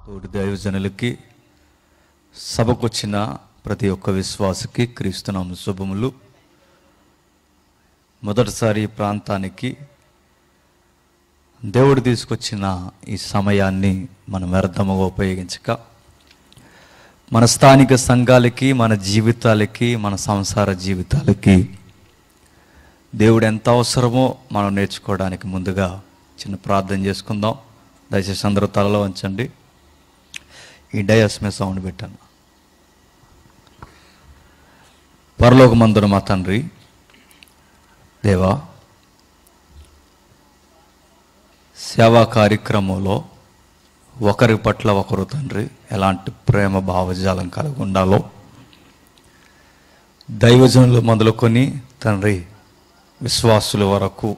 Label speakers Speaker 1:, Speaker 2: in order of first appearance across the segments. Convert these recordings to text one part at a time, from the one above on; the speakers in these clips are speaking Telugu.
Speaker 1: తోటి దైవజనులకి సభకొచ్చిన ప్రతి ఒక్క విశ్వాసకి క్రీస్తునామ శుభములు మొదటిసారి ఈ ప్రాంతానికి దేవుడు తీసుకొచ్చిన ఈ సమయాన్ని మనం వ్యర్థముగా ఉపయోగించక మన స్థానిక సంఘాలకి మన జీవితాలకి మన సంసార జీవితాలకి దేవుడు ఎంత అవసరమో మనం నేర్చుకోవడానికి ముందుగా చిన్న ప్రార్థన చేసుకుందాం దయచేసి అందరూ తలలో ఉంచండి ఈ డయాస్ మీద సౌండ్ పెట్టాను పరలోకమందున మా తండ్రి దేవా సేవా కార్యక్రమంలో ఒకరి పట్ల ఒకరు తండ్రి ఎలాంటి ప్రేమ భావజాలం కలిగి ఉండాలో దైవజనులు మొదలుకొని తండ్రి విశ్వాసుల వరకు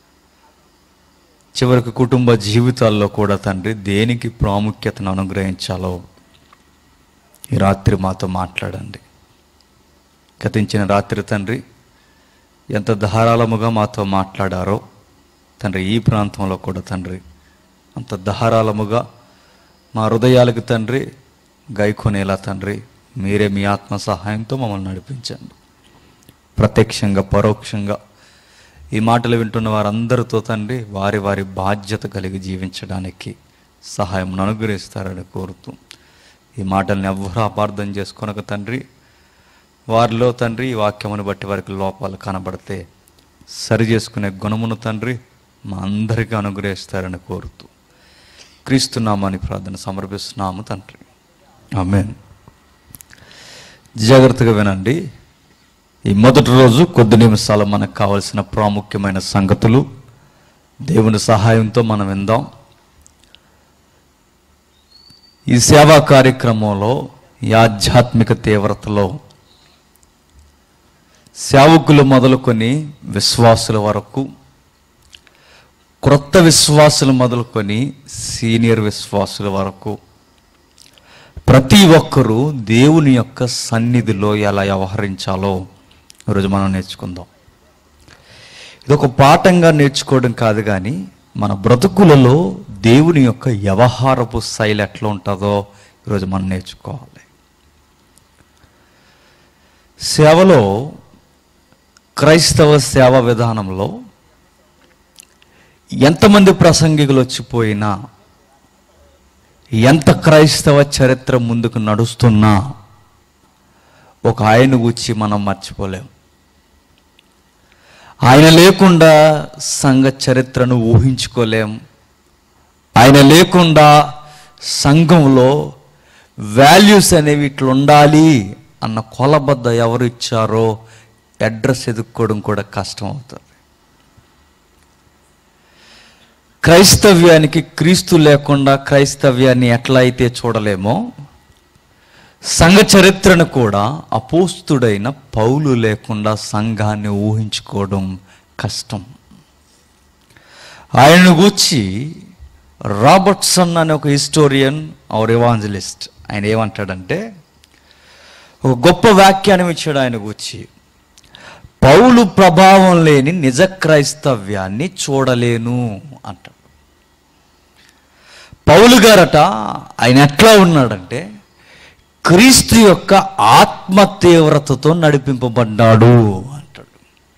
Speaker 1: చివరికి కుటుంబ జీవితాల్లో కూడా తండ్రి దేనికి ప్రాముఖ్యతను అనుగ్రహించాలో ఈ రాత్రి మాతో మాట్లాడండి గతించిన రాత్రి తండ్రి ఎంత ధారాళముగా మాతో మాట్లాడారో తండ్రి ఈ ప్రాంతంలో కూడా తండ్రి అంత ధారాళముగా మా హృదయాలకు తండ్రి గైకొనేలా తండ్రి మీరే మీ ఆత్మ సహాయంతో మమ్మల్ని నడిపించండి ప్రత్యక్షంగా పరోక్షంగా ఈ మాటలు వింటున్న వారందరితో తండ్రి వారి వారి బాధ్యత కలిగి జీవించడానికి సహాయం అనుగ్రహిస్తారని కోరుతూ ఈ మాటల్ని ఎవ్వరూ అపార్థం చేసుకొనక తండ్రి వారిలో తండ్రి ఈ వాక్యమును బట్టి వారికి లోపాలు కనబడితే సరి చేసుకునే గుణమును తండ్రి మా అందరికీ అనుగ్రహిస్తారని కోరుతూ క్రీస్తున్నామని ప్రార్థన సమర్పిస్తున్నాము తండ్రి ఆమెన్ జాగ్రత్తగా వినండి ఈ మొదటి రోజు కొద్ది నిమిషాలు మనకు కావలసిన ప్రాముఖ్యమైన సంగతులు దేవుని సహాయంతో మనం విందాం ఈ సేవా కార్యక్రమంలో ఈ ఆధ్యాత్మిక తీవ్రతలో సేవకులు మొదలుకొని విశ్వాసుల వరకు క్రొత్త విశ్వాసులు మొదలుకొని సీనియర్ విశ్వాసుల వరకు ప్రతి ఒక్కరూ దేవుని యొక్క సన్నిధిలో ఎలా వ్యవహరించాలో ఈరోజు మనం నేర్చుకుందాం ఇది ఒక పాఠంగా నేర్చుకోవడం కాదు కానీ మన బ్రతుకులలో దేవుని యొక్క వ్యవహారపు శైలి ఎట్లా ఉంటుందో ఈరోజు మనం నేర్చుకోవాలి సేవలో క్రైస్తవ సేవ విధానంలో ఎంతమంది ప్రసంగికులు వచ్చిపోయినా ఎంత క్రైస్తవ చరిత్ర ముందుకు నడుస్తున్నా ఒక ఆయన గుచ్చి మనం మర్చిపోలేం ఆయన లేకుండా సంఘ చరిత్రను ఊహించుకోలేం ఆయన లేకుండా సంఘంలో వాల్యూస్ అనేవి ఇట్లా ఉండాలి అన్న కొలబద్ద ఎవరు ఇచ్చారో అడ్రస్ ఎదుక్కోవడం కూడా కష్టం అవుతుంది క్రైస్తవ్యానికి క్రీస్తు లేకుండా క్రైస్తవ్యాన్ని ఎట్లా అయితే చూడలేమో సంఘ చరిత్రను కూడా అపోస్తుడైన పౌలు లేకుండా సంఘాన్ని ఊహించుకోవడం కష్టం ఆయనను గూర్చి రాబర్ట్సన్ అనే ఒక హిస్టోరియన్ ఆర్ ఎవాంజలిస్ట్ ఆయన ఏమంటాడంటే ఒక గొప్ప వ్యాఖ్యానం ఇచ్చాడు ఆయన గూర్చి పౌలు ప్రభావం లేని నిజ క్రైస్తవ్యాన్ని చూడలేను అంటాడు పౌలు గారట ఆయన ఎట్లా ఉన్నాడంటే క్రీస్తు యొక్క ఆత్మ తీవ్రతతో నడిపింపబడ్డాడు అంటాడు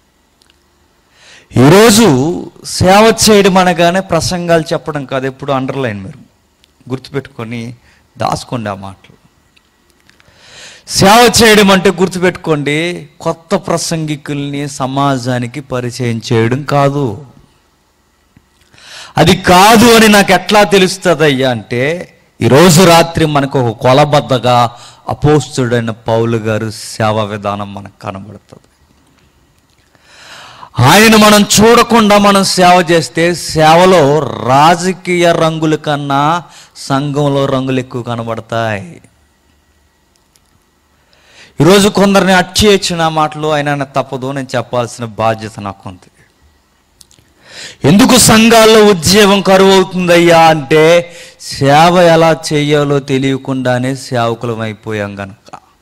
Speaker 1: ఈరోజు సేవ చేయడం అనగానే ప్రసంగాలు చెప్పడం కాదు ఎప్పుడు అండర్లైన్ మీరు గుర్తుపెట్టుకొని దాసుకోండి ఆ మాటలు సేవ చేయడం అంటే గుర్తుపెట్టుకోండి కొత్త ప్రసంగికుల్ని సమాజానికి పరిచయం చేయడం కాదు అది కాదు అని నాకు ఎట్లా తెలుస్తుంది అయ్యా అంటే ఈరోజు రాత్రి మనకు ఒక కొలబద్దగా అపోస్తుడైన పౌలు గారు సేవా విధానం మనకు కనబడుతుంది ఆయన మనం చూడకుండా మనం సేవ చేస్తే సేవలో రాజకీయ రంగుల కన్నా సంఘంలో రంగులు ఎక్కువ కనబడతాయి ఈరోజు కొందరిని అచ్చేయించిన మాటలు అయినా తప్పదు నేను చెప్పాల్సిన బాధ్యత నాకు ఉంది ఎందుకు సంఘాల్లో ఉద్యోగం కరువు అవుతుందయ్యా అంటే సేవ ఎలా చేయాలో తెలియకుండానే సేవకులం అయిపోయాం గనక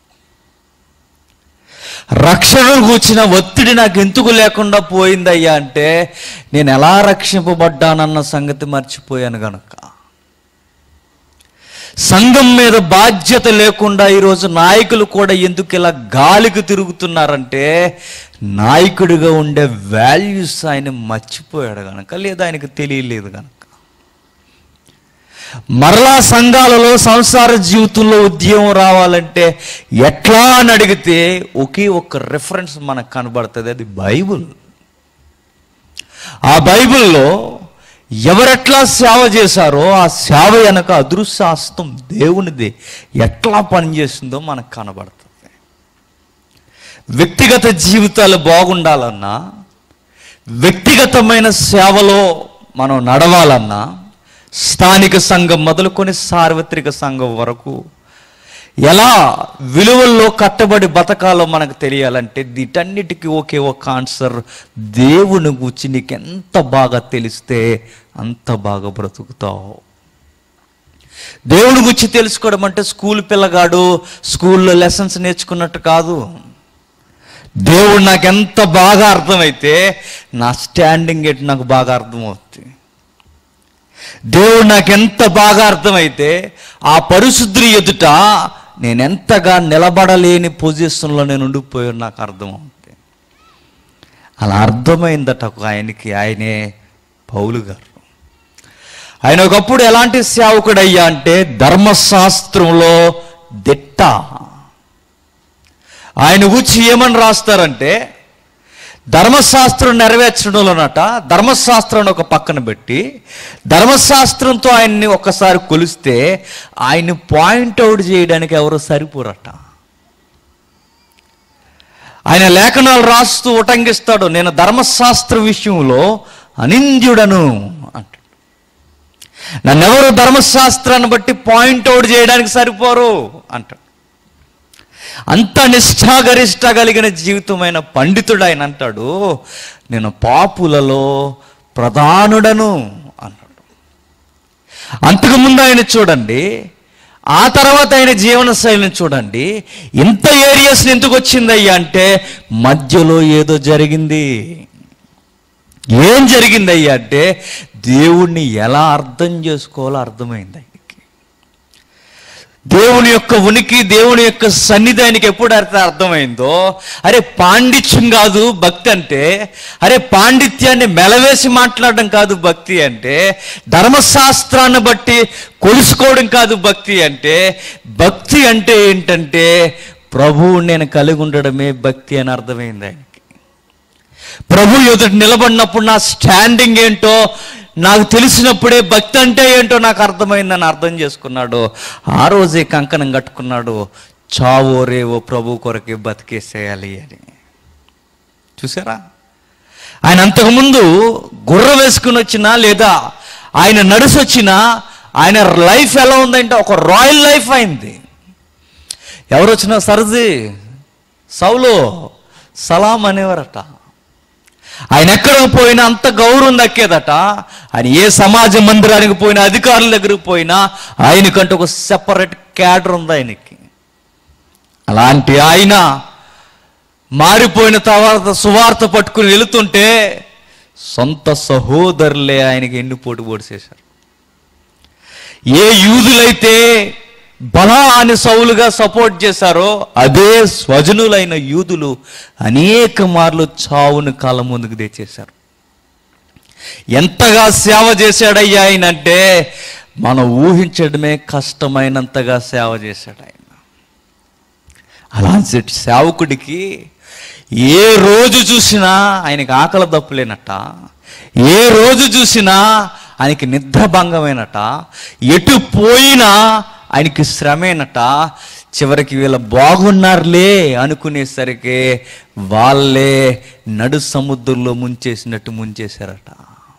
Speaker 1: రక్షణ కూర్చిన ఒత్తిడి నాకు ఎందుకు లేకుండా పోయిందయ్యా అంటే నేను ఎలా రక్షింపబడ్డానన్న సంగతి మర్చిపోయాను గనక సంఘం మీద బాధ్యత లేకుండా ఈరోజు నాయకులు కూడా ఎందుకు ఇలా గాలికి తిరుగుతున్నారంటే నాయకుడిగా ఉండే వాల్యూస్ ఆయన మర్చిపోయాడు కనుక లేదా ఆయనకు తెలియలేదు కనుక మరలా సంఘాలలో సంసార జీవితంలో ఉద్యమం రావాలంటే ఎట్లా అని అడిగితే ఒకే ఒక్క రెఫరెన్స్ మనకు కనబడుతుంది అది బైబుల్ ఆ బైబిల్లో ఎవరెట్లా సేవ చేశారో ఆ సేవ వెనక అదృశ్యాస్తం దేవునిది ఎట్లా పనిచేస్తుందో మనకు కనబడుతుంది వ్యక్తిగత జీవితాలు బాగుండాలన్నా వ్యక్తిగతమైన సేవలో మనం నడవాలన్నా స్థానిక సంఘం మొదలుకొని సార్వత్రిక సంఘం వరకు ఎలా విలువల్లో కట్టబడి బతకాలో మనకు తెలియాలంటే వీటన్నిటికీ ఒకే ఒక ఆన్సర్ దేవుని గురించి నీకు ఎంత బాగా తెలిస్తే అంత బాగా బ్రతుకుతావు దేవుడి గురించి తెలుసుకోవడం అంటే స్కూల్ పిల్లగాడు స్కూల్లో లెసన్స్ నేర్చుకున్నట్టు కాదు దేవుడు నాకు ఎంత బాగా అర్థమైతే నా స్టాండింగ్ ఏంటి నాకు బాగా అర్థమవుతుంది దేవుడు నాకు ఎంత బాగా అర్థమైతే ఆ పరిశుద్ధి ఎదుట నేను ఎంతగా నిలబడలేని పొజిషన్లో నేను ఉండిపోయాను నాకు అర్థమవుతుంది అలా అర్థమైందట ఒక ఆయనకి ఆయనే పౌలు గారు ఆయన ఒకప్పుడు ఎలాంటి సేవకుడయ్యా అంటే ధర్మశాస్త్రంలో దిట్ట ఆయన గురించి ఏమని రాస్తారంటే ధర్మశాస్త్రం నెరవేర్చడంలోనట ధర్మశాస్త్రాన్ని ఒక పక్కన పెట్టి ధర్మశాస్త్రంతో ఆయన్ని ఒక్కసారి కొలిస్తే ఆయన్ని పాయింట్అవుట్ చేయడానికి ఎవరు సరిపోరట ఆయన లేఖనాలు రాస్తూ ఉటంకిస్తాడు నేను ధర్మశాస్త్ర విషయంలో అనింద్యుడను అంటాడు నన్నెవరు ధర్మశాస్త్రాన్ని బట్టి పాయింట్అవుట్ చేయడానికి సరిపోరు అంటాడు అంత నిష్ఠాగరిష్ట కలిగిన జీవితమైన పండితుడు ఆయన అంటాడు నేను పాపులలో ప్రధానుడను అన్నాడు అంతకుముందు ఆయన చూడండి ఆ తర్వాత ఆయన జీవన శైలిని చూడండి ఇంత ఏరియాస్ ఎందుకు వచ్చిందయ్యా అంటే మధ్యలో ఏదో జరిగింది ఏం జరిగిందయ్యా అంటే దేవుణ్ణి ఎలా అర్థం చేసుకోవాలో అర్థమైంది ఆయనకి దేవుని యొక్క ఉనికి దేవుని యొక్క సన్నిధి ఆయనకి ఎప్పుడు అర్థం అర్థమైందో అరే పాండిత్యం కాదు భక్తి అంటే అరే పాండిత్యాన్ని మెలవేసి మాట్లాడడం కాదు భక్తి అంటే ధర్మశాస్త్రాన్ని బట్టి కొలుసుకోవడం కాదు భక్తి అంటే భక్తి అంటే ఏంటంటే ప్రభువు నేను కలిగి ఉండడమే భక్తి అని అర్థమైంది ఆయనకి ప్రభు ఎదుట నిలబడినప్పుడు నా స్టాండింగ్ ఏంటో నాకు తెలిసినప్పుడే భక్తి అంటే ఏంటో నాకు అర్థమైందని అర్థం చేసుకున్నాడు ఆ రోజే కంకణం కట్టుకున్నాడు చావో రేవో ప్రభు కొరకే బతికేసేయాలి అని చూసారా ఆయన అంతకుముందు గుర్ర వేసుకుని వచ్చినా లేదా ఆయన నడిసి వచ్చినా ఆయన లైఫ్ ఎలా ఉందంటే ఒక రాయల్ లైఫ్ అయింది ఎవరు వచ్చినా సరది సౌలు సలాం అనేవారట ఆయన ఎక్కడ పోయినా అంత గౌరవం దక్కేదట ఆయన ఏ సమాజ మందిరానికి పోయినా అధికారుల దగ్గరికి పోయినా ఆయనకంటూ ఒక సెపరేట్ క్యాడర్ ఉంది ఆయనకి అలాంటి ఆయన మారిపోయిన తర్వాత సువార్త పట్టుకుని వెళుతుంటే సొంత సహోదరులే ఆయనకి ఎన్ని పోటు పొడిచేశారు ఏ యూదులైతే బలా అని సౌలుగా సపోర్ట్ చేశారో అదే స్వజనులైన యూదులు అనేక మార్లు చావును కాలం ముందుకు తెచ్చేశారు ఎంతగా సేవ చేశాడయ్యా ఆయన అంటే మనం ఊహించడమే కష్టమైనంతగా సేవ చేశాడు ఆయన అలాంటి సేవకుడికి ఏ రోజు చూసినా ఆయనకి ఆకలి దప్పులేనట ఏ రోజు చూసినా ఆయనకి నిద్రభంగమైనట ఎటు పోయినా ఆయనకి శ్రమేనట చివరికి వీళ్ళ బాగున్నారులే అనుకునేసరికి వాళ్ళే నడు సముద్రంలో ముంచేసినట్టు ముంచేశారట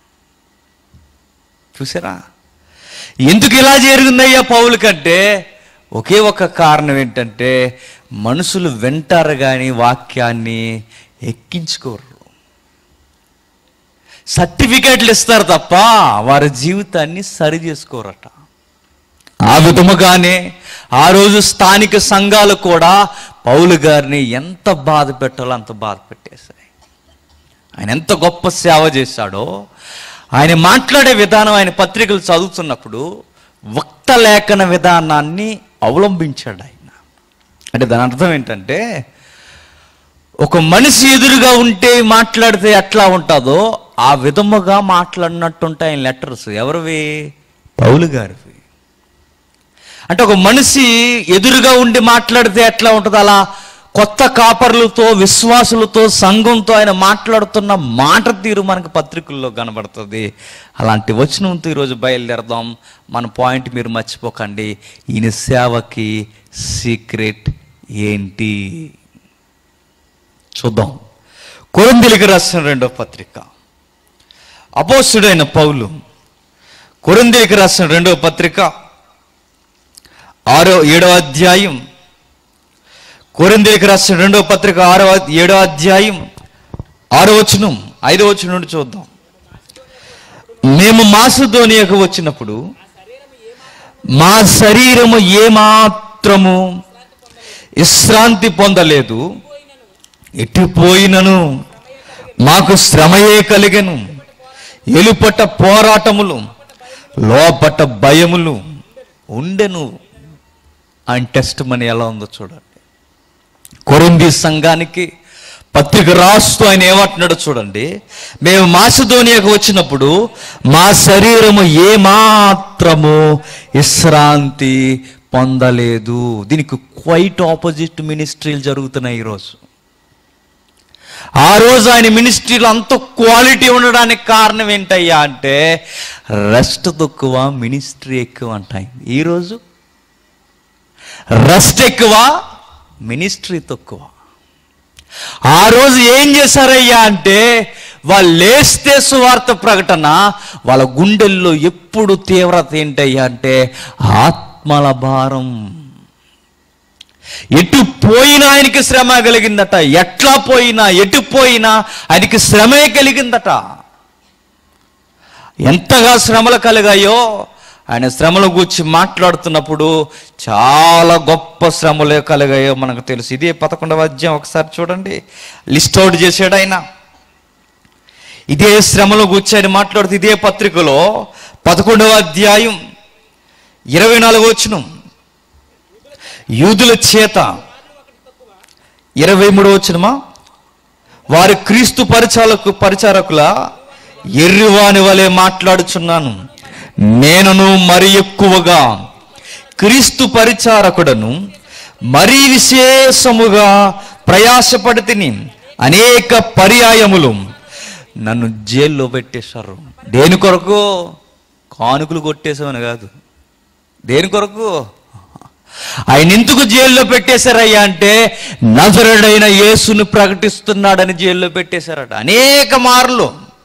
Speaker 1: చూసారా ఎందుకు ఇలా జరిగిందయ్యా పౌలు కంటే ఒకే ఒక కారణం ఏంటంటే మనుషులు వింటారు కానీ వాక్యాన్ని ఎక్కించుకోరు సర్టిఫికేట్లు ఇస్తారు తప్ప వారి జీవితాన్ని సరి చేసుకోరట ఆ విధముగానే ఆ రోజు స్థానిక సంఘాలు కూడా పౌలు గారిని ఎంత బాధ పెట్టాలో అంత బాధ పెట్టేశాయి ఆయన ఎంత గొప్ప సేవ చేశాడో ఆయన మాట్లాడే విధానం ఆయన పత్రికలు చదువుతున్నప్పుడు వక్త లేఖన విధానాన్ని అవలంబించాడు ఆయన అంటే దాని అర్థం ఏంటంటే ఒక మనిషి ఎదురుగా ఉంటే మాట్లాడితే ఎట్లా ఉంటుందో ఆ విధముగా మాట్లాడినట్టుంటాయి ఆయన లెటర్స్ ఎవరివి పౌలు గారివి అంటే ఒక మనిషి ఎదురుగా ఉండి మాట్లాడితే ఎట్లా ఉంటుంది అలా కొత్త కాపర్లతో విశ్వాసులతో సంఘంతో ఆయన మాట్లాడుతున్న మాట తీరు మనకు పత్రికల్లో కనబడుతుంది అలాంటి వచనంతో ఈరోజు బయలుదేరదాం మన పాయింట్ మీరు మర్చిపోకండి ఈయన సేవకి సీక్రెట్ ఏంటి చూద్దాం కొరిందిలికి రాసిన రెండో పత్రిక అపోసుడైన పౌలు కొరిందిలికి రాసిన రెండో పత్రిక ఆరో ఏడో అధ్యాయం కొరిందేకి రాసిన రెండో పత్రిక ఆరో ఏడో అధ్యాయం ఆరో వచనం ఐదో వచనం నుండి చూద్దాం మేము మాసుధోనియకు వచ్చినప్పుడు మా శరీరము ఏమాత్రము విశ్రాంతి పొందలేదు ఎట్టిపోయినను మాకు శ్రమయే కలిగెను ఎలుపట పోరాటములు లోపట భయములు ఉండెను ఆయన టెస్ట్ మనీ ఎలా ఉందో చూడండి కొరింది సంఘానికి పత్రిక రాస్తూ ఆయన ఏమంటున్నాడో చూడండి మేము మాసిధోనియాకు వచ్చినప్పుడు మా శరీరము ఏమాత్రము విశ్రాంతి పొందలేదు దీనికి క్వైట్ ఆపోజిట్ మినిస్ట్రీలు జరుగుతున్నాయి ఈరోజు ఆ రోజు ఆయన మినిస్ట్రీలో అంత క్వాలిటీ ఉండడానికి కారణం ఏంటయ్యా అంటే రెస్ట్ తక్కువ మినిస్ట్రీ ఎక్కువ అంటాయి ఈరోజు రెస్ట్ ఎక్కువ మినిస్ట్రీ తక్కువ ఆ రోజు ఏం చేశారయ్యా అంటే వాళ్ళు లేస్తే సువార్త ప్రకటన వాళ్ళ గుండెల్లో ఎప్పుడు తీవ్రత ఏంటయ్యా అంటే ఆత్మల భారం ఎటు పోయినా ఆయనకి శ్రమ కలిగిందట ఎట్లా పోయినా ఎటు పోయినా ఆయనకి శ్రమే కలిగిందట ఎంతగా శ్రమలు కలిగాయో ఆయన శ్రమల గురించి మాట్లాడుతున్నప్పుడు చాలా గొప్ప శ్రమలే కలిగాయో మనకు తెలుసు ఇదే పదకొండవ అధ్యాయం ఒకసారి చూడండి లిస్ట్ అవుట్ చేశాడు ఆయన ఇదే శ్రమల గురించి ఆయన మాట్లాడుతూ ఇదే పత్రికలో పదకొండవ అధ్యాయం ఇరవై నాలుగు వచ్చిన యూదుల చేత ఇరవై మూడు వచ్చినమా వారి క్రీస్తు పరిచాలకు పరిచారకుల ఎర్రివాని వలె మాట్లాడుచున్నాను నేనును మరి ఎక్కువగా క్రీస్తు పరిచారకుడను మరీ విశేషముగా ప్రయాసపడితిని అనేక పర్యాయములు నన్ను జైల్లో పెట్టేశారు దేని కొరకు కానుకలు కొట్టేసామని కాదు దేని కొరకు ఆయన ఎందుకు జైల్లో పెట్టేశారయ్యా అంటే నజరుడైన యేసును ప్రకటిస్తున్నాడని జైల్లో పెట్టేశారట అనేక మార్లు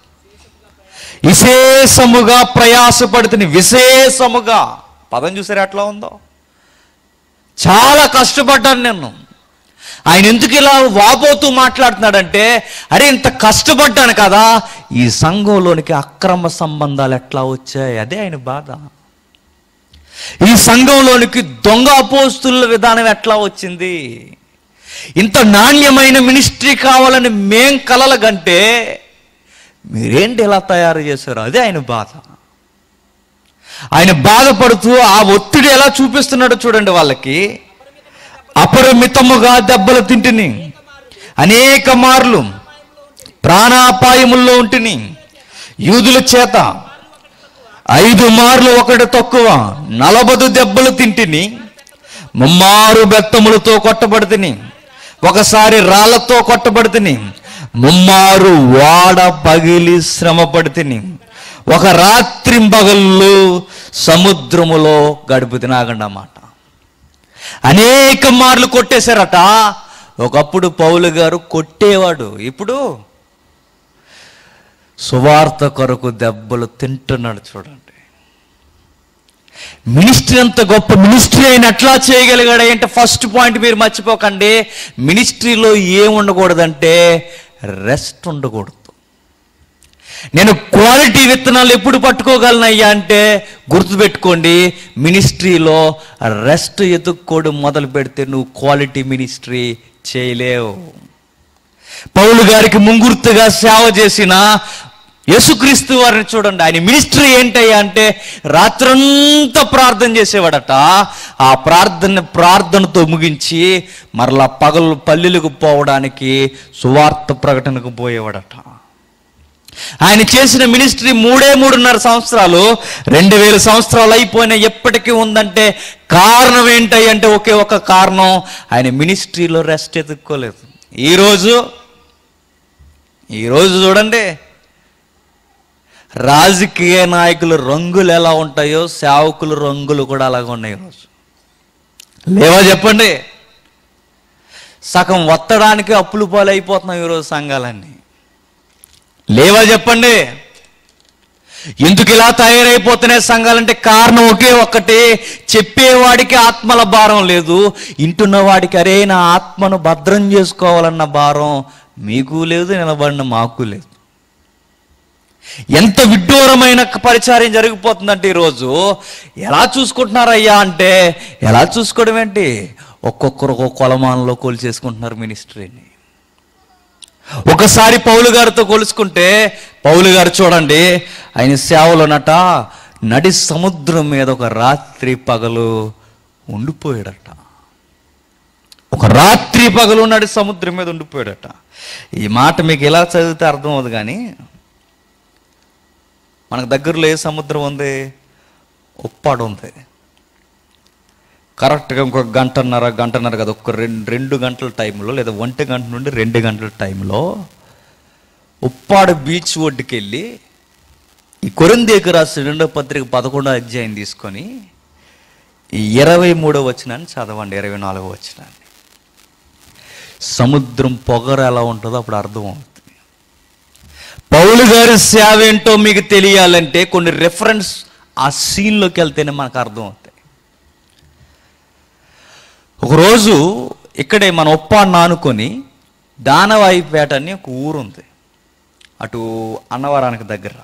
Speaker 1: విశేషముగా ప్రయాసపడుతుని విశేషముగా పదం చూసారు ఎట్లా ఉందో చాలా కష్టపడ్డాను నేను ఆయన ఎందుకు ఇలా వాపోతూ మాట్లాడుతున్నాడంటే అరే ఇంత కష్టపడ్డాను కదా ఈ సంఘంలోనికి అక్రమ సంబంధాలు ఎట్లా వచ్చాయి అదే ఆయన బాధ ఈ సంఘంలోనికి దొంగ అపోస్తుల విధానం ఎట్లా వచ్చింది ఇంత నాణ్యమైన మినిస్ట్రీ కావాలని మేం కలలగంటే మీరేంటి ఇలా తయారు చేశారు అదే ఆయన బాధ ఆయన బాధపడుతూ ఆ ఒత్తిడి ఎలా చూపిస్తున్నాడో చూడండి వాళ్ళకి అపరిమితముగా దెబ్బలు తింటిని అనేక మార్లు ప్రాణాపాయముల్లో ఉంటిని యూదుల చేత ఐదు మార్లు ఒకటి తక్కువ నలబదు దెబ్బలు తింటిని ముమ్మారు బెత్తములతో కొట్టబడితిని ఒకసారి రాళ్లతో కొట్టబడితిని ముమ్మారు వాడ పగిలి శ్రమ పడితిని ఒక రాత్రి పగళ్ళు సముద్రములో గడుపుతిని ఆగండి అన్నమాట అనేక మార్లు కొట్టేశారట ఒకప్పుడు పౌలు గారు కొట్టేవాడు ఇప్పుడు సువార్త కొరకు దెబ్బలు తింటున్నాడు చూడండి మినిస్ట్రీ అంత గొప్ప మినిస్ట్రీ అయిన ఎట్లా చేయగలిగాడు అంటే ఫస్ట్ పాయింట్ మీరు మర్చిపోకండి మినిస్ట్రీలో ఏం ఉండకూడదంటే రెస్ట్ ఉండకూడదు నేను క్వాలిటీ విత్తనాలు ఎప్పుడు పట్టుకోగలనయ్యా అంటే గుర్తుపెట్టుకోండి మినిస్ట్రీలో రెస్ట్ ఎదుక్కోవడం మొదలు పెడితే నువ్వు క్వాలిటీ మినిస్ట్రీ చేయలేవు పౌలు గారికి ముంగుర్తుగా సేవ చేసిన యేసుక్రీస్తు వారిని చూడండి ఆయన మినిస్ట్రీ ఏంటయ్యా అంటే రాత్రంతా ప్రార్థన చేసేవాడట ఆ ప్రార్థన ప్రార్థనతో ముగించి మరలా పగలు పల్లెలకు పోవడానికి సువార్త ప్రకటనకు పోయేవాడట ఆయన చేసిన మినిస్ట్రీ మూడే మూడున్నర సంవత్సరాలు రెండు వేల సంవత్సరాలు అయిపోయినా ఎప్పటికీ ఉందంటే కారణం ఏంటి అంటే ఒకే ఒక కారణం ఆయన మినిస్ట్రీలో రెస్ట్ ఎత్తుక్కోలేదు ఈరోజు ఈరోజు చూడండి రాజకీయ నాయకుల రంగులు ఎలా ఉంటాయో సేవకుల రంగులు కూడా అలాగే ఉన్నాయి ఈరోజు లేవా చెప్పండి సగం వత్తడానికి అప్పులు పాలైపోతున్నాం ఈరోజు సంఘాలన్నీ లేవా చెప్పండి ఎందుకు ఇలా తయారైపోతున్నాయి సంఘాలంటే కారణం ఒకే ఒక్కటి చెప్పేవాడికి ఆత్మల భారం లేదు ఇంటున్న వాడికి అరే నా ఆత్మను భద్రం చేసుకోవాలన్న భారం మీకు లేదు నిలబడిన మాకు లేదు ఎంత విడ్డూరమైన పరిచారం జరిగిపోతుందంటే ఈరోజు ఎలా చూసుకుంటున్నారయ్యా అంటే ఎలా చూసుకోవడం ఏంటి ఒక్కొక్కరు ఒక్కొక్క కొలమానంలో కొలిచేసుకుంటున్నారు మినిస్ట్రీని ఒకసారి పౌలు గారితో కొలుసుకుంటే పౌలు గారు చూడండి ఆయన సేవలోనట నడి సముద్రం మీద ఒక రాత్రి పగలు ఉండిపోయాడట ఒక రాత్రి పగలు నడి సముద్రం మీద ఉండిపోయాడట ఈ మాట మీకు ఎలా చదివితే అర్థం అవుతుంది కానీ మనకు దగ్గరలో ఏ సముద్రం ఉంది ఉప్పాడు ఉంది కరెక్ట్గా ఇంకొక గంటన్నర గంటన్నర కదా ఒక రెండు రెండు గంటల టైంలో లేదా ఒంటి గంట నుండి రెండు గంటల టైంలో ఉప్పాడు బీచ్ ఒడ్డుకి వెళ్ళి ఈ కొరిందేకు రాసిన రెండో పత్రిక పదకొండో అధ్యాయం తీసుకొని ఈ ఇరవై మూడో వచ్చినాన్ని చదవండి ఇరవై నాలుగో వచ్చినాన్ని సముద్రం పొగరు ఎలా ఉంటుందో అప్పుడు అర్థం అవుతుంది పౌలు గారి సేవ ఏంటో మీకు తెలియాలంటే కొన్ని రెఫరెన్స్ ఆ సీన్లోకి వెళ్తేనే మనకు అర్థం అవుతాయి ఒకరోజు ఇక్కడే మన ఉప్పాన్ని ఆనుకొని దానవాయిపేట అని ఒక ఊరు ఉంది అటు అన్నవరానికి దగ్గర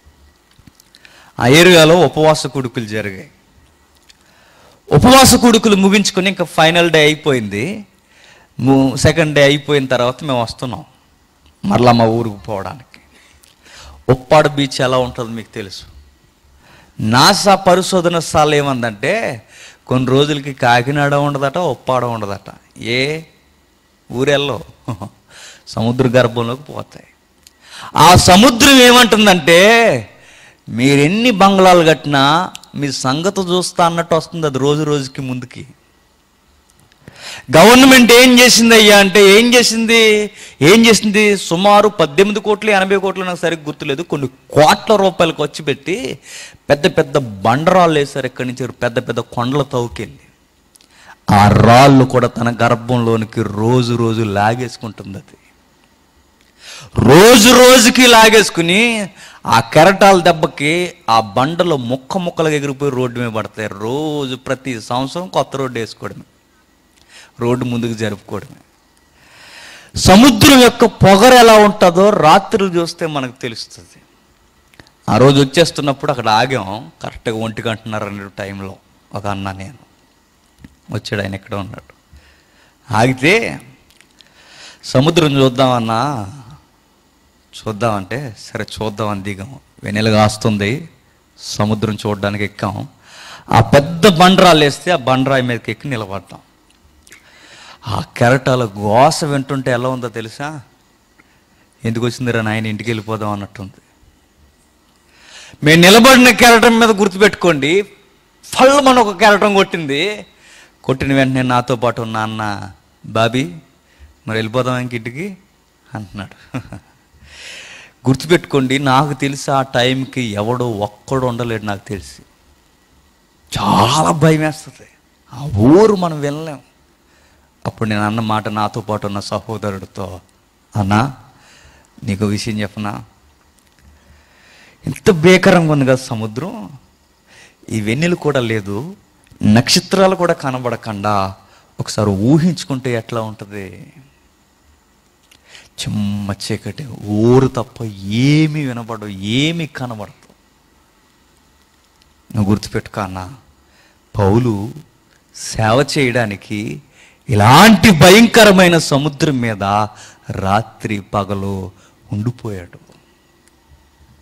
Speaker 1: ఆ ఏరియాలో ఉపవాస కొడుకులు జరిగాయి ఉపవాస కొడుకులు ముగించుకొని ఇంకా ఫైనల్ డే అయిపోయింది సెకండ్ డే అయిపోయిన తర్వాత మేము వస్తున్నాం మరలా మా ఊరికి పోవడానికి ఉప్పాడు బీచ్ ఎలా ఉంటుందో మీకు తెలుసు నాసా పరిశోధన స్థాలు ఏమందంటే కొన్ని రోజులకి కాకినాడ ఉండదట ఉప్పాడ ఉండదట ఏ ఊరెల్లో సముద్ర గర్భంలోకి పోతాయి ఆ సముద్రం ఏమంటుందంటే మీరు ఎన్ని బంగ్లాలు కట్టినా మీ సంగతి చూస్తా అన్నట్టు వస్తుంది అది రోజు రోజుకి ముందుకి గవర్నమెంట్ ఏం చేసింది అయ్యా అంటే ఏం చేసింది ఏం చేసింది సుమారు పద్దెనిమిది కోట్లు ఎనభై కోట్లు నాకు సరిగ్గా గుర్తులేదు కొన్ని కోట్ల రూపాయలకు వచ్చి పెట్టి పెద్ద పెద్ద బండరాళ్ళు వేశారు ఇక్కడి నుంచి పెద్ద పెద్ద కొండల తవ్వుకెళ్ళి ఆ రాళ్ళు కూడా తన గర్భంలోనికి రోజు రోజు లాగేసుకుంటుంది అది రోజు రోజుకి లాగేసుకుని ఆ కెరటాల దెబ్బకి ఆ బండలు ముక్క ముక్కలుగా ఎగిరిపోయి రోడ్డు మీద పడతాయి రోజు ప్రతి సంవత్సరం కొత్త రోడ్డు వేసుకోవడమే రోడ్డు ముందుకు జరుపుకోవడమే సముద్రం యొక్క పొగరు ఎలా ఉంటుందో రాత్రులు చూస్తే మనకు తెలుస్తుంది ఆ రోజు వచ్చేస్తున్నప్పుడు అక్కడ ఆగాం కరెక్ట్గా ఒంటి గంటన్నర అనే టైంలో ఒక అన్న నేను వచ్చాడు ఆయన ఎక్కడ ఉన్నాడు ఆగితే సముద్రం చూద్దామన్నా చూద్దామంటే సరే చూద్దామని దిగాం వెన్నెల కాస్తుంది సముద్రం చూడడానికి ఎక్కాం ఆ పెద్ద బండరాలు వేస్తే ఆ బండరాయి మీదకి ఎక్కి నిలబడ్డాం ఆ కెరటాల గోస వింటుంటే ఎలా ఉందో తెలుసా ఎందుకు వచ్చిందిరా నాయన ఇంటికి వెళ్ళిపోదాం అన్నట్టుంది మేము నిలబడిన కెరటం మీద గుర్తుపెట్టుకోండి ఫల్ మన ఒక కెరటం కొట్టింది కొట్టిన వెంటనే నాతో పాటు ఉన్న అన్న బాబీ మరి వెళ్ళిపోదాం ఇంక ఇంటికి అంటున్నాడు గుర్తుపెట్టుకోండి నాకు తెలిసి ఆ టైంకి ఎవడో ఒక్కడు ఉండలేడు నాకు తెలిసి చాలా భయం వేస్తుంది ఆ ఊరు మనం వెళ్ళలేం అప్పుడు నేను అన్న మాట నాతో పాటు ఉన్న సహోదరుడితో అన్నా నీకు విషయం చెప్పనా ఎంత భీకరంగా ఉంది కదా సముద్రం ఈ వెన్నెలు కూడా లేదు నక్షత్రాలు కూడా కనబడకుండా ఒకసారి ఊహించుకుంటే ఎట్లా ఉంటుంది చిమ్మ చీకటి ఊరు తప్ప ఏమీ వినపడవు ఏమీ కనబడదు నువ్వు గుర్తుపెట్టుకో అన్న పౌలు సేవ చేయడానికి ఇలాంటి భయంకరమైన సముద్రం మీద రాత్రి పగలు ఉండిపోయాడు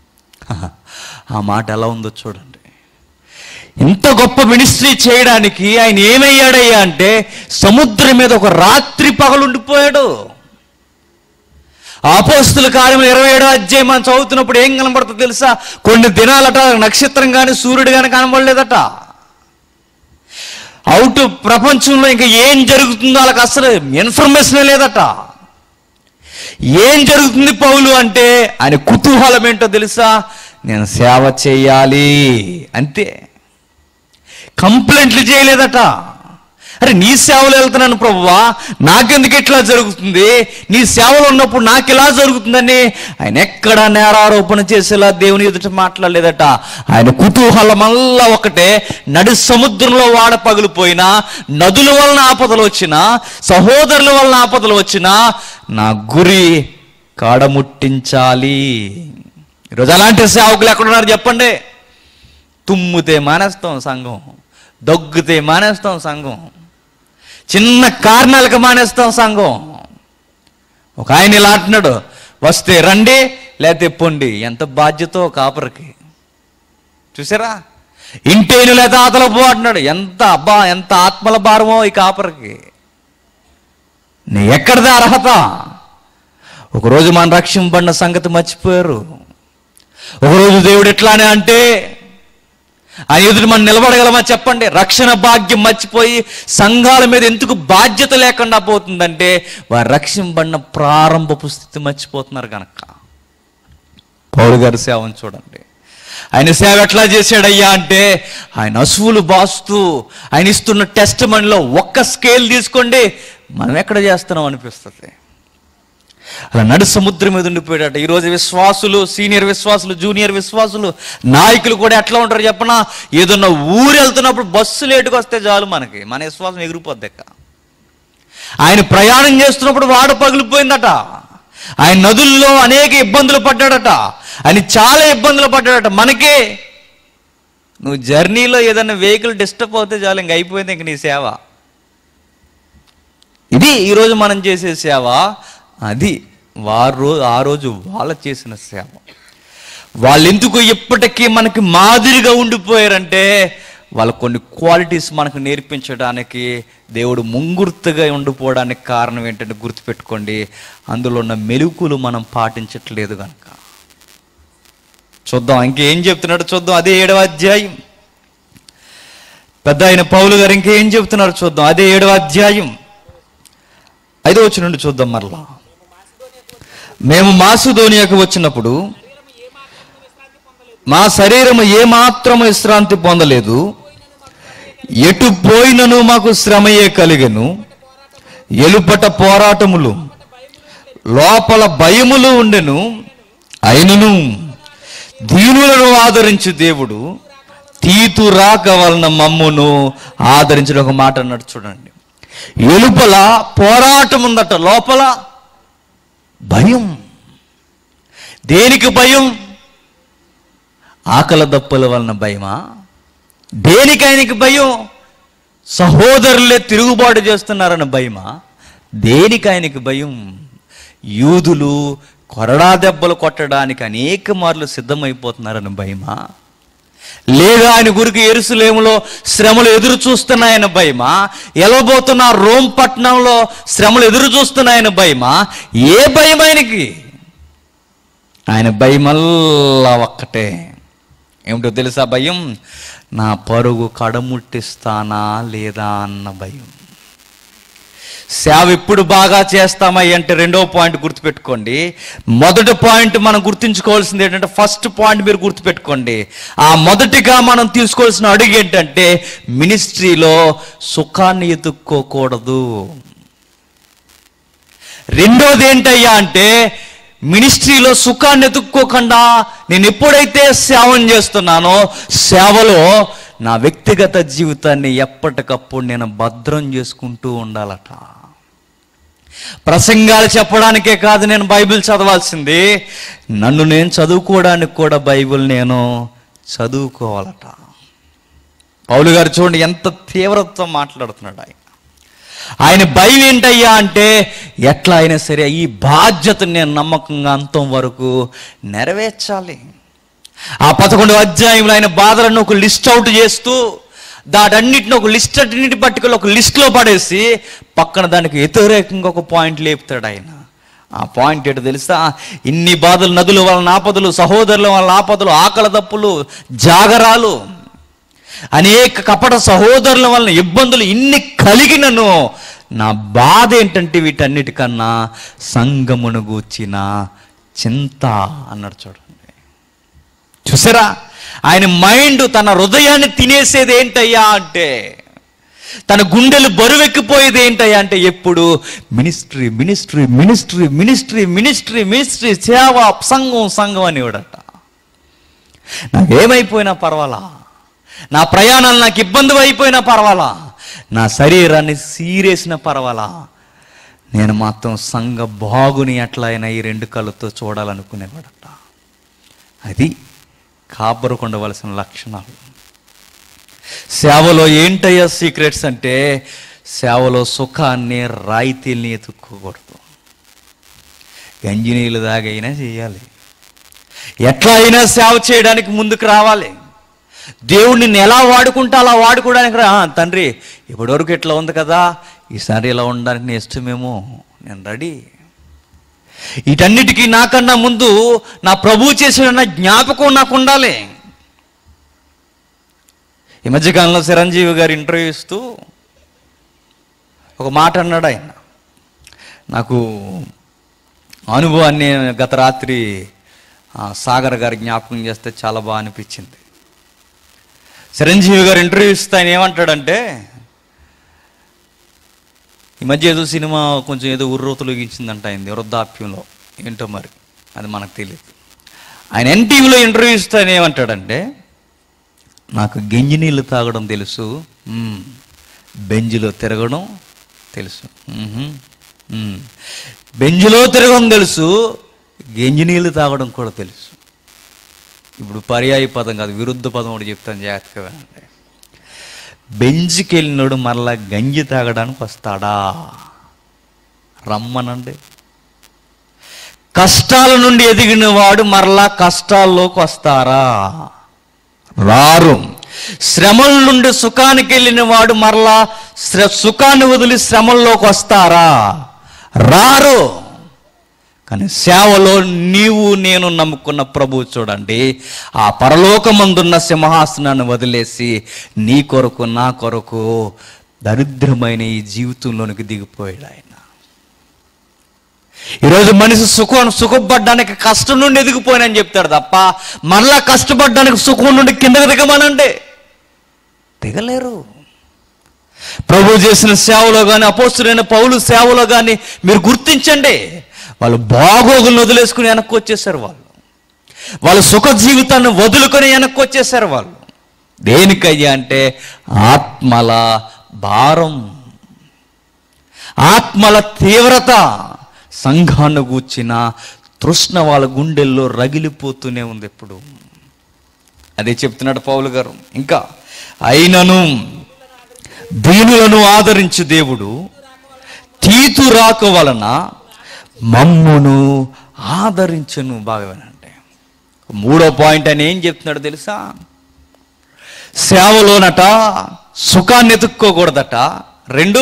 Speaker 1: ఆ మాట ఎలా ఉందో చూడండి ఇంత గొప్ప మినిస్ట్రీ చేయడానికి ఆయన ఏమయ్యాడయ్యా అంటే సముద్రం మీద ఒక రాత్రి పగలుండిపోయాడు ఆపోస్తుల కార్యం ఇరవై ఏడో అధ్యాయం మనం చదువుతున్నప్పుడు ఏం కనబడుతుందో తెలుసా కొన్ని దినాలట నక్షత్రం కానీ సూర్యుడు కానీ కనబడలేదట అవుట్ ప్రపంచంలో ఇంకా ఏం జరుగుతుందో వాళ్ళకి అసలు ఇన్ఫర్మేషన్ లేదట ఏం జరుగుతుంది పౌలు అంటే ఆయన కుతూహలం ఏంటో తెలుసా నేను సేవ చేయాలి అంతే కంప్లైంట్లు చేయలేదట అరే నీ సేవలు వెళ్తున్నాను ప్రభువా నాకెందుకు ఇట్లా జరుగుతుంది నీ సేవలు ఉన్నప్పుడు నాకు ఇలా జరుగుతుందని ఆయన ఎక్కడ నేరారోపణ చేసేలా దేవుని ఎదుట మాట్లాడలేదట ఆయన కుతూహలమల్లా ఒకటే నడి సముద్రంలో వాడ పగిలిపోయినా నదుల వలన ఆపదలు వచ్చినా సహోదరుల వలన ఆపదలు వచ్చినా నా గురి కాడముట్టించాలి ఈరోజు అలాంటి సేవకులు ఎక్కడున్నారు చెప్పండి తుమ్మితే మానేస్తాం సంఘం దగ్గితే మానేస్తాం సంఘం చిన్న కారణాలకు మానేస్తాం సంఘం ఒక ఆయన ఇలా అంటున్నాడు వస్తే రండి లేకపోతే పొండి ఎంత బాధ్యతో కాపరికి చూసారా ఇంటేను లేదా ఆతల పో అంటున్నాడు ఎంత అబ్బా ఎంత ఆత్మల భారమో ఈ కాపరికి నీ ఎక్కడిదా అర్హత ఒకరోజు మన రక్షింపబడిన సంగతి మర్చిపోయారు ఒకరోజు దేవుడు ఎట్లానే అంటే ఆ ఎదురు మనం నిలబడగలమా చెప్పండి రక్షణ భాగ్యం మర్చిపోయి సంఘాల మీద ఎందుకు బాధ్యత లేకుండా పోతుందంటే వారు రక్షింపబడిన ప్రారంభపు స్థితి మర్చిపోతున్నారు కనుక పౌరు గారి సేవను చూడండి ఆయన సేవ ఎట్లా చేశాడయ్యా అంటే ఆయన అసువులు బాస్తూ ఆయన ఇస్తున్న టెస్ట్ మనలో ఒక్క స్కేల్ తీసుకోండి మనం ఎక్కడ చేస్తున్నాం అనిపిస్తుంది అలా నడు సముద్రం మీద ఉండిపోయాడట ఈరోజు విశ్వాసులు సీనియర్ విశ్వాసులు జూనియర్ విశ్వాసులు నాయకులు కూడా ఎట్లా ఉంటారు చెప్పనా ఏదన్నా ఊరు వెళ్తున్నప్పుడు బస్సు లేటుకు వస్తే చాలు మనకి మన విశ్వాసం ఎగిరిపోద్ది ఎక్క ఆయన ప్రయాణం చేస్తున్నప్పుడు వాడ పగిలిపోయిందట ఆయన నదుల్లో అనేక ఇబ్బందులు పడ్డాడట ఆయన చాలా ఇబ్బందులు పడ్డాడట మనకే నువ్వు జర్నీలో ఏదైనా వెహికల్ డిస్టర్బ్ అవుతే చాలు ఇంక అయిపోయింది ఇంక నీ సేవ ఇది ఈరోజు మనం చేసే సేవ అది వారు ఆ రోజు వాళ్ళ చేసిన సేవ వాళ్ళు ఎందుకు ఎప్పటికీ మనకి మాదిరిగా ఉండిపోయారంటే వాళ్ళ కొన్ని క్వాలిటీస్ మనకు నేర్పించడానికి దేవుడు ముంగుర్తుగా ఉండిపోవడానికి కారణం ఏంటంటే గుర్తుపెట్టుకోండి అందులో ఉన్న మెలుకులు మనం పాటించట్లేదు కనుక చూద్దాం ఇంకేం చెప్తున్నాడు చూద్దాం అదే ఏడవ అధ్యాయం పెద్ద ఆయన పౌలు గారు ఇంకేం చెప్తున్నారు చూద్దాం అదే ఏడవ అధ్యాయం ఐదో వచ్చి నుండి చూద్దాం మరలా మేము మాసుధోనియాకు వచ్చినప్పుడు మా శరీరము ఏమాత్రము విశ్రాంతి పొందలేదు ఎటు పోయినను మాకు శ్రమయే కలిగెను ఎలుపట పోరాటములు లోపల భయములు ఉండెను అయినను దీనులను ఆదరించు దేవుడు తీతు రాక వలన మమ్మును ఆదరించిన ఒక మాట అన్నాడు చూడండి ఎలుపల పోరాటం ఉందట లోపల భయం దేనికి భయం ఆకల దప్పుల వలన భయమా దేనికి ఆయనకి భయం సహోదరులే తిరుగుబాటు చేస్తున్నారన్న భయమా దేనికి ఆయనకి భయం యూదులు కొరడా దెబ్బలు కొట్టడానికి అనేక మార్లు సిద్ధమైపోతున్నారన్న భయమా లేదా ఆయన గురికి ఎరుసలేములో శ్రమలు ఎదురు చూస్తున్నాయన్న భయమా ఎలబోతున్న రోమ్ పట్టణంలో శ్రమలు ఎదురు చూస్తున్నాయన్న భయమా ఏ భయం ఆయనకి ఆయన భయమల్లా ఒక్కటే ఏమిటో తెలుసా భయం నా పరుగు కడముట్టిస్తానా లేదా అన్న భయం సేవ ఎప్పుడు బాగా చేస్తామా అంటే రెండో పాయింట్ గుర్తుపెట్టుకోండి మొదటి పాయింట్ మనం గుర్తుంచుకోవాల్సింది ఏంటంటే ఫస్ట్ పాయింట్ మీరు గుర్తుపెట్టుకోండి ఆ మొదటిగా మనం తీసుకోవాల్సిన అడుగు ఏంటంటే మినిస్ట్రీలో సుఖాన్ని ఎత్తుక్కోకూడదు రెండోది ఏంటయ్యా అంటే మినిస్ట్రీలో సుఖాన్ని ఎత్తుక్కోకుండా నేను ఎప్పుడైతే సేవను చేస్తున్నానో సేవలో నా వ్యక్తిగత జీవితాన్ని ఎప్పటికప్పుడు నేను భద్రం చేసుకుంటూ ఉండాలట ప్రసంగాలు చెప్పడానికే కాదు నేను బైబిల్ చదవాల్సింది నన్ను నేను చదువుకోవడానికి కూడా బైబిల్ నేను చదువుకోవాలట పౌలు గారు చూడండి ఎంత తీవ్రతతో మాట్లాడుతున్నాడు ఆయన ఆయన భయం ఏంటయ్యా అంటే ఎట్లా అయినా సరే ఈ బాధ్యతను నేను నమ్మకంగా అంతం వరకు నెరవేర్చాలి ఆ పదకొండు అధ్యాయంలో ఆయన బాధలను ఒక లిస్ట్ అవుట్ చేస్తూ దాటన్నిటిని ఒక లిస్ట్ అన్నిటి పట్టుకుని ఒక లిస్ట్లో పడేసి పక్కన దానికి వ్యతిరేకంగా ఒక పాయింట్ లేపుతాడు ఆయన ఆ పాయింట్ ఏంటో తెలుసా ఇన్ని బాధలు నదుల వలన ఆపదలు సహోదరుల వలన ఆపదలు ఆకలి దప్పులు జాగరాలు అనేక కపట సహోదరుల వలన ఇబ్బందులు ఇన్ని కలిగినను నా బాధ ఏంటంటే వీటన్నిటికన్నా సంగమును గూర్చిన చింత అన్నాడు చూడండి చూసారా ఆయన మైండ్ తన హృదయాన్ని తినేసేది ఏంటయ్యా అంటే తన గుండెలు బరువెక్కిపోయేది ఏంటయ్యా అంటే ఎప్పుడు ministry ministry ministry ministry ministry ministry సేవ సంఘం సంఘం అనేవాడట నాకేమైపోయినా పర్వాలా నా ప్రయాణాలు నాకు ఇబ్బంది అయిపోయినా పర్వాలా నా శరీరాన్ని సీరేసిన పర్వాలా నేను మాత్రం సంఘ బాగుని ఎట్లా అయినా ఈ రెండు కళ్ళతో చూడాలనుకునేవాడట అది కాపరకు ఉండవలసిన లక్షణాలు సేవలో ఏంటయ్యా సీక్రెట్స్ అంటే సేవలో సుఖాన్ని రాయితీల్ని ఎత్తుక్కోకూడదు గంజినీళ్ళు దాగైనా చేయాలి ఎట్లా అయినా సేవ చేయడానికి ముందుకు రావాలి దేవుడిని నేను ఎలా వాడుకుంటా అలా వాడుకోవడానికి రా ఆ, తండ్రి ఇప్పటివరకు ఇట్లా ఉంది కదా ఈసారి ఇలా ఉండడానికి నేను ఇష్టమేమో నేను రెడీ వీటన్నిటికీ నాకన్నా ముందు నా ప్రభువు చేసిన జ్ఞాపకం నాకు ఉండాలి ఈ మధ్యకాలంలో చిరంజీవి గారు ఇంటర్వ్యూ ఇస్తూ ఒక మాట అన్నాడు ఆయన నాకు అనుభవాన్ని గత రాత్రి ఆ, సాగర్ గారి జ్ఞాపకం చేస్తే చాలా బాగా అనిపించింది చిరంజీవి గారు ఇంటర్వ్యూ ఇస్తే ఆయన ఏమంటాడంటే ఈ మధ్య ఏదో సినిమా కొంచెం ఏదో ఉర్రోతులగించిందంట అయింది వృద్ధాప్యంలో ఏంటో మరి అది మనకు తెలియదు ఆయన ఎన్టీవీలో ఇంటర్వ్యూ ఇస్తే ఆయన ఏమంటాడంటే నాకు గంజి నీళ్ళు తాగడం తెలుసు మ్మ్. బెంజిలో తిరగడం తెలుసు మ్మ్హ్మ్. మ్మ్. బెంజిలో తిరగడం తెలుసు గంజి నీళ్ళు తాగడం కూడా తెలుసు ఇప్పుడు పర్యాయ పదం కాదు విరుద్ధ పదం ఒకటి చెప్తాను జాగ్రత్తగా వినండి బెంచ్కి వెళ్ళినోడు మరలా గంజి తాగడానికి వస్తాడా రమ్మనండి కష్టాల నుండి ఎదిగిన వాడు మరలా కష్టాల్లోకి వస్తారా రారు శ్రమల నుండి సుఖానికి వెళ్ళిన వాడు మరలా శ్ర సుఖాన్ని వదిలి శ్రమల్లోకి వస్తారా రారు కానీ సేవలో నీవు నేను నమ్ముకున్న ప్రభు చూడండి ఆ పరలోకమందున్న సింహాసనాన్ని వదిలేసి నీ కొరకు నా కొరకు దరిద్రమైన ఈ జీవితంలోనికి దిగిపోయాడు ఆయన ఈరోజు మనిషి సుఖం సుఖపడ్డానికి కష్టం నుండి ఎదిగిపోయినని చెప్తాడు తప్ప మరలా కష్టపడ్డానికి సుఖం నుండి కిందకి దిగమనండి దిగలేరు ప్రభు చేసిన సేవలో కానీ అపోస్తుడైన పౌలు సేవలో కానీ మీరు గుర్తించండి వాళ్ళు బాగోగులను వదిలేసుకుని వెనక్కి వచ్చేసారు వాళ్ళు వాళ్ళ సుఖ జీవితాన్ని వదులుకొని వెనక్కి వచ్చేసారు వాళ్ళు దేనికయ్యా అంటే ఆత్మల భారం ఆత్మల తీవ్రత సంఘాన్ని గూర్చిన తృష్ణ వాళ్ళ గుండెల్లో రగిలిపోతూనే ఉంది ఎప్పుడు అదే చెప్తున్నాడు పౌలు గారు ఇంకా అయినను దీనులను ఆదరించు దేవుడు తీతు రాక వలన మమ్మును ఆదరించను బాగా వినండి మూడో పాయింట్ అని ఏం చెప్తున్నాడు తెలుసా సేవలోనట సుఖాన్ని ఎతుక్కోకూడదట రెండు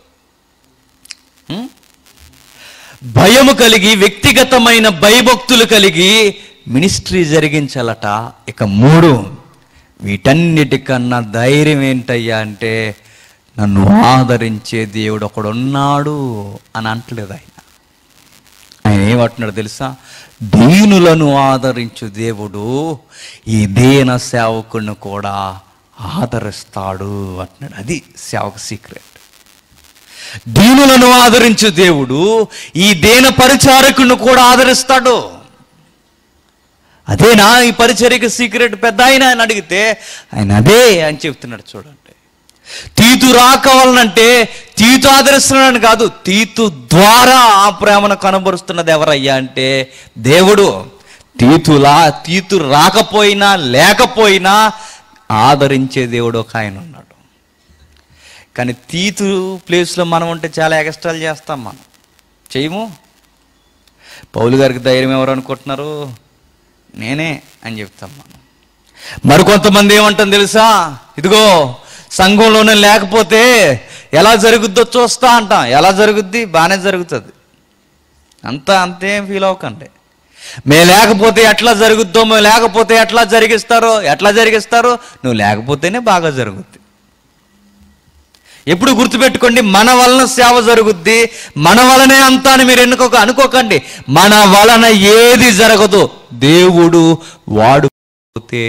Speaker 1: ఉం? భయము కలిగి వ్యక్తిగతమైన భయభక్తులు కలిగి మినిస్ట్రీ జరిగించాలట ఇక మూడు వీటన్నిటికన్నా ధైర్యం ఏంటయ్యా అంటే నన్ను ఆదరించే దేవుడు ఒకడున్నాడు అని అంటలేదు ఆయన ఆయన ఏమంటున్నాడు తెలుసా దీనులను ఆదరించు దేవుడు ఈ దీన సేవకుని కూడా ఆదరిస్తాడు అంటున్నాడు అది సేవక సీక్రెట్ దీనులను ఆదరించు దేవుడు ఈ దేన పరిచారకుని కూడా ఆదరిస్తాడు అదేనా ఈ పరిచర్యకి సీక్రెట్ పెద్ద ఆయన అని అడిగితే ఆయన అదే అని చెప్తున్నాడు చూడండి తీతు రాకవాలనంటే తీతు ఆదరిస్తున్నాడని కాదు తీతు ద్వారా ఆ ప్రేమను కనబరుస్తున్నది ఎవరయ్యా అంటే దేవుడు తీతులా తీతు రాకపోయినా లేకపోయినా ఆదరించే దేవుడు ఒక ఆయన ఉన్నాడు కానీ తీతు ప్లేస్లో మనం ఉంటే చాలా ఎక్స్ట్రాలు చేస్తాం మనం చేయము పౌలు గారికి ధైర్యం ఎవరు అనుకుంటున్నారు నేనే అని చెప్తాం మనం మరికొంతమంది ఏమంటాం తెలుసా ఇదిగో సంఘంలోనే లేకపోతే ఎలా జరుగుద్దో చూస్తా అంటాం ఎలా జరుగుద్ది బాగానే జరుగుతుంది అంతా అంతేం ఫీల్ అవ్వకండి మేము లేకపోతే ఎట్లా జరుగుద్దో మేము లేకపోతే ఎట్లా జరిగిస్తారో ఎట్లా జరిగిస్తారో నువ్వు లేకపోతేనే బాగా జరుగుద్ది ఎప్పుడు గుర్తుపెట్టుకోండి మన వలన సేవ జరుగుద్ది మన వలనే అంతా అని మీరు ఎన్నుకోక అనుకోకండి మన వలన ఏది జరగదు దేవుడు వాడుకోతే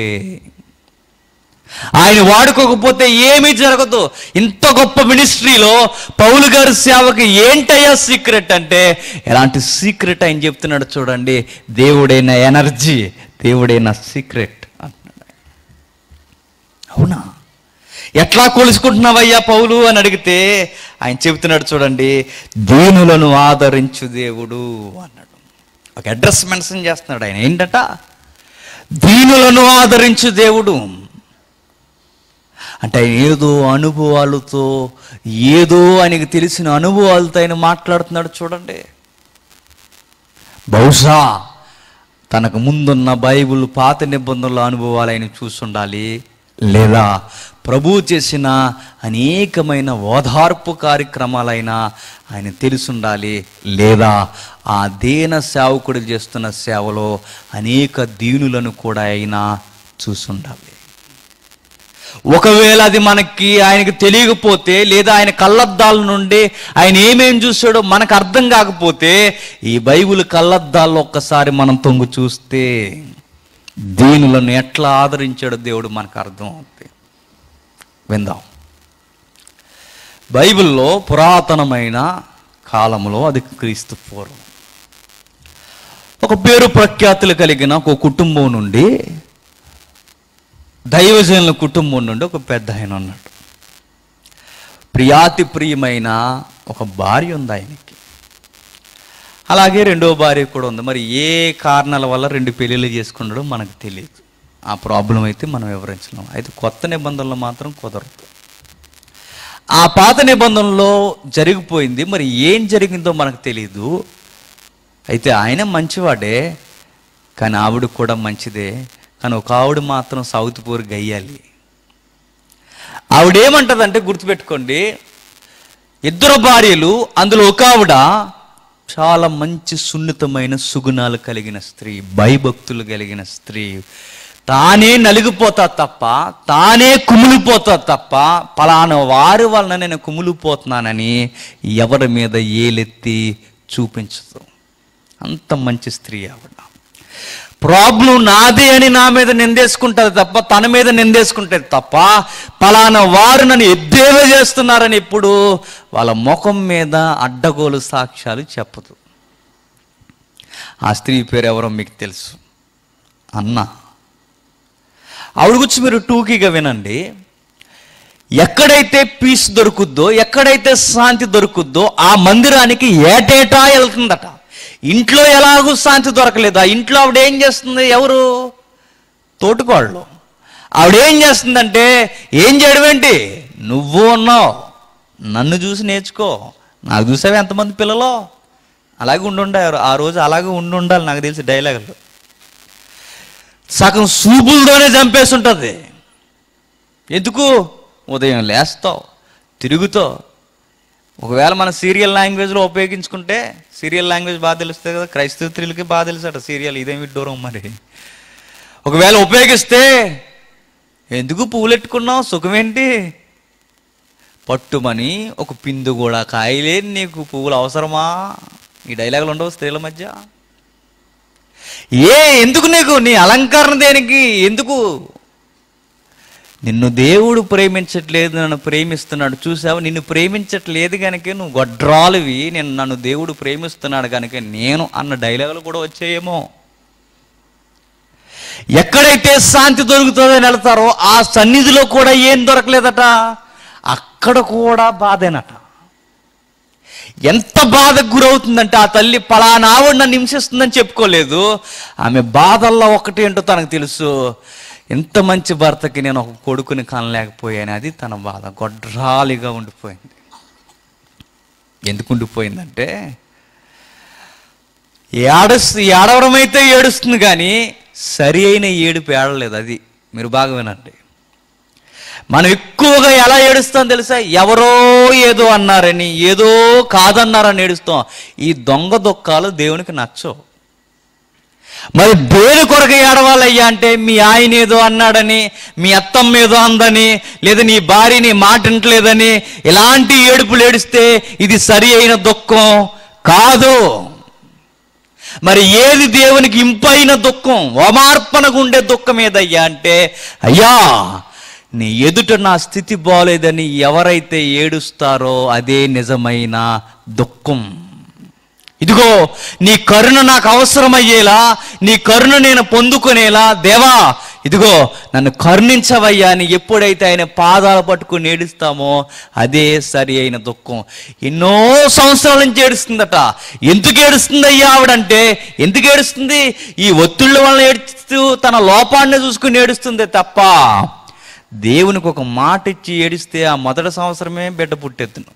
Speaker 1: ఆయన వాడుకోకపోతే ఏమీ జరగదు ఇంత గొప్ప మినిస్ట్రీలో పౌలు గారి సేవకి ఏంటయ్యా సీక్రెట్ అంటే ఎలాంటి సీక్రెట్ ఆయన చెప్తున్నాడు చూడండి దేవుడైన ఎనర్జీ దేవుడైన సీక్రెట్ అంటున్నాడు ఆయన. అవునా ఎట్లా కొలుసుకుంటున్నావయ్యా పౌలు అని అడిగితే ఆయన చెబుతున్నాడు చూడండి దీనులను ఆదరించు దేవుడు అన్నాడు ఒక అడ్రస్ మెన్షన్ చేస్తున్నాడు ఆయన ఏంటట దీనులను ఆదరించు దేవుడు అంటే ఆయన ఏదో అనుభవాలతో ఏదో ఆయనకి తెలిసిన అనుభవాలతో ఆయన మాట్లాడుతున్నాడు చూడండి బహుశా తనకు ముందున్న బైబిల్ పాత నిబంధనల అనుభవాలు ఆయన చూసుండాలి లేదా ప్రభు చేసిన అనేకమైన ఓదార్పు కార్యక్రమాలైనా ఆయన తెలుసుండాలి లేదా ఆ దేన సేవకుడు చేస్తున్న సేవలో అనేక దీనులను కూడా ఆయన చూసుండాలి ఒకవేళ అది మనకి ఆయనకి తెలియకపోతే లేదా ఆయన కళ్ళద్దాల నుండి ఆయన ఏమేం చూసాడో మనకు అర్థం కాకపోతే ఈ బైబిల్ కళ్ళద్దాల్లో ఒక్కసారి మనం తొంగు చూస్తే దీనులను ఎట్లా ఆదరించాడో దేవుడు మనకు అర్థం అవుతుంది విందాం బైబిల్లో పురాతనమైన కాలంలో అది క్రీస్తు పూర్వం ఒక పేరు ప్రఖ్యాతులు కలిగిన ఒక కుటుంబం నుండి దైవజనుల కుటుంబం నుండి ఒక పెద్ద ఆయన ఉన్నాడు ప్రియాతి ప్రియమైన ఒక భార్య ఉంది ఆయనకి అలాగే రెండో భార్య కూడా ఉంది మరి ఏ కారణాల వల్ల రెండు పెళ్ళిళ్ళు చేసుకున్నాడో మనకు తెలియదు ఆ ప్రాబ్లం అయితే మనం వివరించలేం అయితే కొత్త నిబంధనలు మాత్రం కుదరదు ఆ పాత నిబంధనలో జరిగిపోయింది మరి ఏం జరిగిందో మనకు తెలియదు అయితే ఆయన మంచివాడే కానీ ఆవిడ కూడా మంచిదే కానీ ఒక ఆవిడ మాత్రం సౌత్ పూర్ గయ్యాలి ఆవిడేమంటదంటే గుర్తుపెట్టుకోండి ఇద్దరు భార్యలు అందులో ఒక ఆవిడ చాలా మంచి సున్నితమైన సుగుణాలు కలిగిన స్త్రీ భయభక్తులు కలిగిన స్త్రీ తానే నలిగిపోతా తప్ప తానే కుమిలిపోతా తప్ప పలానా వారి వలన నేను కుమిలిపోతున్నానని ఎవరి మీద ఏలెత్తి చూపించదు అంత మంచి స్త్రీ ఆవిడ ప్రాబ్లం నాదే అని నా మీద నిందేసుకుంటుంది తప్ప తన మీద నిందేసుకుంటుంది తప్ప పలానా వారు నన్ను ఎద్దేవా చేస్తున్నారని ఎప్పుడు వాళ్ళ ముఖం మీద అడ్డగోలు సాక్ష్యాలు చెప్పదు ఆ స్త్రీ పేరు ఎవరో మీకు తెలుసు అన్న ఆవిడ గురించి మీరు టూకీగా వినండి ఎక్కడైతే పీస్ దొరుకుద్దో ఎక్కడైతే శాంతి దొరుకుద్దో ఆ మందిరానికి ఏటేటా వెళ్తుందట ఇంట్లో ఎలాగూ శాంతి దొరకలేదు ఆ ఇంట్లో ఆవిడ ఏం చేస్తుంది ఎవరు తోటికోళ్ళు ఆవిడ ఏం చేస్తుందంటే ఏం చేయడం ఏంటి నువ్వు ఉన్నావు నన్ను చూసి నేర్చుకో నాకు చూసావు ఎంతమంది పిల్లలు అలాగే ఉండుండారు ఆ రోజు అలాగే ఉండి ఉండాలి నాకు తెలిసి డైలాగులు సగం సూపులతోనే చంపేసి ఉంటుంది ఎందుకు ఉదయం లేస్తావు తిరుగుతావు ఒకవేళ మన సీరియల్ లాంగ్వేజ్లో ఉపయోగించుకుంటే సీరియల్ లాంగ్వేజ్ బాగా తెలుస్తుంది కదా క్రైస్తవ స్త్రీలకి బాగా తెలుసట సీరియల్ ఇదేమి దూరం మరి ఒకవేళ ఉపయోగిస్తే ఎందుకు పువ్వులెట్టుకున్నావు సుఖమేంటి పట్టుమని ఒక పిందు కూడా కాయలేని నీకు పువ్వులు అవసరమా ఈ డైలాగులు ఉండవు స్త్రీల మధ్య ఏ ఎందుకు నీకు నీ అలంకరణ దేనికి ఎందుకు నిన్ను దేవుడు ప్రేమించట్లేదు నన్ను ప్రేమిస్తున్నాడు చూసావు నిన్ను ప్రేమించట్లేదు కనుక నువ్వు గొడ్రాలువి నేను నన్ను దేవుడు ప్రేమిస్తున్నాడు కనుక నేను అన్న డైలాగులు కూడా వచ్చాయేమో ఎక్కడైతే శాంతి దొరుకుతుందని వెళ్తారో ఆ సన్నిధిలో కూడా ఏం దొరకలేదట అక్కడ కూడా బాధేనట ఎంత బాధకు గురవుతుందంటే ఆ తల్లి పలానా ఆవిడ నన్ను హింసిస్తుందని చెప్పుకోలేదు ఆమె బాధల్లో ఒకటి ఏంటో తనకు తెలుసు ఎంత మంచి భర్తకి నేను ఒక కొడుకుని కనలేకపోయాను అది తన బాధ గొడ్రాలిగా ఉండిపోయింది ఎందుకు ఉండిపోయిందంటే ఏడస్ ఏడవడం అయితే ఏడుస్తుంది కానీ సరి అయిన ఏడుపు ఏడలేదు అది మీరు బాగా వినండి మనం ఎక్కువగా ఎలా ఏడుస్తాం తెలుసా ఎవరో ఏదో అన్నారని ఏదో కాదన్నారని ఏడుస్తాం ఈ దొంగ దుఃఖాలు దేవునికి నచ్చవు మరి దేని కొరకు ఏడవాలయ్యా అంటే మీ ఆయన ఏదో అన్నాడని మీ అత్తమ్మ ఏదో అందని లేదా నీ భార్య నీ మాట వింటలేదని ఇలాంటి ఏడుపులు ఏడిస్తే ఇది సరి అయిన దుఃఖం కాదు మరి ఏది దేవునికి ఇంపైన దుఃఖం ఓమార్పణగా ఉండే దుఃఖం ఏదయ్యా అంటే అయ్యా నీ ఎదుట నా స్థితి బాగోలేదని ఎవరైతే ఏడుస్తారో అదే నిజమైన దుఃఖం ఇదిగో నీ కరుణ నాకు అవసరమయ్యేలా నీ కరుణ నేను పొందుకునేలా దేవా ఇదిగో నన్ను కరుణించవయ్యా అని ఎప్పుడైతే ఆయన పాదాలు పట్టుకుని ఏడుస్తామో అదే సరి అయిన దుఃఖం ఎన్నో సంవత్సరాల నుంచి ఏడుస్తుందట ఎందుకు ఏడుస్తుంది అయ్యా ఆవిడంటే ఎందుకు ఏడుస్తుంది ఈ ఒత్తిళ్ళ వలన ఏడుస్తూ తన లోపాన్ని చూసుకుని ఏడుస్తుంది తప్ప దేవునికి ఒక మాట ఇచ్చి ఏడిస్తే ఆ మొదటి సంవత్సరమే బిడ్డ పుట్టెత్తును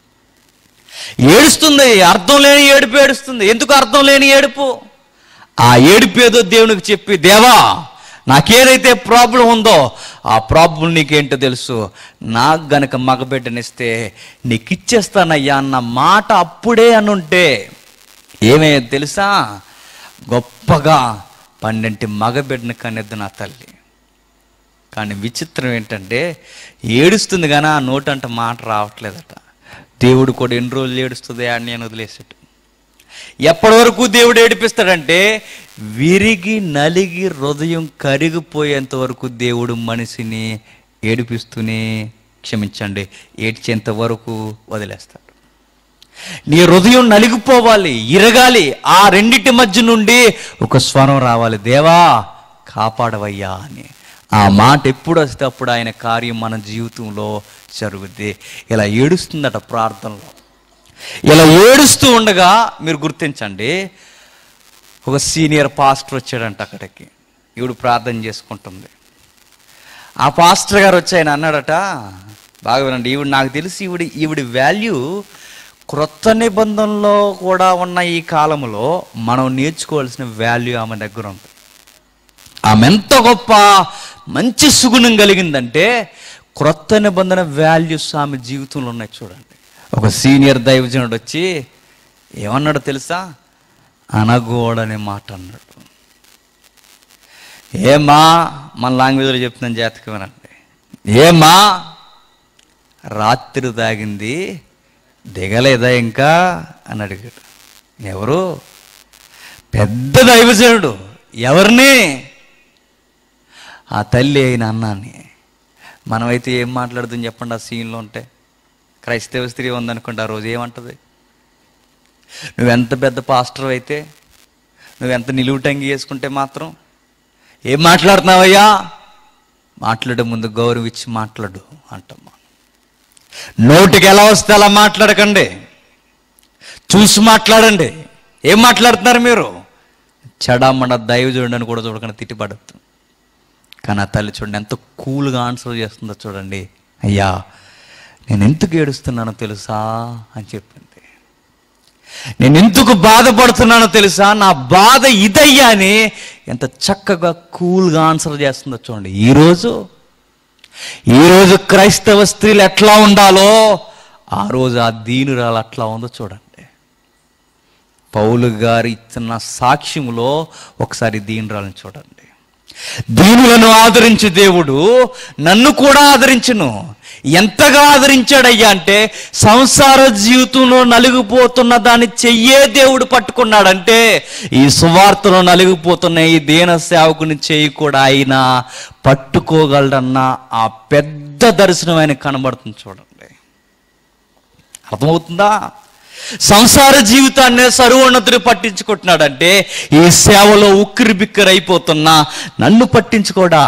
Speaker 1: ఏడుస్తుంది అర్థం లేని ఏడుపు ఏడుస్తుంది ఎందుకు అర్థం లేని ఏడుపు ఆ ఏడుపు ఏదో దేవునికి చెప్పి దేవా నాకేదైతే ప్రాబ్లం ఉందో ఆ ప్రాబ్లం నీకేంటో తెలుసు నాకు గనక మగబిడ్డనిస్తే నీకు ఇచ్చేస్తానయ్యా అన్న మాట అప్పుడే అనుంటే ఏమయ్యేది తెలుసా గొప్పగా పన్నెంటి మగబిడ్డని కనెద్దు నా తల్లి కానీ విచిత్రం ఏంటంటే ఏడుస్తుంది కానీ ఆ నోటంట మాట రావట్లేదట దేవుడు కూడా ఎన్ని రోజులు ఏడుస్తుంది అని నేను వదిలేసాడు ఎప్పటి వరకు దేవుడు ఏడిపిస్తాడంటే విరిగి నలిగి హృదయం కరిగిపోయేంత వరకు దేవుడు మనిషిని ఏడిపిస్తూనే క్షమించండి ఏడ్చేంత వరకు వదిలేస్తాడు నీ హృదయం నలిగిపోవాలి ఇరగాలి ఆ రెండిటి మధ్య నుండి ఒక స్వరం రావాలి దేవా కాపాడవయ్యా అని ఆ మాట ఎప్పుడు వస్తే అప్పుడు ఆయన కార్యం మన జీవితంలో జరుగుద్ది ఇలా ఏడుస్తుందట ప్రార్థనలో ఇలా ఏడుస్తూ ఉండగా మీరు గుర్తించండి ఒక సీనియర్ పాస్టర్ వచ్చాడంట అక్కడికి ఈవిడ ప్రార్థన చేసుకుంటుంది ఆ పాస్టర్ గారు వచ్చి ఆయన అన్నాడట బాగా వినండి ఈవిడ నాకు తెలిసి ఈవిడ ఈవిడ వాల్యూ క్రొత్త నిబంధనలో కూడా ఉన్న ఈ కాలంలో మనం నేర్చుకోవాల్సిన వాల్యూ ఆమె దగ్గర ఉంది ఆమె ఎంత గొప్ప మంచి సుగుణం కలిగిందంటే క్రొత్త నిబంధన వాల్యూస్ ఆమె జీవితంలో ఉన్నాయి చూడండి ఒక సీనియర్ దైవజనుడు వచ్చి ఏమన్నాడు తెలుసా అనగోడనే మాట అన్నాడు ఏమా మన లాంగ్వేజ్లో చెప్తున్నాను జాతకం వినండి ఏమా రాత్రి తాగింది దిగలేదా ఇంకా అని అడిగాడు ఎవరు పెద్ద దైవజనుడు ఎవరిని ఆ తల్లి అయిన అన్నాన్ని మనమైతే ఏం మాట్లాడుతుంది చెప్పండి ఆ సీన్లో ఉంటే క్రైస్తవ స్త్రీ ఉందనుకోండి ఆ రోజు ఏమంటది నువ్వెంత పెద్ద పాస్టర్ అయితే నువ్వెంత నిలువుటంగి వేసుకుంటే మాత్రం ఏం మాట్లాడుతున్నావయ్యా మాట్లాడే ముందు గౌరవం ఇచ్చి మాట్లాడు అంటమ్మా నోటికి ఎలా వస్తే అలా మాట్లాడకండి చూసి మాట్లాడండి ఏం మాట్లాడుతున్నారు మీరు చెడమడ దైవజుడు అని కూడా చూడకుండా తిట్టిపడద్దు కానీ ఆ తల్లి చూడండి ఎంత కూల్గా ఆన్సర్ చేస్తుందో చూడండి అయ్యా నేను ఎందుకు ఏడుస్తున్నానో తెలుసా అని చెప్పింది నేను ఎందుకు బాధపడుతున్నానో తెలుసా నా బాధ ఇదయ్యా అని ఎంత చక్కగా కూల్గా ఆన్సర్ చేస్తుందో చూడండి ఈరోజు ఈరోజు క్రైస్తవ స్త్రీలు ఎట్లా ఉండాలో ఆ రోజు ఆ దీనురాలు అట్లా ఉందో చూడండి పౌలు గారు ఇచ్చిన సాక్ష్యములో ఒకసారి దీనురాలను చూడండి దీనులను ఆదరించు దేవుడు నన్ను కూడా ఆదరించును ఎంతగా ఆదరించాడయ్యా అంటే సంసార జీవితంలో నలిగిపోతున్న దాన్ని చెయ్యే దేవుడు పట్టుకున్నాడంటే ఈ సువార్తలో నలిగిపోతున్న ఈ దీన సేవకుని చెయ్యి కూడా ఆయన పట్టుకోగలడన్న ఆ పెద్ద దర్శనం ఆయన కనబడుతుంది చూడండి అర్థమవుతుందా సంసార జీవితాన్ని సర్వోన్నతుడు పట్టించుకుంటున్నాడంటే ఈ సేవలో ఉక్కిరి బిక్కిరి అయిపోతున్నా నన్ను పట్టించుకోడా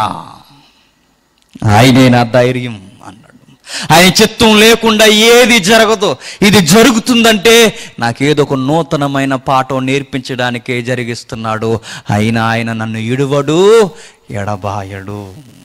Speaker 1: ఆయనే నా ధైర్యం అన్నాడు ఆయన చిత్తం లేకుండా ఏది జరగదు ఇది జరుగుతుందంటే నాకేదో ఒక నూతనమైన పాఠం నేర్పించడానికే జరిగిస్తున్నాడు అయినా ఆయన నన్ను ఇడువడు ఎడబాయడు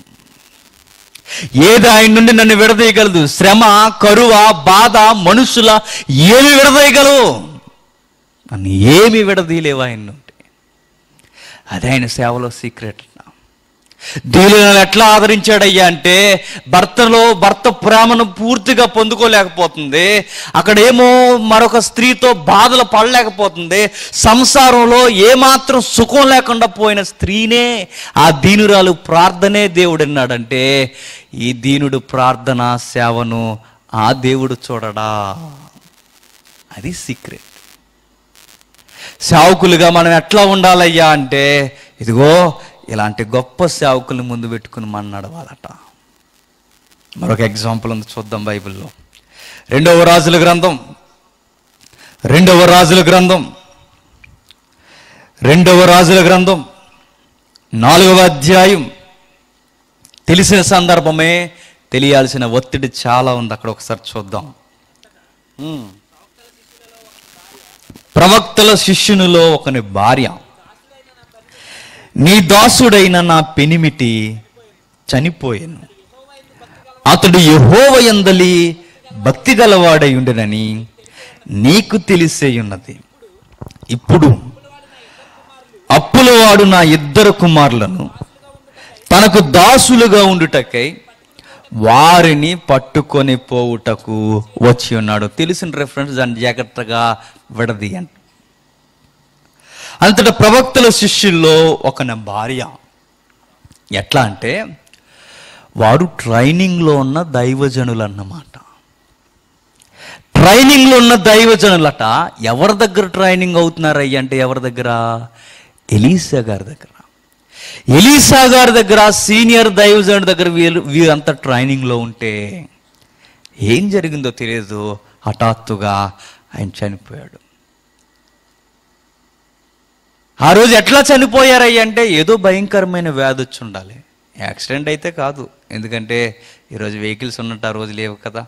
Speaker 1: ఏది ఆయన నుండి నన్ను విడదీయగలదు శ్రమ కరువ బాధ మనుషుల ఏమి విడదీయగలవు నన్ను ఏమి విడదీయలేవు ఆయన నుండి అదే ఆయన సేవలో సీక్రెట్ దీనిని ఎట్లా ఆదరించాడయ్యా అంటే భర్తలో భర్త ప్రేమను పూర్తిగా పొందుకోలేకపోతుంది అక్కడేమో మరొక స్త్రీతో బాధలు పడలేకపోతుంది సంసారంలో ఏమాత్రం సుఖం లేకుండా పోయిన స్త్రీనే ఆ దీనురాలు ప్రార్థనే దేవుడు అన్నాడంటే ఈ దీనుడు ప్రార్థన సేవను ఆ దేవుడు చూడడా అది సీక్రెట్ సేవకులుగా మనం ఎట్లా ఉండాలయ్యా అంటే ఇదిగో ఇలాంటి గొప్ప సేవకుల్ని ముందు పెట్టుకుని మనం నడవాలట మరొక ఎగ్జాంపుల్ ఉంది చూద్దాం బైబిల్లో రెండవ రాజుల గ్రంథం రెండవ రాజుల గ్రంథం రెండవ రాజుల గ్రంథం నాలుగవ అధ్యాయం తెలిసిన సందర్భమే తెలియాల్సిన ఒత్తిడి చాలా ఉంది అక్కడ ఒకసారి చూద్దాం ఉమ్. ప్రవక్తల శిష్యునిలో ఒకని భార్య నీ దాసుడైన నా పెనిమిటి చనిపోయాను అతడు యెహోవ యందలి భక్తి గలవాడై ఉండనని నీకు తెలిసే ఉన్నది ఇప్పుడు అప్పులవాడు నా ఇద్దరు కుమారులను తనకు దాసులుగా ఉండుటకై వారిని పట్టుకొని పోవుటకు వచ్చి ఉన్నాడు తెలిసిన రెఫరెన్స్ దాన్ని జాగ్రత్తగా విడదీయండి అంతట ప్రవక్తల శిష్యుల్లో ఒక నా భార్య ఎట్లా అంటే వారు ట్రైనింగ్లో ఉన్న దైవజనులు అన్నమాట ట్రైనింగ్లో ఉన్న దైవజనులట ఎవరి దగ్గర ట్రైనింగ్ అవుతున్నారయ్య అంటే ఎవరి దగ్గర ఎలీసా గారి దగ్గర ఎలీసా గారి దగ్గర సీనియర్ దైవజనుడి దగ్గర వీళ్ళు వీరంతా ట్రైనింగ్లో ఉంటే ఏం జరిగిందో తెలియదు హఠాత్తుగా ఆయన చనిపోయాడు ఆ రోజు ఎట్లా చనిపోయారయ్య అంటే ఏదో భయంకరమైన వ్యాధి వచ్చి ఉండాలి యాక్సిడెంట్ అయితే కాదు ఎందుకంటే ఈరోజు వెహికల్స్ ఉన్నట్టు ఆ రోజు లేవు కదా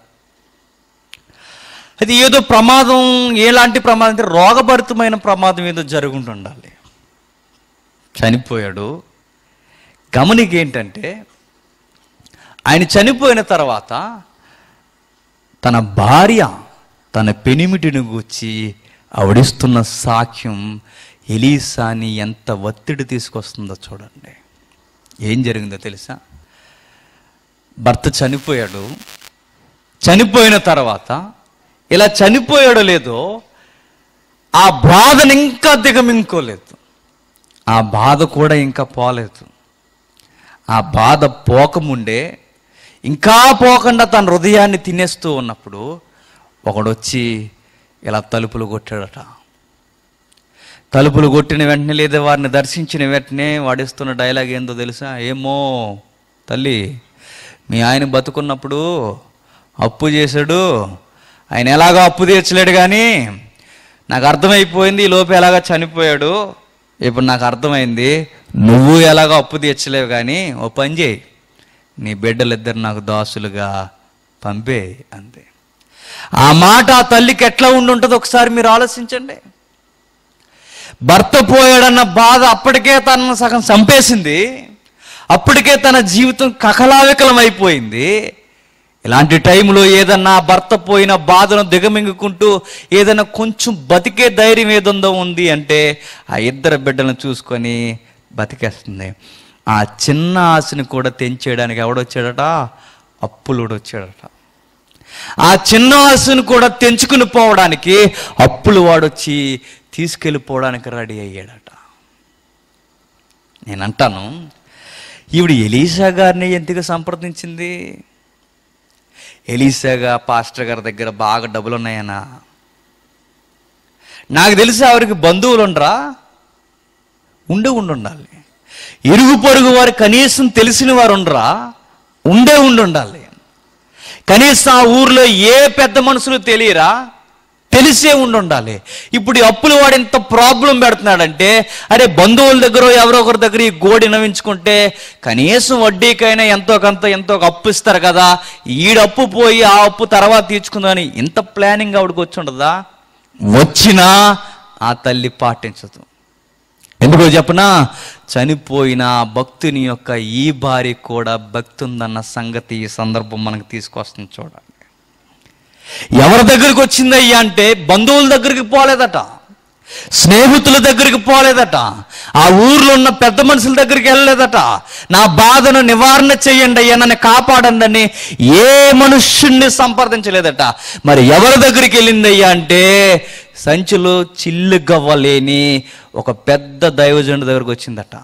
Speaker 1: అది ఏదో ప్రమాదం ఎలాంటి ప్రమాదం అంటే రోగభరితమైన ప్రమాదం ఏదో జరుగుంటుండాలి చనిపోయాడు గమనిక ఏంటంటే ఆయన చనిపోయిన తర్వాత తన భార్య తన పెనిమిటిని గూర్చి ఆవిడిస్తున్న సాక్ష్యం ఎలీసాని ఎంత ఒత్తిడి తీసుకొస్తుందో చూడండి ఏం జరిగిందో తెలుసా భర్త చనిపోయాడు చనిపోయిన తర్వాత ఇలా చనిపోయాడో లేదో ఆ బాధను ఇంకా దిగమింకోలేదు ఆ బాధ కూడా ఇంకా పోలేదు ఆ బాధ పోకముండే ఇంకా పోకుండా తన హృదయాన్ని తినేస్తూ ఉన్నప్పుడు ఒకడొచ్చి ఇలా తలుపులు కొట్టాడట తలుపులు కొట్టిన వెంటనే లేదా వారిని దర్శించిన వెంటనే వాడిస్తున్న డైలాగ్ ఏందో తెలుసా ఏమో తల్లి మీ ఆయన బతుకున్నప్పుడు అప్పు చేశాడు ఆయన ఎలాగో అప్పు తీర్చలేడు కానీ నాకు అర్థమైపోయింది ఈ లోపు ఎలాగో చనిపోయాడు ఇప్పుడు నాకు అర్థమైంది నువ్వు ఎలాగో అప్పు తీర్చలేవు కానీ ఓ పని చేయి నీ బిడ్డలిద్దరు నాకు దాసులుగా పంపే అంతే ఆ మాట ఆ తల్లికి ఎట్లా ఉండి ఉంటుందో ఒకసారి మీరు ఆలోచించండి భర్త పోయాడన్న బాధ అప్పటికే తనను సగం చంపేసింది అప్పటికే తన జీవితం కకలావికలం అయిపోయింది ఇలాంటి టైంలో ఏదన్నా భర్త పోయిన బాధను దిగమింగుకుంటూ ఏదైనా కొంచెం బతికే ధైర్యం ఏదుందో ఉంది అంటే ఆ ఇద్దరు బిడ్డలను చూసుకొని బతికేస్తుంది ఆ చిన్న ఆశని కూడా తెంచేయడానికి ఎవడొచ్చాడట అప్పులుడు వచ్చాడట ఆ చిన్న ఆశను కూడా తెంచుకుని పోవడానికి అప్పులు వాడొచ్చి తీసుకెళ్ళిపోవడానికి రెడీ అయ్యాడట నేను అంటాను ఈవిడ ఎలీషా గారిని ఎందుకు సంప్రదించింది ఎలీసాగా పాస్టర్ గారి దగ్గర బాగా డబ్బులు ఉన్నాయనా నాకు తెలిసి ఆవిడకి బంధువులు ఉండరా ఉండే ఉండి ఉండాలి ఇరుగు పొరుగు వారు కనీసం తెలిసిన వారు ఉండరా ఉండే ఉండి ఉండాలి కనీసం ఆ ఊర్లో ఏ పెద్ద మనుషులు తెలియరా తెలిసే ఉండి ఉండాలి ఇప్పుడు ఈ అప్పులు వాడు ఎంత ప్రాబ్లం పెడుతున్నాడంటే అరే బంధువుల దగ్గర ఎవరో ఒకరి దగ్గర ఈ గోడి నవ్వించుకుంటే కనీసం వడ్డీకైనా ఎంతో కొంత ఎంతో ఒక అప్పు ఇస్తారు కదా ఈడ అప్పు పోయి ఆ అప్పు తర్వాత తీర్చుకుందని ఇంత ప్లానింగ్ ఆవిడకి వచ్చి ఉండదా వచ్చినా ఆ తల్లి పాటించదు ఎందుకో చెప్పనా చనిపోయిన ఆ భక్తుని యొక్క ఈ భార్య కూడా భక్తి ఉందన్న సంగతి ఈ సందర్భం మనకు తీసుకొస్తుంది చూడండి ఎవరి దగ్గరికి వచ్చిందయ్యా అంటే బంధువుల దగ్గరికి పోలేదట స్నేహితుల దగ్గరికి పోలేదట ఆ ఊర్లో ఉన్న పెద్ద మనుషుల దగ్గరికి వెళ్ళలేదట నా బాధను నివారణ చేయండి అయ్యా నన్ను కాపాడండి అని ఏ మనుష్యుణ్ణి సంప్రదించలేదట మరి ఎవరి దగ్గరికి వెళ్ళిందయ్యా అంటే సంచిలో చిల్లు గవ్వలేని ఒక పెద్ద దైవజనుడి దగ్గరకు వచ్చిందట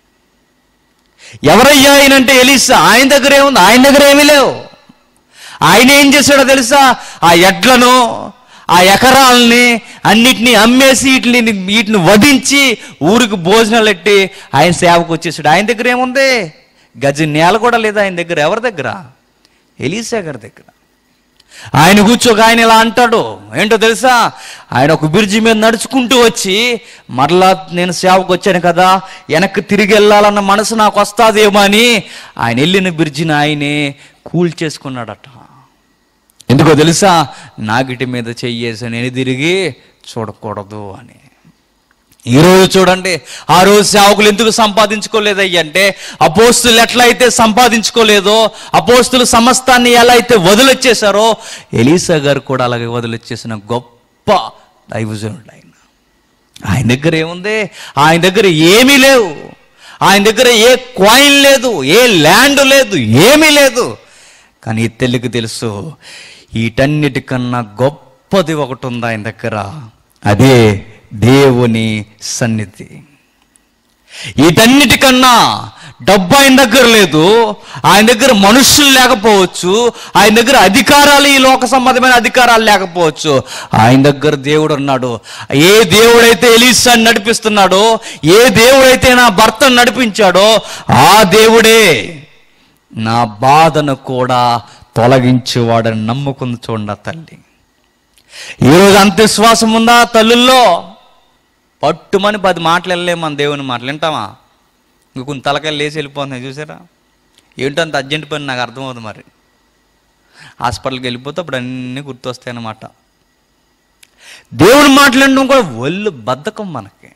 Speaker 1: ఎవరయ్యా ఆయనంటే ఎలిసా ఆయన దగ్గర ఏముంది ఆయన దగ్గర ఏమీ లేవు ఆయన ఏం చేశాడో తెలుసా ఆ ఎడ్లను ఆ ఎకరాలని అన్నిటినీ అమ్మేసి వీటిని వీటిని వధించి ఊరికి భోజనాలు ఎట్టి ఆయన సేవకు వచ్చేసాడు ఆయన దగ్గర ఏముంది గజ నేల కూడా లేదు ఆయన దగ్గర ఎవరి దగ్గర ఎలీసా గారి దగ్గర ఆయన కూర్చోక ఆయన ఇలా అంటాడు ఏంటో తెలుసా ఆయన ఒక బ్రిడ్జి మీద నడుచుకుంటూ వచ్చి మరలా నేను సేవకు వచ్చాను కదా వెనక్కి తిరిగి వెళ్ళాలన్న మనసు నాకు వస్తాదేమో అని ఆయన వెళ్ళిన బ్రిడ్జిని ఆయనే కూల్ చేసుకున్నాడట ఎందుకో తెలుసా నాగిటి మీద చెయ్యేసి నేను తిరిగి చూడకూడదు అని ఈరోజు చూడండి ఆ రోజు సేవకులు ఎందుకు సంపాదించుకోలేదయ్య అంటే అపోస్తులు ఎట్లయితే సంపాదించుకోలేదో అపోస్తులు సమస్తాన్ని ఎలా అయితే వదిలొచ్చేశారో ఎలీసా గారు కూడా అలాగే వదిలొచ్చేసిన గొప్ప దైవజనుడు ఆయన ఆయన దగ్గర ఏముంది ఆయన దగ్గర ఏమీ లేవు ఆయన దగ్గర ఏ కాయిన్ లేదు ఏ ల్యాండ్ లేదు ఏమీ లేదు కానీ ఈ తెల్లికి తెలుసు వీటన్నిటికన్నా గొప్పది ఒకటి ఉంది ఆయన దగ్గర అదే దేవుని సన్నిధి వీటన్నిటికన్నా డబ్బు ఆయన దగ్గర లేదు ఆయన దగ్గర మనుషులు లేకపోవచ్చు ఆయన దగ్గర అధికారాలు ఈ లోక సంబంధమైన అధికారాలు లేకపోవచ్చు ఆయన దగ్గర దేవుడు ఉన్నాడు ఏ దేవుడైతే ఎలీసాన్ని నడిపిస్తున్నాడో ఏ దేవుడైతే నా భర్తను నడిపించాడో ఆ దేవుడే నా బాధను కూడా తొలగించేవాడని నమ్ముకుంది చూడండి ఆ తల్లి ఈరోజు అంత విశ్వాసం ఉందా తల్లుల్లో పట్టుమని పది మాటలు వెళ్ళలేము మన దేవుని మాటలు వింటామా ఇంక కొన్ని తలకాయలు లేచి వెళ్ళిపోతున్నాయి చూసారా ఏంటో అంత అర్జెంట్ పని నాకు అర్థమవుతుంది మరి హాస్పిటల్కి వెళ్ళిపోతే అప్పుడు అన్నీ గుర్తొస్తాయి అన్నమాట దేవుని మాట్లాడడం కూడా ఒళ్ళు బద్ధకం మనకి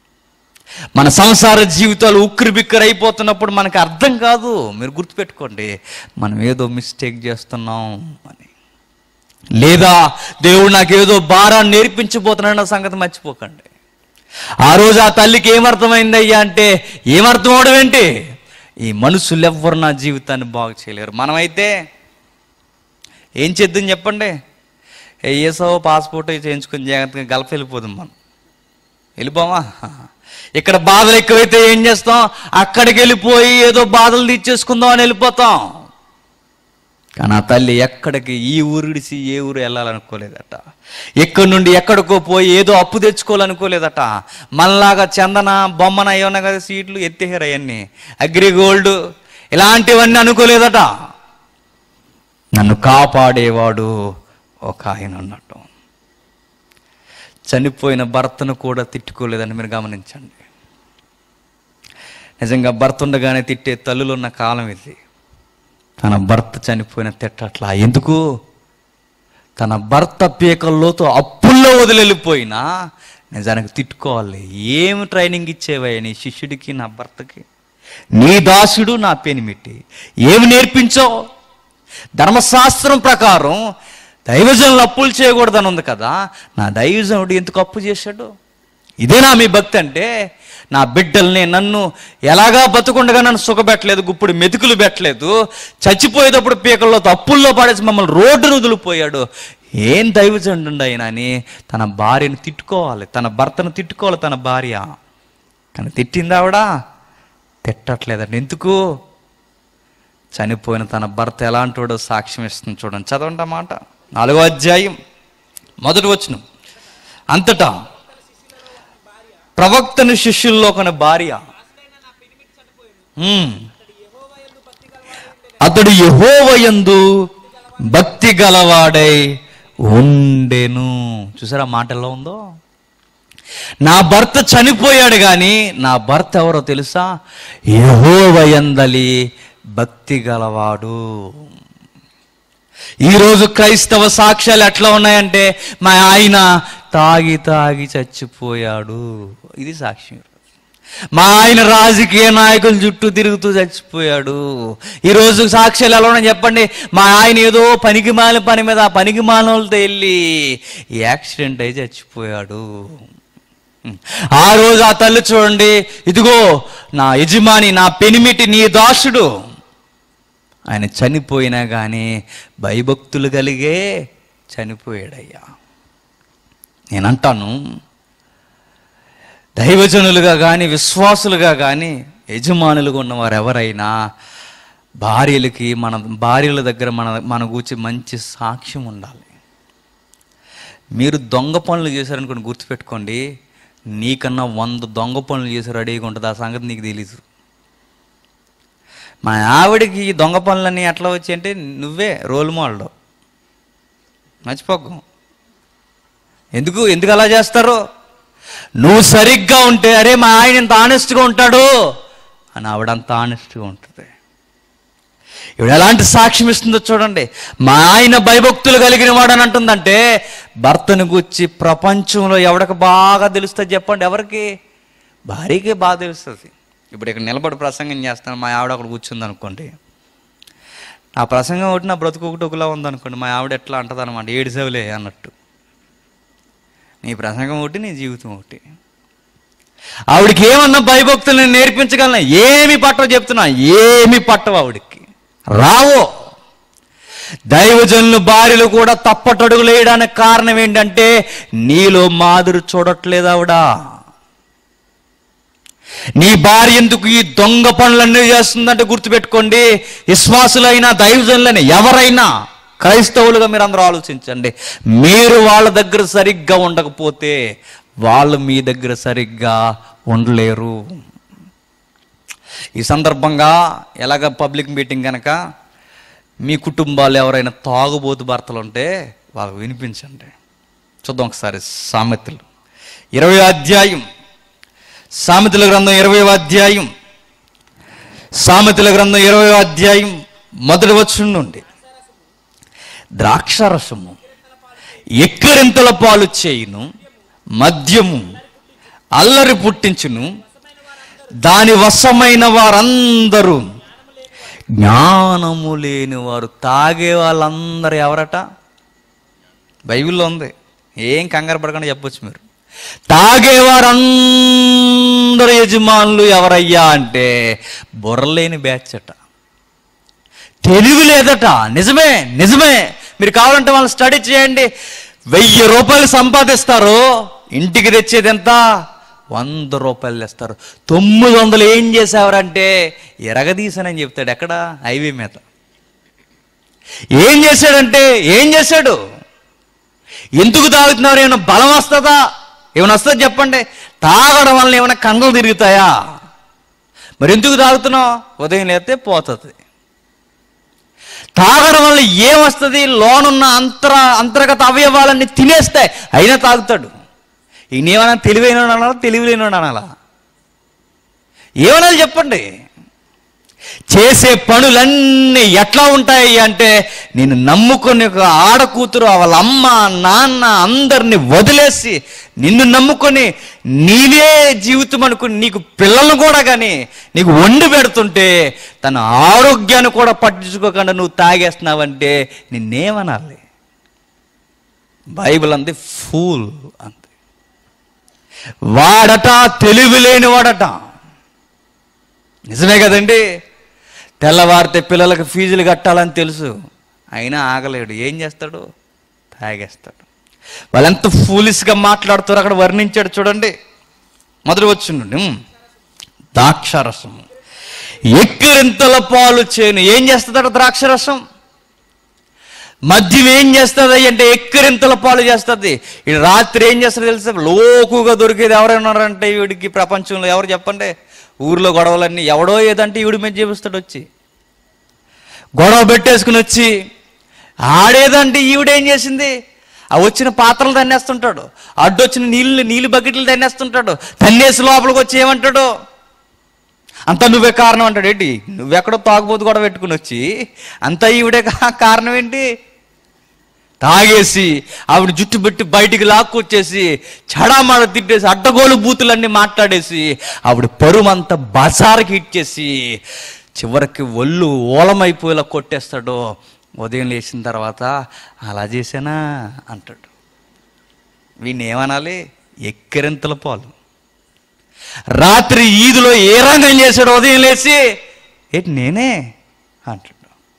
Speaker 1: మన సంసార జీవితాలు ఉక్కిరి బిక్కిరి అయిపోతున్నప్పుడు మనకి అర్థం కాదు మీరు గుర్తుపెట్టుకోండి మనం ఏదో మిస్టేక్ చేస్తున్నాం అని లేదా దేవుడు నాకు ఏదో భారాన్ని నేర్పించబోతున్నాడన్న సంగతి మర్చిపోకండి ఆ రోజు ఆ తల్లికి ఏమర్థమైంది అయ్యా అంటే ఏమర్థం అవడం ఏంటి ఈ మనుషులు ఎవ్వరు నా జీవితాన్ని బాగు చేయలేరు మనమైతే ఏం చేద్దాం చెప్పండి ఏ ఏసో పాస్పోర్ట్ చేయించుకొని జాగ్రత్తగా గల్ఫ్ వెళ్ళిపోదాం మనం వెళ్ళిపోమా ఇక్కడ బాధలు ఎక్కువైతే ఏం చేస్తాం అక్కడికి వెళ్ళిపోయి ఏదో బాధలు తీర్చేసుకుందాం అని వెళ్ళిపోతాం కానీ ఆ తల్లి ఎక్కడికి ఈ ఊరు విడిచి ఏ ఊరు వెళ్ళాలనుకోలేదట ఎక్కడి నుండి ఎక్కడికో పోయి ఏదో అప్పు తెచ్చుకోవాలనుకోలేదట మనలాగా చందన బొమ్మన ఏమన్నా కదా సీట్లు ఎత్తేసారు అవన్నీ అగ్రిగోల్డ్ ఇలాంటివన్నీ అనుకోలేదట నన్ను కాపాడేవాడు ఒక ఆయన ఉన్నట్టు చనిపోయిన భర్తను కూడా తిట్టుకోలేదని మీరు గమనించండి నిజంగా భర్త ఉండగానే తిట్టే తల్లులు ఉన్న కాలం ఇది తన భర్త చనిపోయిన తిట్టట్లా ఎందుకు తన భర్త పీకల్లోతో అప్పుల్లో వదిలిపోయినా నిజానికి తిట్టుకోవాలి ఏమి ట్రైనింగ్ ఇచ్చేవయ్య నీ శిష్యుడికి నా భర్తకి నీ దాసుడు నా పెనిమిటి ఏమి నేర్పించో ధర్మశాస్త్రం ప్రకారం దైవజనులు అప్పులు చేయకూడదని ఉంది కదా నా దైవజనుడు ఎందుకు అప్పు చేశాడు ఇదేనా మీ భక్తి అంటే నా బిడ్డల్ని నన్ను ఎలాగా బతుకుండగా నన్ను సుఖపెట్టలేదు గుప్పుడు మెతుకులు పెట్టలేదు చచ్చిపోయేటప్పుడు పీకల్లో అప్పుల్లో పడేసి మమ్మల్ని రోడ్డును వదిలిపోయాడు ఏం దైవజనుడు ఆయన అని తన భార్యను తిట్టుకోవాలి తన భర్తను తిట్టుకోవాలి తన భార్య కానీ తిట్టింది ఆవిడ తిట్టట్లేదండి ఎందుకు చనిపోయిన తన భర్త ఎలాంటివాడో సాక్ష్యం ఇస్తుంది చూడండి చదవండి ఆ మాట నాలుగో అధ్యాయం మొదటి వచ్చిన అంతటా ప్రవక్తను శిష్యుల్లో ఒక భార్య ఉమ్. అతడు యహోవయందు భక్తి గలవాడై ఉండెను చూసారా మాట ఎలా ఉందో నా భర్త చనిపోయాడు కానీ నా భర్త ఎవరో తెలుసా యహోవయందలి భక్తి గలవాడు ఈరోజు క్రైస్తవ సాక్ష్యాలు ఎట్లా ఉన్నాయంటే మా ఆయన తాగి తాగి చచ్చిపోయాడు ఇది సాక్ష్యం మా ఆయన రాజకీయ నాయకుల చుట్టూ తిరుగుతూ చచ్చిపోయాడు ఈరోజు సాక్ష్యాలు ఎలా ఉన్నాయి చెప్పండి మా ఆయన ఏదో పనికి మాలిన పని మీద ఆ పనికి మానవులతో వెళ్ళి యాక్సిడెంట్ అయి చచ్చిపోయాడు ఆ రోజు ఆ తల్లి చూడండి ఇదిగో నా యజమాని నా పెనిమిటి నీ దాసుడు ఆయన చనిపోయినా కానీ భయభక్తులు కలిగే చనిపోయాడయ్యా నేనంటాను దైవజనులుగా కానీ విశ్వాసులుగా కానీ యజమానులుగా ఉన్నవారు ఎవరైనా భార్యలకి మన భార్యల దగ్గర మన మన గురించి మంచి సాక్ష్యం ఉండాలి మీరు దొంగ పనులు చేశారనుకోండి గుర్తుపెట్టుకోండి నీకన్నా వంద దొంగ పనులు చేసి రెడీగా ఉంటుంది ఆ సంగతి నీకు తెలీదు మా ఆవిడకి ఈ దొంగ పనులన్నీ ఎట్లా వచ్చి అంటే నువ్వే రోల్ మోడల్ మర్చిపోకు ఎందుకు ఎందుకు అలా చేస్తారు నువ్వు సరిగ్గా ఉంటే అరే మా ఆయన ఇంత ఆనెస్ట్గా ఉంటాడు అని ఆవిడంత ఆనెస్ట్గా ఉంటుంది ఇవిడ ఎలాంటి సాక్ష్యం ఇస్తుందో చూడండి మా ఆయన భయభక్తులు కలిగిన వాడు అని అంటుందంటే భర్తను గుచ్చి ప్రపంచంలో ఎవడికి బాగా తెలుస్తుంది చెప్పండి ఎవరికి భార్యకే బాగా తెలుస్తుంది ఇప్పుడు ఇక్కడ నిలబడి ప్రసంగం చేస్తాను మా ఆవిడ అక్కడ కూర్చుంది అనుకోండి ఆ ప్రసంగం ఒకటి నా బ్రతుకు ఒకటి ఒకలా ఉందనుకోండి మా ఆవిడ ఎట్లా అంటది అనమాట ఏడు సేవలే అన్నట్టు నీ ప్రసంగం ఒకటి నీ జీవితం ఒకటి ఆవిడకి ఏమన్నా భయభక్తులను నేర్పించగలనా ఏమి పట్టవు చెప్తున్నా ఏమి పట్టవు ఆవిడకి రావో దైవజనులు భార్యలు కూడా తప్పటడుగులు వేయడానికి కారణం ఏంటంటే నీలో మాదిరి చూడట్లేదు ఆవిడా నీ భార్య ఎందుకు ఈ దొంగ పనులన్నీ చేస్తుందంటే గుర్తుపెట్టుకోండి విశ్వాసులైనా దైవజనులైనా ఎవరైనా క్రైస్తవులుగా మీరు అందరూ ఆలోచించండి మీరు వాళ్ళ దగ్గర సరిగ్గా ఉండకపోతే వాళ్ళు మీ దగ్గర సరిగ్గా ఉండలేరు ఈ సందర్భంగా ఎలాగ పబ్లిక్ మీటింగ్ కనుక మీ కుటుంబాలు ఎవరైనా తాగుబోతు భర్తలు ఉంటే వాళ్ళకు వినిపించండి చూద్దాం ఒకసారి సామెతలు ఇరవై అధ్యాయం సామెతల గ్రంథం ఇరవై అధ్యాయం సామెతల గ్రంథం ఇరవై అధ్యాయం మొదటి వచ్చి నుండి ద్రాక్షరసము ఎక్కిరింతల పాలు చేయును మద్యము అల్లరి పుట్టించును దాని వశమైన వారందరూ జ్ఞానము లేని వారు తాగే వాళ్ళందరూ ఎవరట బైబిల్లో ఉంది ఏం కంగారు పడకుండా చెప్పొచ్చు మీరు తాగేవారందరూ యజమానులు ఎవరయ్యా అంటే బుర్రలేని బ్యాచ్ అట తెలివి లేదట నిజమే నిజమే మీరు కావాలంటే వాళ్ళు స్టడీ చేయండి వెయ్యి రూపాయలు సంపాదిస్తారు ఇంటికి తెచ్చేది ఎంత వంద రూపాయలు తెస్తారు తొమ్మిది వందలు ఏం చేసేవారంటే ఎరగదీసానని చెప్తాడు ఎక్కడ హైవే మీద ఏం చేశాడంటే ఏం చేశాడు ఎందుకు తాగుతున్నారు ఏమైనా బలం వస్తుందా ఏమైనా వస్తుంది చెప్పండి తాగడం వల్ల ఏమైనా కండలు తిరుగుతాయా మరి ఎందుకు తాగుతున్నావు ఉదయం లేస్తే పోతుంది తాగడం వల్ల ఏమొస్తుంది లోనున్న అంతర అంతర్గత అవయవాలన్నీ తినేస్తాయి అయినా తాగుతాడు ఈయనేమన్నా తెలివైన అనాలా తెలివిలేని అనాలా ఏమనాలి చెప్పండి చేసే పనులన్నీ ఎట్లా ఉంటాయి అంటే నేను నమ్ముకొని ఒక ఆడ కూతురు వాళ్ళ అమ్మ నాన్న అందరిని వదిలేసి నిన్ను నమ్ముకొని నీవే జీవితం అనుకుని నీకు పిల్లలను కూడా కానీ నీకు వండి పెడుతుంటే తన ఆరోగ్యాన్ని కూడా పట్టించుకోకుండా నువ్వు తాగేస్తున్నావంటే నిన్నేమనాలి బైబిల్ అంది ఫూల్ అంతే వాడట తెలివి లేని వాడట నిజమే కదండి తెల్లవారితే పిల్లలకు ఫీజులు కట్టాలని తెలుసు అయినా ఆగలేడు ఏం చేస్తాడు తాగేస్తాడు వాళ్ళు ఎంత ఫూలిస్గా మాట్లాడుతారో అక్కడ వర్ణించాడు చూడండి మొదటి వచ్చిండు ద్రాక్షరసం ఎక్కిరింతల పాలు చేను ఏం చేస్తుందట ద్రాక్షరసం మద్యం ఏం చేస్తుంది అంటే ఎక్కిరింతల పాలు చేస్తుంది ఈ రాత్రి ఏం చేస్తుంది తెలుసా లోకుగా దొరికేది ఎవరైనా ఉన్నారంటే వీడికి ప్రపంచంలో ఎవరు చెప్పండి ఊర్లో గొడవలన్నీ ఎవడో ఏదంటే ఈవిడి మీద చేపిస్తాడు వచ్చి గొడవ పెట్టేసుకుని వచ్చి ఆడేదంటే ఈవిడేం చేసింది ఆ వచ్చిన పాత్రలు తన్నేస్తుంటాడు అడ్డొచ్చిన నీళ్ళు నీళ్ళు బకెట్లు తన్నేస్తుంటాడు తన్నేసి లోపలికి వచ్చి ఏమంటాడు అంతా నువ్వే కారణం అంటాడు ఏంటి నువ్వెక్కడో తాగుబోతు కూడా పెట్టుకుని వచ్చి అంతా ఈవిడే కా- కారణం ఏంటి తాగేసి ఆవిడ జుట్టు పెట్టి బయటికి లాక్కొచ్చేసి చడామాడ తిట్టేసి అడ్డగోలు బూతులన్నీ మాట్లాడేసి ఆవిడ పరుమంతా బజార్కి ఇచ్చేసి చివరికి ఒళ్ళు ఓలమైపోయేలా కొట్టేస్తాడు ఉదయం లేచిన తర్వాత అలా చేశానా అంటాడు వీడిని ఏమనాలి ఎక్కిరింతల పాలు రాత్రి ఈదులో ఏ రంగం చేశాడు ఉదయం లేచి ఏంటి నేనే అంటాడు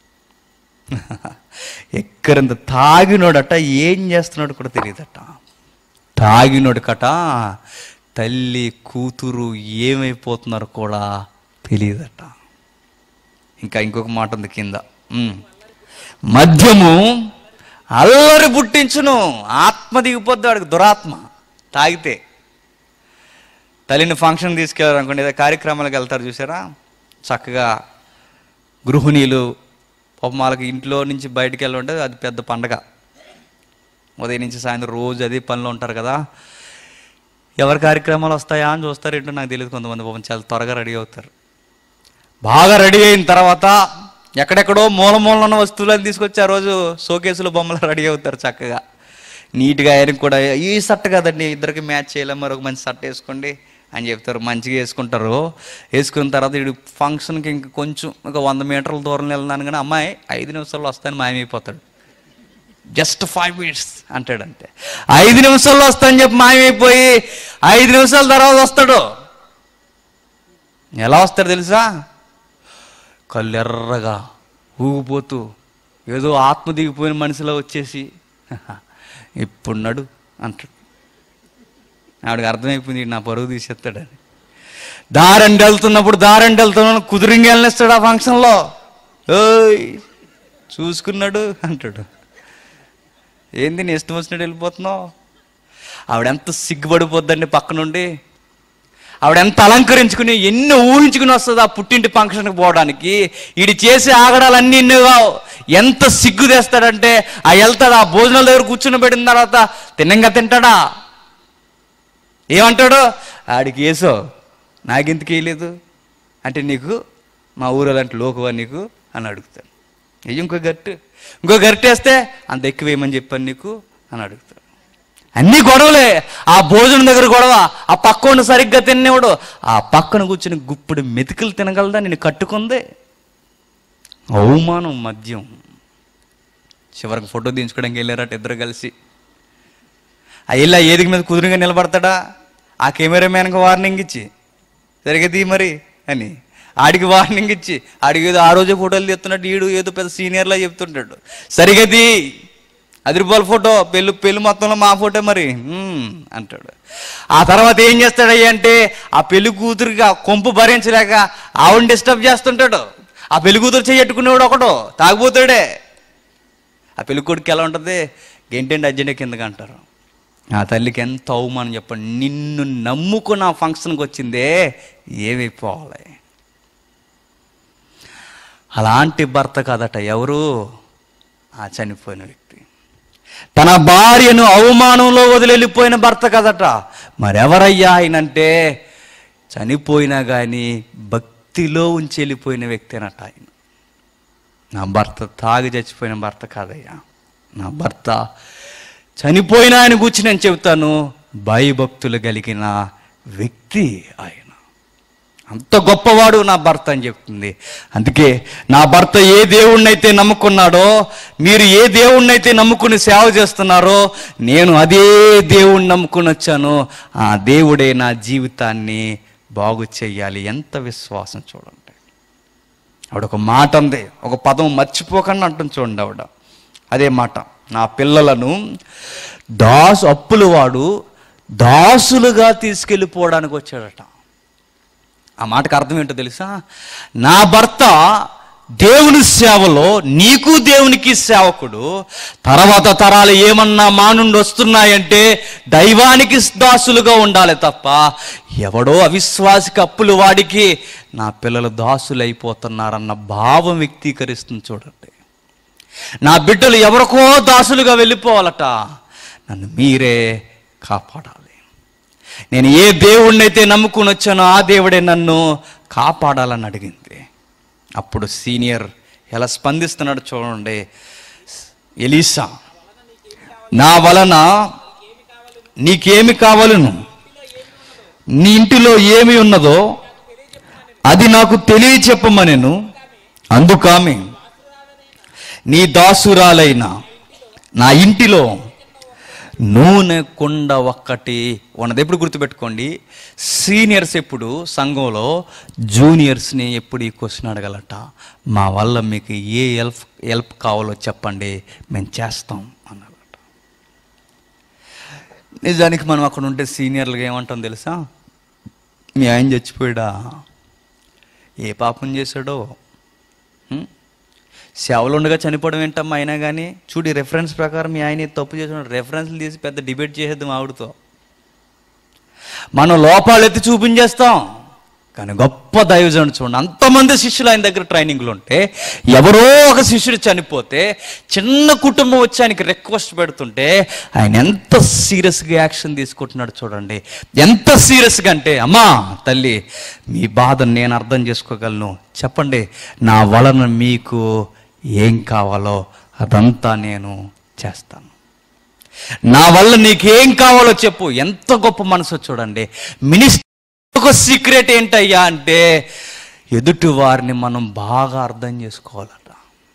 Speaker 1: ఎక్కరింత తాగినోడట ఏం చేస్తున్నాడు కూడా తెలియదట తాగినోడు కట తల్లి కూతురు ఏమైపోతున్నారో కూడా తెలియదట ఇంకా ఇంకొక మాట ఉంది కింద ఉమ్. మద్యము అల్లరి పుట్టించును ఆత్మ దిగిపోద్ది వాడికి దురాత్మ తాగితే తల్లిని ఫంక్షన్ తీసుకెళ్ళారు అనుకోండి ఏదో కార్యక్రమాలకు వెళ్తారు చూసారా చక్కగా గృహిణీలు పాపం వాళ్ళకి ఇంట్లో నుంచి బయటికి వెళ్ళాలంటే అది పెద్ద పండగ ఉదయం నుంచి సాయంత్రం రోజు అదే పనిలో ఉంటారు కదా ఎవరి కార్యక్రమాలు వస్తాయా అని చూస్తారు ఏంటో నాకు తెలియదు కొంతమంది పాపం చాలా త్వరగా రెడీ అవుతారు బాగా రెడీ అయిన తర్వాత ఎక్కడెక్కడో మూల మూలన ఉన్న వస్తువులను తీసుకొచ్చి ఆ రోజు షోకేసులో బొమ్మలు రెడీ అవుతారు చక్కగా నీట్గా ఆయనకి కూడా ఈ షర్ట్ కదండి ఇద్దరికి మ్యాచ్ చేయలేం మరొక మంచి షర్ట్ వేసుకోండి అని చెప్తారు మంచిగా వేసుకుంటారు వేసుకున్న తర్వాత వీడు ఫంక్షన్కి ఇంక కొంచెం ఒక వంద మీటర్ల దూరం వెళ్తున్నాను కానీ అమ్మాయి ఐదు నిమిషాల్లో వస్తాను మాయమైపోతాడు జస్ట్ ఫైవ్ మినిట్స్ అంటాడు అంతే ఐదు నిమిషాల్లో వస్తానని చెప్పి మాయమైపోయి ఐదు నిమిషాల తర్వాత వస్తాడు ఎలా వస్తాడు తెలుసా కళ్ళు ఎర్రగా ఊగిపోతూ ఏదో ఆత్మ దిగిపోయిన మనిషిలో వచ్చేసి ఇప్పుడు నడు అంటాడు ఆవిడకి అర్థమైపోయింది "ఈడు నా పరువు తీసేస్తాడని దారండి వెళ్తున్నప్పుడు దారండి వెళ్తున్నాను కుదిరింగి వెళ్ళిస్తాడు ఆ ఫంక్షన్లో ఓయ్ చూసుకున్నాడు అంటాడు ఏంది నీ ఇష్టం వచ్చినట్టు వెళ్ళిపోతున్నావు ఆవిడెంత సిగ్గుపడిపోద్దండి పక్క నుండి ఆవిడెంత అలంకరించుకుని ఎన్ని ఊహించుకుని వస్తుంది ఆ పుట్టింటి ఫంక్షన్కి పోవడానికి వీడి చేసే ఆగడాలన్నీ ఇన్ని కావు ఎంత సిగ్గు తెస్తాడంటే ఆ వెళ్తాడు ఆ భోజనాల దగ్గర కూర్చుని పెట్టిన తర్వాత తిన్నంగా తింటాడా ఏమంటాడు ఆడికి వేసో నాకెందుకు వేయలేదు అంటే నీకు మా ఊరు అలాంటి లోకువా నీకు అని అడుగుతాడు వెయ్యి ఇంకో గట్టు ఇంకో గట్టు వేస్తే అంత ఎక్కువ వేయమని చెప్పాను నీకు అని అడుగుతాడు అన్ని గొడవలే ఆ భోజనం దగ్గర గొడవ ఆ పక్కన సరిగ్గా తినేవాడు ఆ పక్కన కూర్చుని గుప్పుడు మెతుకులు తినగలదా నేను కట్టుకుందే అవమానం మద్యం చివరికి ఫోటో తీయించుకోవడానికి వెళ్ళారట ఇద్దరు కలిసి ఆ వెళ్ళి ఆ ఏదిక మీద కుదురుగా నిలబడతాడా ఆ కెమెరా మ్యాన్కి వార్నింగ్ ఇచ్చి జరిగేది మరి అని ఆడికి వార్నింగ్ ఇచ్చి ఆడికి ఏదో ఆ రోజే ఫోటోలు తీస్తున్నట్టు ఈడు ఏదో పెద్ద సీనియర్లా చెప్తుంటాడు సరిగది అది రూపాయల ఫోటో పెళ్ళి పెళ్ళి మొత్తంలో మా ఫోటో మరి "మ్మ్" అంటాడు ఆ తర్వాత ఏం చేస్తాడయ్య అంటే ఆ పెళ్లి కూతురికి ఆ కొంపు భరించలేక ఆవిడని డిస్టర్బ్ చేస్తుంటాడు ఆ పెళ్లి కూతురు చెయ్యట్టుకునేవాడు ఒకడు తాగిపోతాడే ఆ పెళ్లి కొడుకు ఎలా ఉంటుంది గెంటండి అర్జెంట్ కిందకి అంటారు ఆ తల్లికి ఎంత అవమానం చెప్పండి నిన్ను నమ్ముకున్న ఆ ఫంక్షన్కి వచ్చిందే ఏమైపోవాలి అలాంటి భర్త కాదట ఎవరు ఆ చనిపోయిన వ్యక్తి తన భార్యను అవమానంలో వదిలిపోయిన భర్త కదట మరెవరయ్యా ఆయనంటే చనిపోయినా కానీ భక్తిలో ఉంచి వెళ్ళిపోయిన వ్యక్తేనట ఆయన నా భర్త తాగి చచ్చిపోయిన భర్త కాదయ్యా నా భర్త చనిపోయినా ఆయన గురించి నేను చెబుతాను భయభక్తులు కలిగిన వ్యక్తి ఆయన అంత గొప్పవాడు నా భర్త అని చెప్తుంది అందుకే నా భర్త ఏ దేవుణ్ణైతే నమ్ముకున్నాడో మీరు ఏ దేవుణ్ణైతే నమ్ముకుని సేవ చేస్తున్నారో నేను అదే దేవుణ్ణి నమ్ముకుని వచ్చాను ఆ దేవుడే నా జీవితాన్ని బాగు చెయ్యాలి ఎంత విశ్వాసం చూడండి ఆవిడ ఒక మాట ఉంది ఒక పదం మర్చిపోకుండా అంటుంది చూడండి ఆవిడ అదే మాట నా పిల్లలను దాసు అప్పులు వాడు దాసులుగా తీసుకెళ్ళిపోవడానికి వచ్చాడట ఆ మాటకు అర్థం ఏంటో తెలుసా నా భర్త దేవుని సేవలో నీకు దేవునికి సేవకుడు తర్వాత తరాలు ఏమన్నా మానుండి వస్తున్నాయంటే దైవానికి దాసులుగా ఉండాలి తప్ప ఎవడో అవిశ్వాసికి అప్పులు వాడికి నా పిల్లలు దాసులు అయిపోతున్నారన్న భావం వ్యక్తీకరిస్తుంది చూడండి నా బిడ్డలు ఎవరికో దాసులుగా వెళ్ళిపోవాలట నన్ను మీరే కాపాడాలి నేను ఏ దేవుణ్ణైతే నమ్ముకుని వచ్చానో ఆ దేవుడే నన్ను కాపాడాలని అడిగింది అప్పుడు సీనియర్ ఎలా స్పందిస్తున్నాడు చూడండి ఎలీసా నా వలన నీకేమి కావాలను నీ ఇంటిలో ఏమి ఉన్నదో అది నాకు తెలియ చెప్పమనెను అందుకామె నీ దాసురాలైన నా ఇంటిలో నూనె కుండ ఒక్కటి ఉన్నది ఎప్పుడు గుర్తుపెట్టుకోండి సీనియర్స్ ఎప్పుడు సంఘంలో జూనియర్స్ని ఎప్పుడు ఈ క్వశ్చన్ అడగలట మా వల్ల మీకు ఏ హెల్ప్ హెల్ప్ కావాలో చెప్పండి మేము చేస్తాం అన్నారట నిజానికి మనం అక్కడ ఉంటే సీనియర్లుగా ఏమంటాం తెలుసా మీ ఆయన చచ్చిపోయాడా ఏ పాపం చేశాడో హ్మ్? సేవలు ఉండగా చనిపోవడం ఏంటమ్మా అయినా కానీ చూడు ఈ రెఫరెన్స్ ప్రకారం మీ ఆయన ఇది తప్పు చేసిన రెఫరెన్స్లు తీసి పెద్ద డిబేట్ చేసేద్దాం ఆవిడతో మనం లోపాలు ఎత్తి చూపించేస్తాం కానీ గొప్ప దైవజనుడు చూడండి అంతమంది శిష్యులు ఆయన దగ్గర ట్రైనింగ్లు ఉంటే ఎవరో ఒక శిష్యుడు చనిపోతే చిన్న కుటుంబం వచ్చి ఆయనకి రిక్వెస్ట్ పెడుతుంటే ఆయన ఎంత సీరియస్గా యాక్షన్ తీసుకుంటున్నాడు చూడండి ఎంత సీరియస్గా అంటే అమ్మా తల్లి మీ బాధను నేను అర్థం చేసుకోగలను చెప్పండి నా వలన మీకు ఏం కావాలో అదంతా నేను చేస్తాను నా వల్ల నీకేం కావాలో చెప్పు ఎంత గొప్ప మనసు చూడండి మినిస్టర్ ఒక సీక్రెట్ ఏంటయ్యా అంటే ఎదుటి వారిని మనం బాగా అర్థం చేసుకోవాలట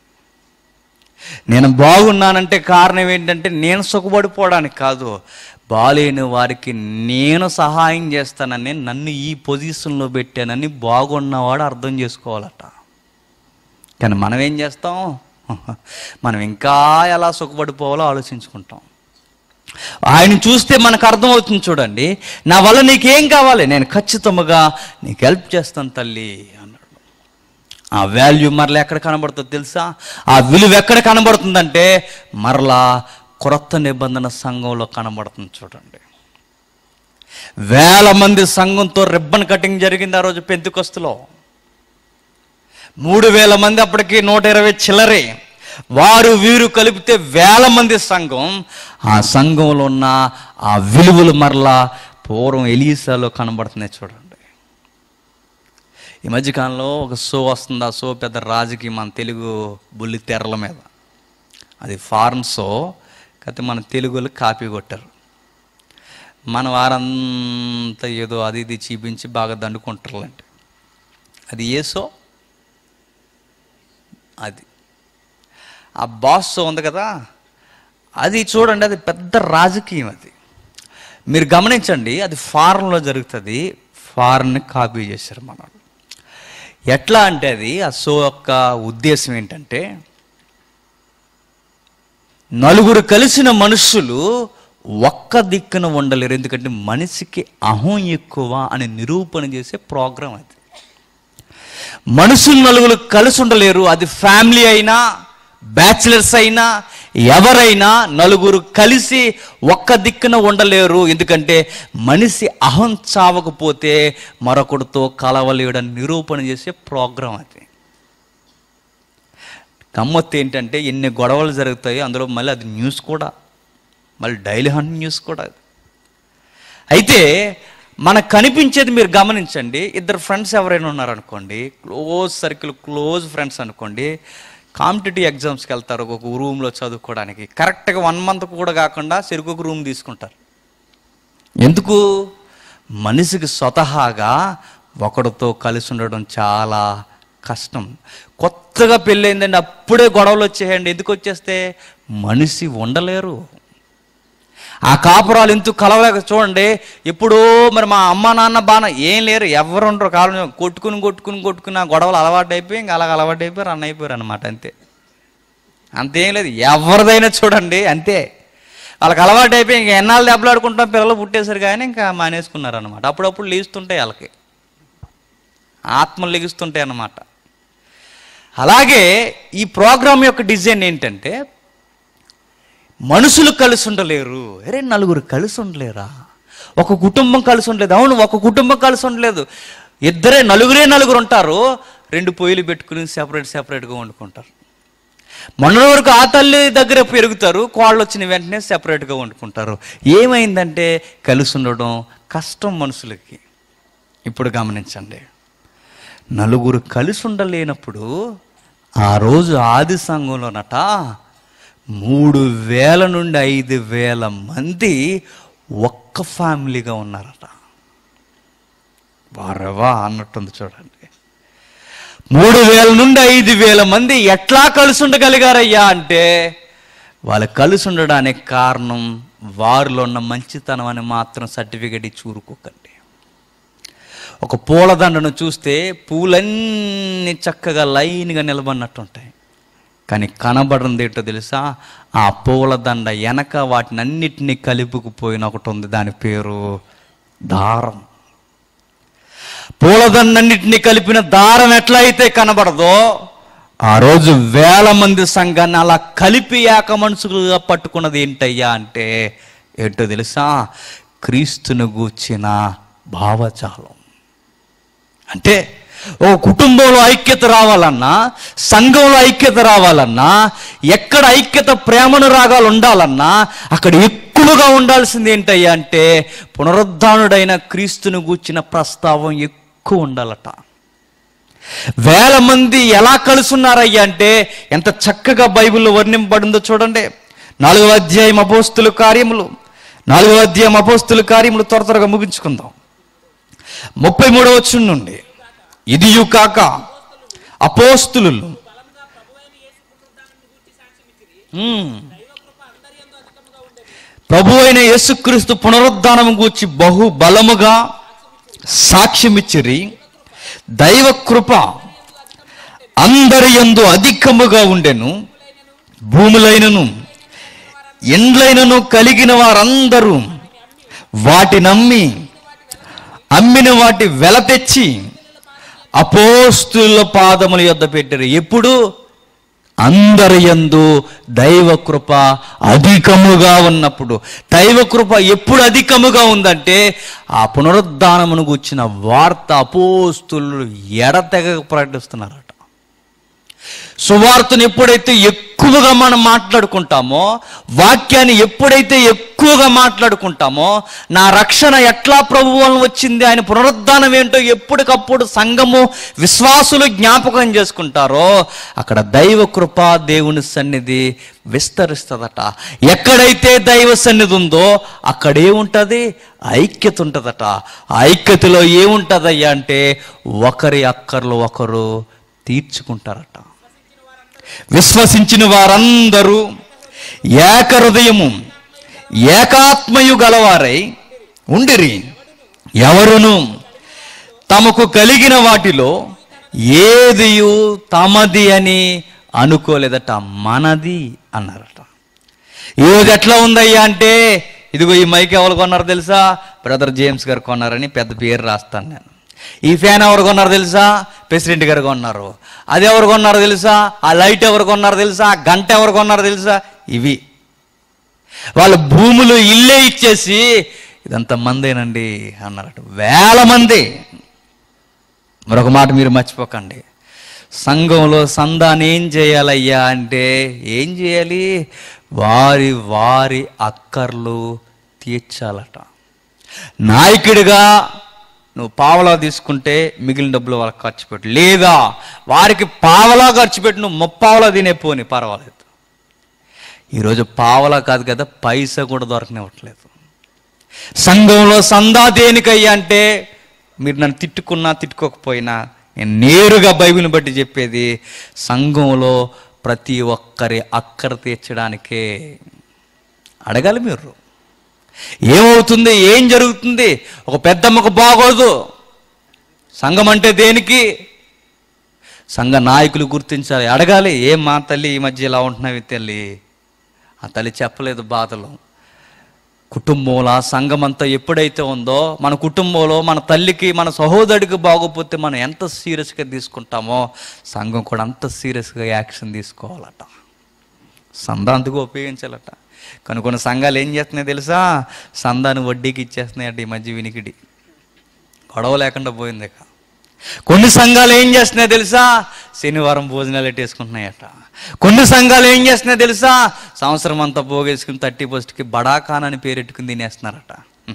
Speaker 1: నేను బాగున్నానంటే కారణం ఏంటంటే నేను సుఖపడిపోవడానికి కాదు బాలేని వారికి నేను సహాయం చేస్తానని నన్ను ఈ పొజిషన్లో పెట్టానని బాగున్నవాడు అర్థం చేసుకోవాలట కానీ మనం ఏం చేస్తాం మనం ఇంకా ఎలా సుఖపడిపోవాలో ఆలోచించుకుంటాం ఆయన చూస్తే మనకు అర్థమవుతుంది చూడండి నా వల్ల నీకేం కావాలి నేను ఖచ్చితంగా నీకు హెల్ప్ చేస్తాను తల్లి అన్నాడు ఆ వాల్యూ మరలా ఎక్కడ కనబడుతుందో తెలుసా ఆ విలువ ఎక్కడ కనబడుతుందంటే మరలా క్రొత్త నిబంధన సంఘంలో కనబడుతుంది చూడండి వేల మంది సంఘంతో రిబ్బన్ కటింగ్ జరిగింది ఆ రోజు పెంతుకొస్తులో మూడు వేల మంది అప్పటికి నూట ఇరవై చిల్లరే వారు వీరు కలిపితే వేల మంది సంఘం ఆ సంఘంలో ఉన్న ఆ విలువలు మరలా పూర్వం ఎలీసాలో కనబడుతున్నాయి చూడండి ఈ మధ్యకాలంలో ఒక షో వస్తుంది ఆ షో పెద్ద రాజకీయ మన తెలుగు బుల్లి తెరల మీద అది ఫారెన్ షో కాకపోతే మన తెలుగులో కాపీ కొట్టారు మన వారంతా ఏదో అది ఇది చూపించి బాగా దండుకుంటారులంటే అది ఏ షో అది ఆ బాస్ షో ఉంది కదా అది చూడండి అది పెద్ద రాజకీయం అది మీరు గమనించండి అది ఫారెన్లో జరుగుతుంది ఫారెన్ని కాపీ చేశారు మన వాళ్ళు. ఎట్లా అంటే అది ఆ షో యొక్క ఉద్దేశం ఏంటంటే నలుగురు కలిసిన మనుషులు ఒక్క దిక్కున ఉండలేరు ఎందుకంటే మనిషికి అహం ఎక్కువ అని నిరూపణ చేసే ప్రోగ్రాం అది మనుషులు నలుగురు కలిసి ఉండలేరు అది ఫ్యామిలీ అయినా బ్యాచిలర్స్ అయినా ఎవరైనా నలుగురు కలిసి ఒక్క దిక్కున ఉండలేరు ఎందుకంటే మనిషి అహం చావకపోతే మరొకడితో కలవలేడని నిరూపణ చేసే ప్రోగ్రాం అది గమ్మత్తు ఏంటంటే ఎన్ని గొడవలు జరుగుతాయి అందులో మళ్ళీ అది న్యూస్ కూడా మళ్ళీ డైలీ హంట్ న్యూస్ కూడా అది అయితే మనకు కనిపించేది మీరు గమనించండి ఇద్దరు ఫ్రెండ్స్ ఎవరైనా ఉన్నారనుకోండి క్లోజ్ సర్కిల్ క్లోజ్ ఫ్రెండ్స్ అనుకోండి కాంపిటేటివ్ ఎగ్జామ్స్కి వెళ్తారు ఒక రూమ్లో చదువుకోవడానికి కరెక్ట్గా వన్ మంత్ కూడా కాకుండా చెరుకు రూమ్ తీసుకుంటారు ఎందుకు మనిషికి స్వతహాగా ఒకడితో కలిసి ఉండడం చాలా కష్టం కొత్తగా పెళ్ళయిందండి అప్పుడే గొడవలు వచ్చేయండి ఎందుకు వచ్చేస్తే మనిషి ఉండలేరు ఆ కాపురాలు ఎందుకు కలవలేక చూడండి ఇప్పుడు మరి మా అమ్మ నాన్న బాణ ఏం లేరు ఎవరు ఉండరు కాలం కొట్టుకుని కొట్టుకుని కొట్టుకుని ఆ గొడవలు అలవాటు అయిపోయి ఇంకా అలాగ అలవాటు అయిపోయి రన్ అయిపోయారు అనమాట అంతే అంతేం లేదు ఎవరిదైనా చూడండి అంతే వాళ్ళకి అలవాటు అయిపోయి ఇంకా ఎన్నాళ్ళు దెబ్బలాడుకుంటాం పిల్లలు పుట్టేసరి కానీ ఇంకా మానేసుకున్నారు అనమాట అప్పుడప్పుడు లేస్తుంటాయి వాళ్ళకి ఆత్మలు లెగుస్తుంటాయి అన్నమాట అలాగే ఈ ప్రోగ్రామ్ యొక్క డిజైన్ ఏంటంటే మనుషులు కలిసి ఉండలేరు అరే నలుగురు కలిసి ఉండలేరా ఒక కుటుంబం కలిసి ఉండలేదు అవును ఒక కుటుంబం కలిసి ఉండలేదు ఇద్దరే నలుగురే నలుగురు ఉంటారు రెండు పొయ్యిలు పెట్టుకుని సెపరేట్ సెపరేట్గా వండుకుంటారు మొన్న వరకు ఆ తల్లి దగ్గర పెరుగుతారు కోళ్ళు వచ్చిన వెంటనే సెపరేట్గా వండుకుంటారు ఏమైందంటే కలిసి ఉండడం కష్టం మనుషులకి ఇప్పుడు గమనించండి నలుగురు కలిసి ఉండలేనప్పుడు ఆ రోజు ఆది సంఘంలోనట మూడు వేల నుండి ఐదు వేల మంది ఒక్క ఫ్యామిలీగా ఉన్నారట వారవా అన్నట్టుంది చూడండి మూడు వేల నుండి ఐదు వేల మంది ఎట్లా కలిసి ఉండగలిగారయ్యా అంటే వాళ్ళు కలిసి ఉండడానికి కారణం వారిలో ఉన్న మంచితనం అని మాత్రం సర్టిఫికెట్ ఇచ్చి ఊరుకోకండి ఒక పూలదండను చూస్తే పూలన్నీ చక్కగా లైన్గా నిలబడినట్టు ఉంటాయి కానీ కనబడింది ఏంటో తెలుసా ఆ పూలదండ వెనక వాటిని అన్నిటినీ కలుపుకుపోయిన ఒకటి ఉంది దాని పేరు దారం పూలదండన్నిటిని కలిపిన దారం ఎట్లా అయితే కనబడదో ఆ రోజు వేల మంది సంఘాన్ని అలా కలిపి ఏక మనసులుగా పట్టుకున్నది ఏంటయ్యా అంటే ఏంటో తెలుసా క్రీస్తును గూర్చిన భావజాలం అంటే ఓ కుటుంబంలో ఐక్యత రావాలన్నా సంఘంలో ఐక్యత రావాలన్నా ఎక్కడ ఐక్యత ప్రేమను రాగాలు ఉండాలన్నా అక్కడ ఎక్కువగా ఉండాల్సింది ఏంటయ్యా అంటే పునరుద్ధానుడైన క్రీస్తును గూర్చిన ప్రస్తావం ఎక్కువ ఉండాలట వేల మంది ఎలా కలుసున్నారయ్యా అంటే ఎంత చక్కగా బైబిల్లో వర్ణింపబడిందో చూడండి నాలుగవ అధ్యాయం అపోస్తుల కార్యములు నాలుగవ అధ్యాయం అపోస్తుల కార్యములు త్వర త్వరగా ముగించుకుందాం ముప్పై మూడవ వచ్చి నుండి ఇదియు కాక అపోస్తులు ప్రభు అయిన యేసుక్రీస్తు పునరుద్ధానం గూర్చి బహు బలముగా సాక్ష్యమిచ్చిరి దైవ కృప అందరి యందు అధికముగా ఉండెను భూములైనను ఎండ్లైనను కలిగిన వారందరూ వాటి నమ్మి అమ్మిన వాటి వెల తెచ్చి అపోస్తుల పాదముల యొద్ద పెట్టారు ఎప్పుడు అందరి యందు దైవ కృప అధికముగా ఉన్నప్పుడు దైవ కృప ఎప్పుడు అధికముగా ఉందంటే ఆ పునరుద్ధానమును గుచ్చిన వార్త అపోస్తులు ఎడతెగ ప్రకటిస్తున్నారట సువార్తను ఎప్పుడైతే ఎక్కువగా మనం మాట్లాడుకుంటామో వాక్యాన్ని ఎప్పుడైతే ఎక్కువగా మాట్లాడుకుంటామో నా రక్షణ ఎట్లా ప్రభుత్వం వచ్చింది ఆయన పునరుద్ధానం ఏంటో ఎప్పటికప్పుడు సంఘము విశ్వాసులు జ్ఞాపకం చేసుకుంటారో అక్కడ దైవ కృప దేవుని సన్నిధి విస్తరిస్తుందట ఎక్కడైతే దైవ సన్నిధి ఉందో అక్కడ ఏముంటుంది ఐక్యత ఉంటుందట ఆ ఐక్యతలో ఏముంటుందయ్యా అంటే ఒకరి అక్కర్లు ఒకరు తీర్చుకుంటారట విశ్వసించిన వారందరూ ఏక హృదయము ఏకాత్మయు గలవారై ఉండిరి ఎవరును తమకు కలిగిన వాటిలో ఏదియు తమది అని అనుకోలేదట మనది అన్నారట ఈరోజు ఎట్లా ఉందయ్యా అంటే ఇదిగో ఈ మైక్ ఎవరు కొన్నారు తెలుసా బ్రదర్ జేమ్స్ గారు కొన్నారని పెద్ద పేరు రాస్తాను నేను ఈ ఫ్యాన్ ఎవరు కొన్నారు తెలుసా ప్రెసిడెంట్ గారు కొన్నారు అది ఎవరు కొన్నారో తెలుసా ఆ లైట్ ఎవరు కొన్నారో తెలుసా ఆ గంట ఎవరు కొన్నారో తెలుసా ఇవి వాళ్ళ భూములు ఇల్లే ఇచ్చేసి ఇదంతా మందేనండి అన్నారట వేల మంది మరొక మాట మీరు మర్చిపోకండి సంఘంలో సందాన్ని ఏం చేయాలయ్యా అంటే ఏం చేయాలి వారి వారి అక్కర్లు తీర్చాలట నాయకుడిగా నువ్వు పావలా తీసుకుంటే మిగిలిన డబ్బులు వాళ్ళకి ఖర్చు పెట్టు లేదా వారికి పావలా ఖర్చు పెట్టి నువ్వు ముప్పావలా తినే పోని పర్వాలేదు ఈరోజు పావలా కాదు కదా పైసా కూడా దొరకనివ్వట్లేదు సంఘంలో సందా దేనికయ్యా అంటే మీరు నన్ను తిట్టుకున్నా తిట్టుకోకపోయినా నేను నేరుగా బైబిల్ని బట్టి చెప్పేది సంఘంలో ప్రతి ఒక్కరి అక్కర తీర్చడానికే అడగాలి మీరు ఏమవుతుంది ఏం జరుగుతుంది ఒక పెద్దమ్మకు బాగోదు సంఘం అంటే దేనికి సంఘ నాయకులు గుర్తించాలి అడగాలి ఏం మా తల్లి ఈ మధ్య ఇలా ఉంటున్నావి తల్లి ఆ తల్లి చెప్పలేదు బాధలు కుటుంబంలో ఆ సంఘం అంతా ఎప్పుడైతే ఉందో మన కుటుంబంలో మన తల్లికి మన సహోదరుడికి బాగోపోతే మనం ఎంత సీరియస్గా తీసుకుంటామో సంఘం కూడా అంత సీరియస్గా యాక్షన్ తీసుకోవాలట సందాంతగా ఉపయోగించాలట కొన్ని కొన్ని సంఘాలు ఏం చేస్తున్నాయి తెలుసా సందాన్ని వడ్డీకి ఇచ్చేస్తున్నాయట ఈ మధ్య వినికిడి గొడవ లేకుండా పోయింది ఇక కొన్ని సంఘాలు ఏం చేస్తున్నాయి తెలుసా శనివారం భోజనాలు ఎట్టేసుకుంటున్నాయట కొన్ని సంఘాలు ఏం చేస్తున్నాయి తెలుసా సంవత్సరం అంతా పోగేసుకుని థర్టీ ఫస్ట్కి బడాఖాన్ అని పేరెట్టుకుని తినేస్తున్నారట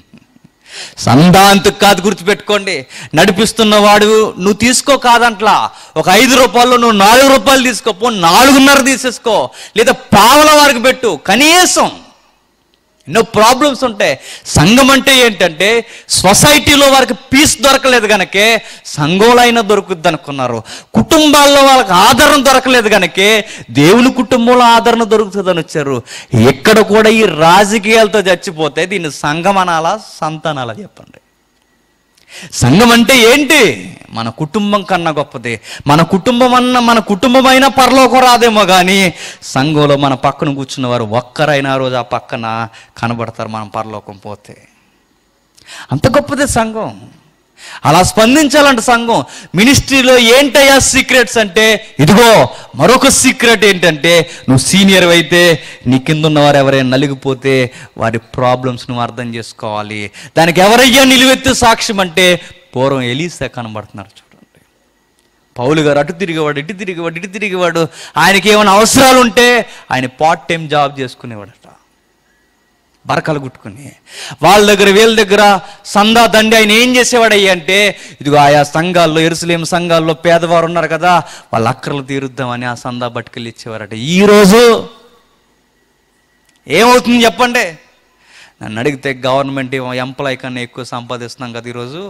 Speaker 1: సందాంతకు కాదు గుర్తుపెట్టుకోండి నడిపిస్తున్న వాడు నువ్వు తీసుకో కాదంట్లా ఒక ఐదు రూపాయలు నువ్వు నాలుగు రూపాయలు తీసుకోపో నాలుగున్నర తీసేసుకో లేదా పావల వారికి పెట్టు కనీసం ఎన్నో ప్రాబ్లమ్స్ ఉంటాయి సంఘం అంటే ఏంటంటే సొసైటీలో వారికి పీస్ దొరకలేదు కనుకే సంఘంలో అయినా దొరుకుద్ది అనుకున్నారు కుటుంబాల్లో వాళ్ళకి ఆదరణ దొరకలేదు కనుకే దేవుని కుటుంబంలో ఆదరణ దొరుకుతుందని వచ్చారు ఎక్కడ కూడా ఈ రాజకీయాలతో చచ్చిపోతే దీన్ని సంఘం అనాలా సంతానాలా చెప్పండి సంఘం అంటే ఏంటి మన కుటుంబం కన్నా గొప్పది మన కుటుంబం అన్న మన కుటుంబం అయినా పరలోకం రాదేమో కానీ సంఘంలో మన పక్కన కూర్చున్న వారు ఒక్కరైనా ఆ రోజు ఆ పక్కన కనబడతారు మనం పరలోకం పోతే అంత గొప్పది సంఘం అలా స్పందించాలంట సంఘం మినిస్ట్రీలో ఏంటయ్యా సీక్రెట్స్ అంటే ఇదిగో మరొక సీక్రెట్ ఏంటంటే నువ్వు సీనియర్ అయితే నీ కింద ఉన్నవారు ఎవరైనా నలిగిపోతే వారి ప్రాబ్లమ్స్ నువ్వు అర్థం చేసుకోవాలి దానికి ఎవరయ్యా నిలువెత్తి సాక్ష్యం అంటే పూర్వం ఎలీసా కనబడుతున్నారు చూడండి పౌలు గారు అటు తిరిగేవాడు ఇటు తిరిగేవాడు ఇటు తిరిగేవాడు ఆయనకి ఏమైనా అవసరాలు ఉంటే ఆయన పార్ట్ టైం జాబ్ చేసుకునేవాడట బరకలు కుట్టుకుని వాళ్ళ దగ్గర వీళ్ళ దగ్గర సందా దండి ఆయన ఏం చేసేవాడయ్య అంటే ఇదిగో ఆయా సంఘాల్లో ఎరుసలేం సంఘాల్లో పేదవారు ఉన్నారు కదా వాళ్ళ అక్కర్లు తీరుద్దామని ఆ సందా బట్టుకెళ్ళి ఇచ్చేవారట ఈరోజు ఏమవుతుంది చెప్పండి నన్ను అడిగితే గవర్నమెంట్ ఎంప్లాయ్ కన్నా ఎక్కువ సంపాదిస్తున్నాం కదా ఈరోజు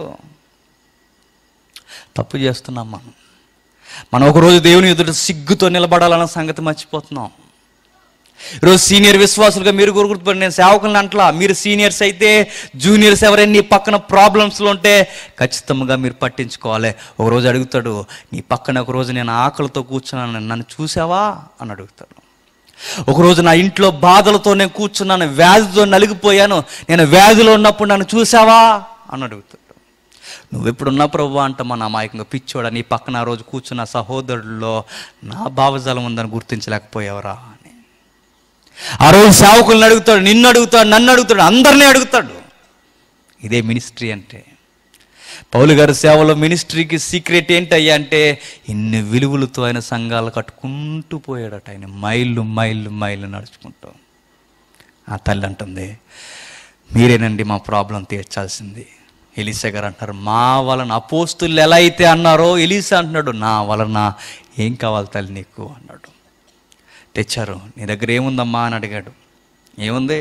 Speaker 1: తప్పు చేస్తున్నాం మనం మనం ఒకరోజు దేవుని ఎదుట సిగ్గుతో నిలబడాలన్న సంగతి మర్చిపోతున్నాం ఈరోజు సీనియర్ విశ్వాసులుగా మీరు కూడా గుర్తుపడి నేను సేవకులను అంటలా మీరు సీనియర్స్ అయితే జూనియర్స్ ఎవరైనా నీ పక్కన ప్రాబ్లమ్స్లో ఉంటే ఖచ్చితంగా మీరు పట్టించుకోవాలి ఒక రోజు అడుగుతాడు నీ పక్కన ఒక రోజు నేను ఆకలితో కూర్చున్నాను నన్ను చూసావా అని అడుగుతాడు ఒకరోజు నా ఇంట్లో బాధలతో నేను కూర్చున్నాను వ్యాధితో నలిగిపోయాను నేను వ్యాధిలో ఉన్నప్పుడు నన్ను చూసావా అని అడుగుతాడు నువ్వు ఎప్పుడున్నా ప్రభు అంట మన అమాయకంగా పిచ్చోడా నీ పక్కన ఆ రోజు కూర్చున్న సహోదరుల్లో నా భావజాలం ఉందని గుర్తించలేకపోయావరా అని ఆ రోజు సేవకులను అడుగుతాడు నిన్ను అడుగుతాడు నన్ను అడుగుతాడు అందరినీ అడుగుతాడు ఇదే మినిస్ట్రీ అంటే పౌలు గారి సేవలో మినిస్ట్రీకి సీక్రెట్ ఏంటయ్యా అంటే ఇన్ని విలువలతో ఆయన సంఘాలు కట్టుకుంటూ పోయాడట ఆయన మైళ్ళు మైళ్ళు మైళ్ళు నడుచుకుంటూ ఆ తల్లి అంటుంది మీరేనండి మా ప్రాబ్లం తీర్చాల్సింది ఎలీసా గారు అంటారు మా వలన అపోస్తులు ఎలా అయితే అన్నారో ఎలీసా అంటున్నాడు నా వలన ఏం కావాలి తల్లి నీకు అన్నాడు తెచ్చారు నీ దగ్గర ఏముందమ్మా అని అడిగాడు ఏముంది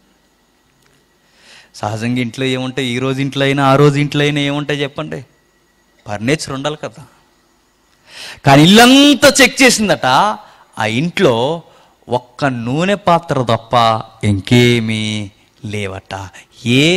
Speaker 1: సహజంగా ఇంట్లో ఏముంటాయి ఈ రోజు ఇంట్లో అయినా ఆ రోజు ఇంట్లో అయినా ఏముంటాయి చెప్పండి ఫర్నిచర్ ఉండాలి కదా కానీ ఇల్లంతా చెక్ చేసిందట ఆ ఇంట్లో ఒక్క నూనె పాత్ర తప్ప ఇంకేమీ లేవట ఏ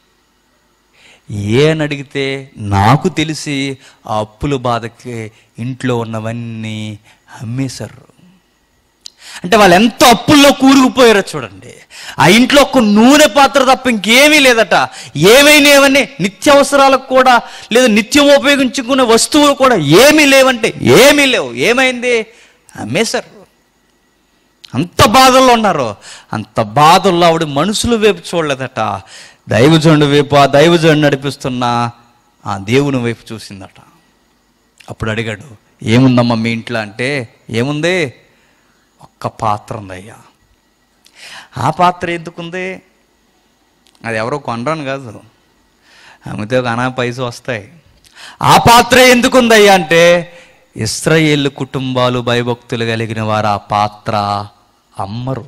Speaker 1: ఏ అని అడిగితే నాకు తెలిసి ఆ అప్పుల బాధకి ఇంట్లో ఉన్నవన్నీ అమ్మేశారు అంటే వాళ్ళు ఎంత అప్పుల్లో కూరుకుపోయారో చూడండి ఆ ఇంట్లో ఒక నూనె పాత్ర తప్ప ఇంకేమీ లేదట ఏమైనా ఏమని నిత్యావసరాలకు కూడా లేదా నిత్యం ఉపయోగించుకునే వస్తువులు కూడా ఏమీ లేవంటే ఏమీ లేవు ఏమైంది అమ్మేశారు అంత బాధల్లో ఉన్నారు అంత బాధల్లో ఆవిడ మనుషులు వైపు చూడలేదట దైవజనుడి వైపు ఆ దైవజనుడు నడిపిస్తున్న ఆ దేవుని వైపు చూసిందట అప్పుడు అడిగాడు ఏముందమ్మా మీ ఇంట్లో అంటే ఏముంది ఒక్క పాత్ర ఉందయ్యా ఆ పాత్ర ఎందుకుంది అది ఎవరో కొనరాను కాదు అమ్మితే ఒక అనా పైసలు వస్తాయి ఆ పాత్ర ఎందుకుందయ్యా అంటే ఇస్రాయేల్ కుటుంబాలు భయభక్తులు కలిగిన వారు ఆ పాత్ర అమ్మరు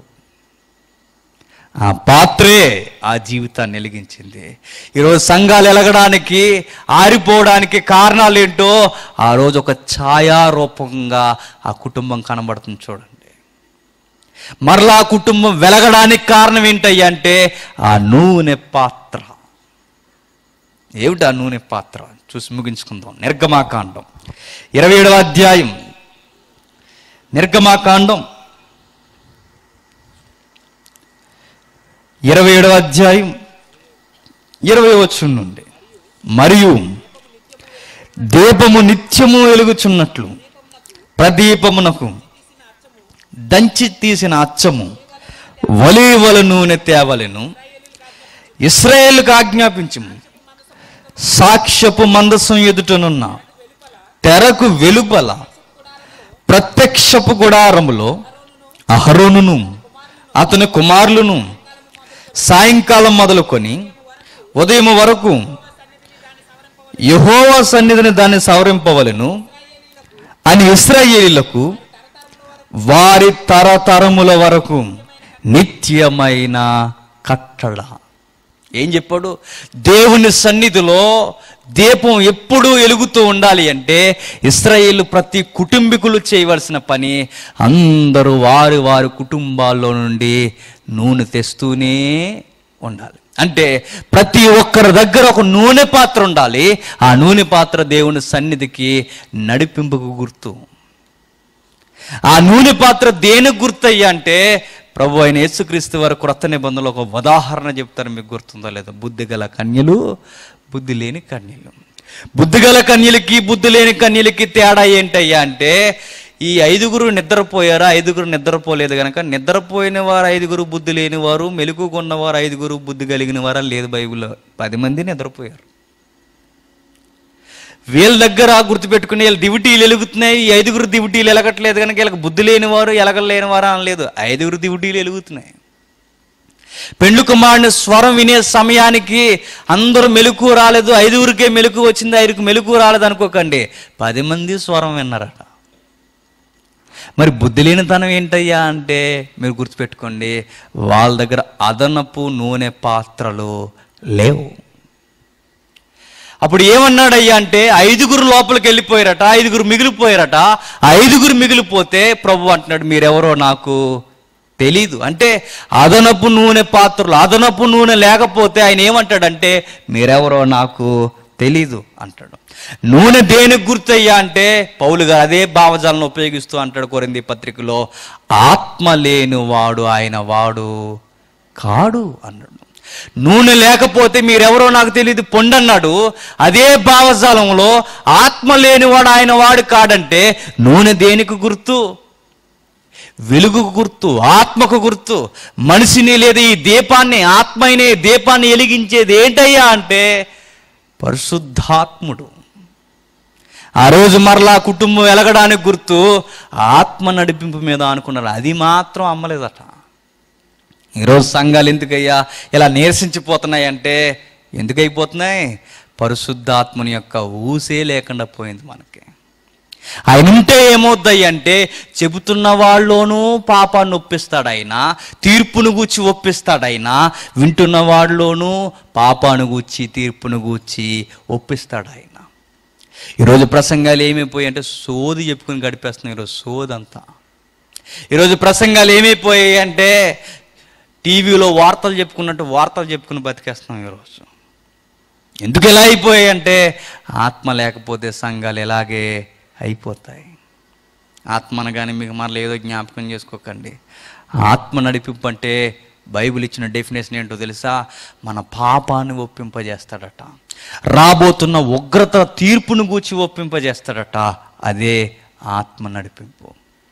Speaker 1: ఆ పాత్రే ఆ జీవితాన్ని వెలిగించింది ఈరోజు సంఘాలు ఎలగడానికి ఆరిపోవడానికి కారణాలు ఏంటో ఆ రోజు ఒక ఛాయారూపంగా ఆ కుటుంబం కనబడుతుంది చూడండి మరలా ఆ కుటుంబం వెలగడానికి కారణం ఏంటయ్యా అంటే ఆ నూనె పాత్ర ఏమిటి ఆ నూనె పాత్ర చూసి ముగించుకుందాం నిర్గమాకాండం ఇరవై ఏడవ అధ్యాయం నిర్గమాకాండం ఇరవై ఏడవ అధ్యాయం ఇరవై వచ్చు నుండి మరియు దీపము నిత్యము వెలుగుచున్నట్లు ప్రదీపమునకు దంచి తీసిన అచ్చము ఒలీవల నూనె తేవలెను ఇస్రాయేలుకు ఆజ్ఞాపించము సాక్ష్యపు మందసం ఎదుటనున్న తెరకు వెలుపల ప్రత్యక్షపు గుడారములో అహరోనును అతని కుమారులను సాయంకాలం మొదలుకొని ఉదయం వరకు యహోవా సన్నిధిని దాన్ని సవరింపవలెను అని ఇస్రాయేలీలకు వారి తరతరముల వరకు నిత్యమైన కట్టడ ఏం చెప్పాడు దేవుని సన్నిధిలో దీపం ఎప్పుడూ వెలుగుతూ ఉండాలి అంటే ఇస్రాయేల్ ప్రతి కుటుంబీకులు చేయవలసిన పని అందరూ వారి వారి కుటుంబాల్లో నుండి నూనె తెస్తూనే ఉండాలి అంటే ప్రతి ఒక్కరి దగ్గర ఒక నూనె పాత్ర ఉండాలి ఆ నూనె పాత్ర దేవుని సన్నిధికి నడిపింపుకు గుర్తు ఆ నూనె పాత్ర దేనికి గుర్తయ్యా అంటే ప్రభు అయిన యేసుక్రీస్తు వారి క్రొత్త నిబంధనలో ఒక ఉదాహరణ చెప్తారు మీకు గుర్తుందో లేదో బుద్ధి గల కన్యలు బుద్ధి లేని కన్యలు బుద్ధి గల కన్యలకి బుద్ధి లేని కన్యలకి తేడా ఏంటయ్యా అంటే ఈ ఐదుగురు నిద్రపోయారా ఐదుగురు నిద్రపోలేదు కనుక నిద్రపోయిన వారు ఐదుగురు బుద్ధి లేని వారు మెలుగుకున్నవారు ఐదుగురు బుద్ధి కలిగిన వారా లేదు బైబిల్లో పది మంది నిద్రపోయారు వీళ్ళ దగ్గర గుర్తుపెట్టుకుని వీళ్ళ దివిటీలు ఎలుగుతున్నాయి ఈ ఐదుగురు దివిటీలు ఎలగట్లేదు కనుక వీళ్ళకి బుద్ధి లేనివారు ఎలగలేని వారు అనలేదు ఐదుగురు దివిటీలు ఎలుగుతున్నాయి పెండ్లు కుమారుని స్వరం వినే సమయానికి అందరూ మెలకు రాలేదు ఐదుగురికే మెలకు వచ్చింది ఐదుగురికి మెలకు రాలేదు అనుకోకండి పది మంది స్వరం విన్నారట మరి బుద్ధి లేనితనం ఏంటయ్యా అంటే మీరు గుర్తుపెట్టుకోండి వాళ్ళ దగ్గర అదనపు నూనె పాత్రలు లేవు అప్పుడు ఏమన్నాడయ్యా అంటే ఐదుగురు లోపలికి వెళ్ళిపోయారట ఐదుగురు మిగిలిపోయారట ఆ ఐదుగురు మిగిలిపోతే ప్రభు అంటున్నాడు మీరెవరో నాకు తెలీదు అంటే అదనపు నూనె పాత్రలు అదనపు నూనె లేకపోతే ఆయన ఏమంటాడంటే మీరెవరో నాకు తెలీదు అంటాడు నూనె దేనికి గుర్తయ్యా అంటే పౌలు గారు అదే భావజాలను ఉపయోగిస్తూ అంటాడు కొరింది పత్రికలో ఆత్మ లేని వాడు ఆయన వాడు కాడు అన్నాడు నూనె లేకపోతే మీరెవరో నాకు తెలియదు పొండన్నాడు అదే భావజాలంలో ఆత్మ లేనివాడు ఆయన వాడు కాడంటే నూనె దేనికి గుర్తు వెలుగుకు గుర్తు ఆత్మకు గుర్తు మనిషిని లేదా ఈ దీపాన్ని ఆత్మైనే దీపాన్ని వెలిగించేది ఏంటయ్యా అంటే పరిశుద్ధాత్ముడు ఆ రోజు మరలా కుటుంబం వెలగడానికి గుర్తు ఆత్మ నడిపింపు మీద అనుకున్నారు అది మాత్రం అమ్మలేదట ఈరోజు సంఘాలు ఎందుకయ్యా ఇలా నీరసించిపోతున్నాయి అంటే ఎందుకు అయిపోతున్నాయి పరిశుద్ధాత్మని యొక్క ఊసే లేకుండా పోయింది మనకి ఆయన ఉంటే ఏమవుద్దాయి అంటే చెబుతున్న వాళ్ళలోనూ పాపాన్ని ఒప్పిస్తాడు ఆయన తీర్పును గూర్చి ఒప్పిస్తాడు ఆయన వింటున్న వాళ్ళలోనూ పాపాను గూర్చి తీర్పును గూర్చి ఒప్పిస్తాడు ఆయన ఈరోజు ప్రసంగాలు ఏమైపోయాయి అంటే సోది చెప్పుకుని గడిపేస్తున్నాయి ఈరోజు సోదంతా ఈరోజు ప్రసంగాలు ఏమైపోయాయి అంటే టీవీలో వార్తలు చెప్పుకున్నట్టు వార్తలు చెప్పుకుని బతికేస్తున్నాం ఈరోజు ఎందుకు ఎలా అయిపోయాయి అంటే ఆత్మ లేకపోతే సంఘాలు ఎలాగే అయిపోతాయి ఆత్మను కానీ మీకు మరలా ఏదో జ్ఞాపకం చేసుకోకండి ఆత్మ నడిపింపు అంటే బైబిల్ ఇచ్చిన డెఫినేషన్ ఏంటో తెలుసా మన పాపాన్ని ఒప్పింపజేస్తాడట రాబోతున్న ఉగ్రత తీర్పును గూర్చి ఒప్పింపజేస్తాడట అదే ఆత్మ నడిపింపు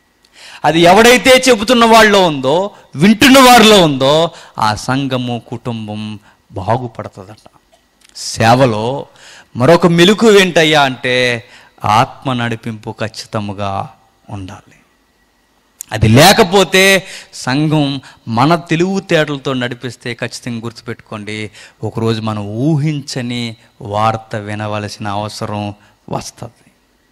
Speaker 1: అది ఎవడైతే చెబుతున్న వాళ్ళలో ఉందో వింటున్న వారిలో ఉందో ఆ సంఘము కుటుంబం బాగుపడుతుందట సేవలో మరొక మెలుకు ఏంటయ్యా అంటే ఆత్మ నడిపింపు ఖచ్చితంగా ఉండాలి అది లేకపోతే సంఘం మన తెలివితేటలతో నడిపిస్తే ఖచ్చితంగా గుర్తుపెట్టుకోండి ఒకరోజు మనం ఊహించని వార్త వినవలసిన అవసరం వస్తుంది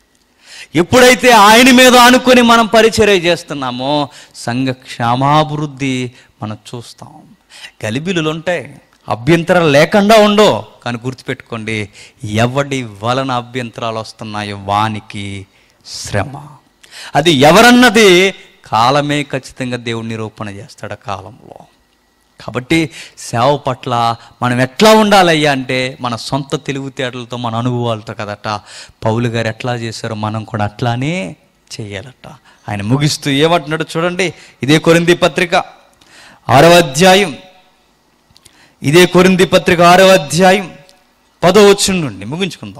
Speaker 1: ఎప్పుడైతే ఆయన మీద ఆనుకొని మనం పరిచర్య చేస్తున్నామో సంఘ క్షేమాభివృద్ధి మనం చూస్తాం గలిబిలులు ఉంటాయి అభ్యంతరాలు లేకుండా ఉండో కానీ గుర్తుపెట్టుకోండి ఎవడి వలన అభ్యంతరాలు వస్తున్నాయో వానికి శ్రమ అది ఎవరన్నది కాలమే ఖచ్చితంగా దేవుడు నిరూపణ చేస్తాడు ఆ కాలంలో కాబట్టి సేవ పట్ల మనం ఎట్లా ఉండాలయ్యా అంటే మన సొంత తెలివితేటలతో మన అనుభవాలతో కదట పౌలు గారు ఎట్లా చేశారో మనం కూడా అట్లానే చేయాలట ఆయన ముగిస్తూ ఏమంటున్నాడు చూడండి ఇదే కొరింది పత్రిక ఆరవ అధ్యాయం ఇదే కొరింది పత్రిక ఆరవ అధ్యాయం పదో వచ్చిన నుండి ముగించుకుందాం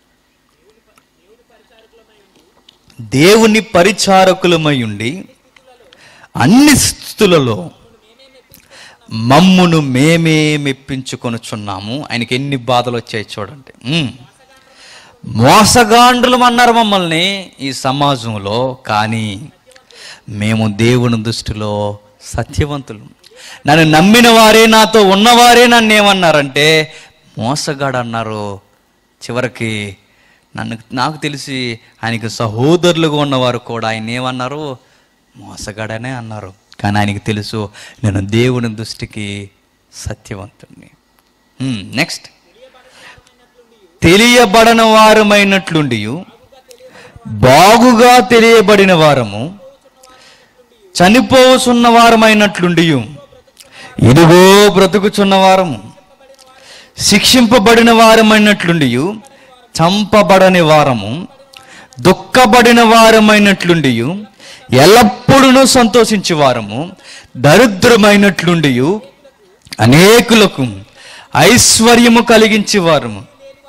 Speaker 1: దేవుని పరిచారకులమై ఉండి అన్ని స్థితులలో మమ్మును మేమే మెప్పించుకొనుచున్నాము ఆయనకి ఎన్ని బాధలు వచ్చాయి చూడండి ఉమ్. మోసగాండ్రులం అన్నారు మమ్మల్ని ఈ సమాజంలో కానీ మేము దేవుని దృష్టిలో సత్యవంతులు నన్ను నమ్మిన వారే నాతో ఉన్నవారే నన్ను ఏమన్నారంటే మోసగాడు అన్నారు చివరికి నన్ను నాకు తెలిసి ఆయనకి సహోదరులుగా ఉన్నవారు కూడా ఆయన ఏమన్నారు మోసగాడనే అన్నారు కానీ ఆయనకి తెలుసు నేను దేవుని దృష్టికి సత్యవంతుణ్ణి నెక్స్ట్ తెలియబడని వారమైనట్లుండి బాగుగా తెలియబడిన వారము చనిపోవసున్న వారమైనట్లుండి ఇదిగో బ్రతుకుచున్న వారము శిక్షింపబడిన వారమైనట్లుండి చంపబడని వారము దుఃఖపడిన వారమైనట్లుండి ఎల్లప్పుడూ సంతోషించే వారము దరిద్రమైనట్లుండి అనేకులకు ఐశ్వర్యము కలిగించే వారము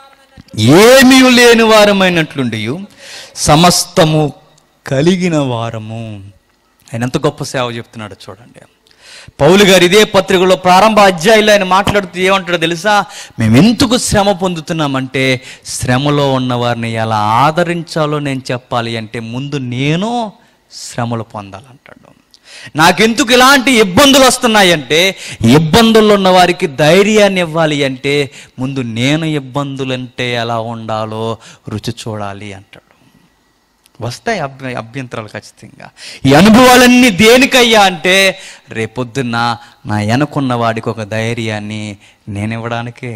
Speaker 1: ఏమీ లేని వారమైనట్లుండి సమస్తము కలిగిన వారము ఆయన ఎంత గొప్ప సేవ చెప్తున్నాడో చూడండి పౌలు గారు ఇదే పత్రికలో ప్రారంభ అధ్యాయులు ఆయన మాట్లాడుతూ ఏమంటాడో తెలుసా మేము ఎందుకు శ్రమ పొందుతున్నామంటే శ్రమలో ఉన్న వారిని ఎలా ఆదరించాలో నేను చెప్పాలి అంటే ముందు నేను శ్రమలు పొందాలంటాడు నాకెందుకు ఇలాంటి ఇబ్బందులు వస్తున్నాయంటే ఇబ్బందుల్లో ఉన్న వారికి ధైర్యాన్ని ఇవ్వాలి అంటే ముందు నేను ఇబ్బందులంటే ఎలా ఉండాలో రుచి చూడాలి అంటాడు వస్తాయి అభ్య అభ్యంతరాలు ఖచ్చితంగా ఈ అనుభవాలన్నీ దేనికయ్యా అంటే రేపొద్దున్న నా వెనకున్న వాడికి ఒక ధైర్యాన్ని నేను ఇవ్వడానికే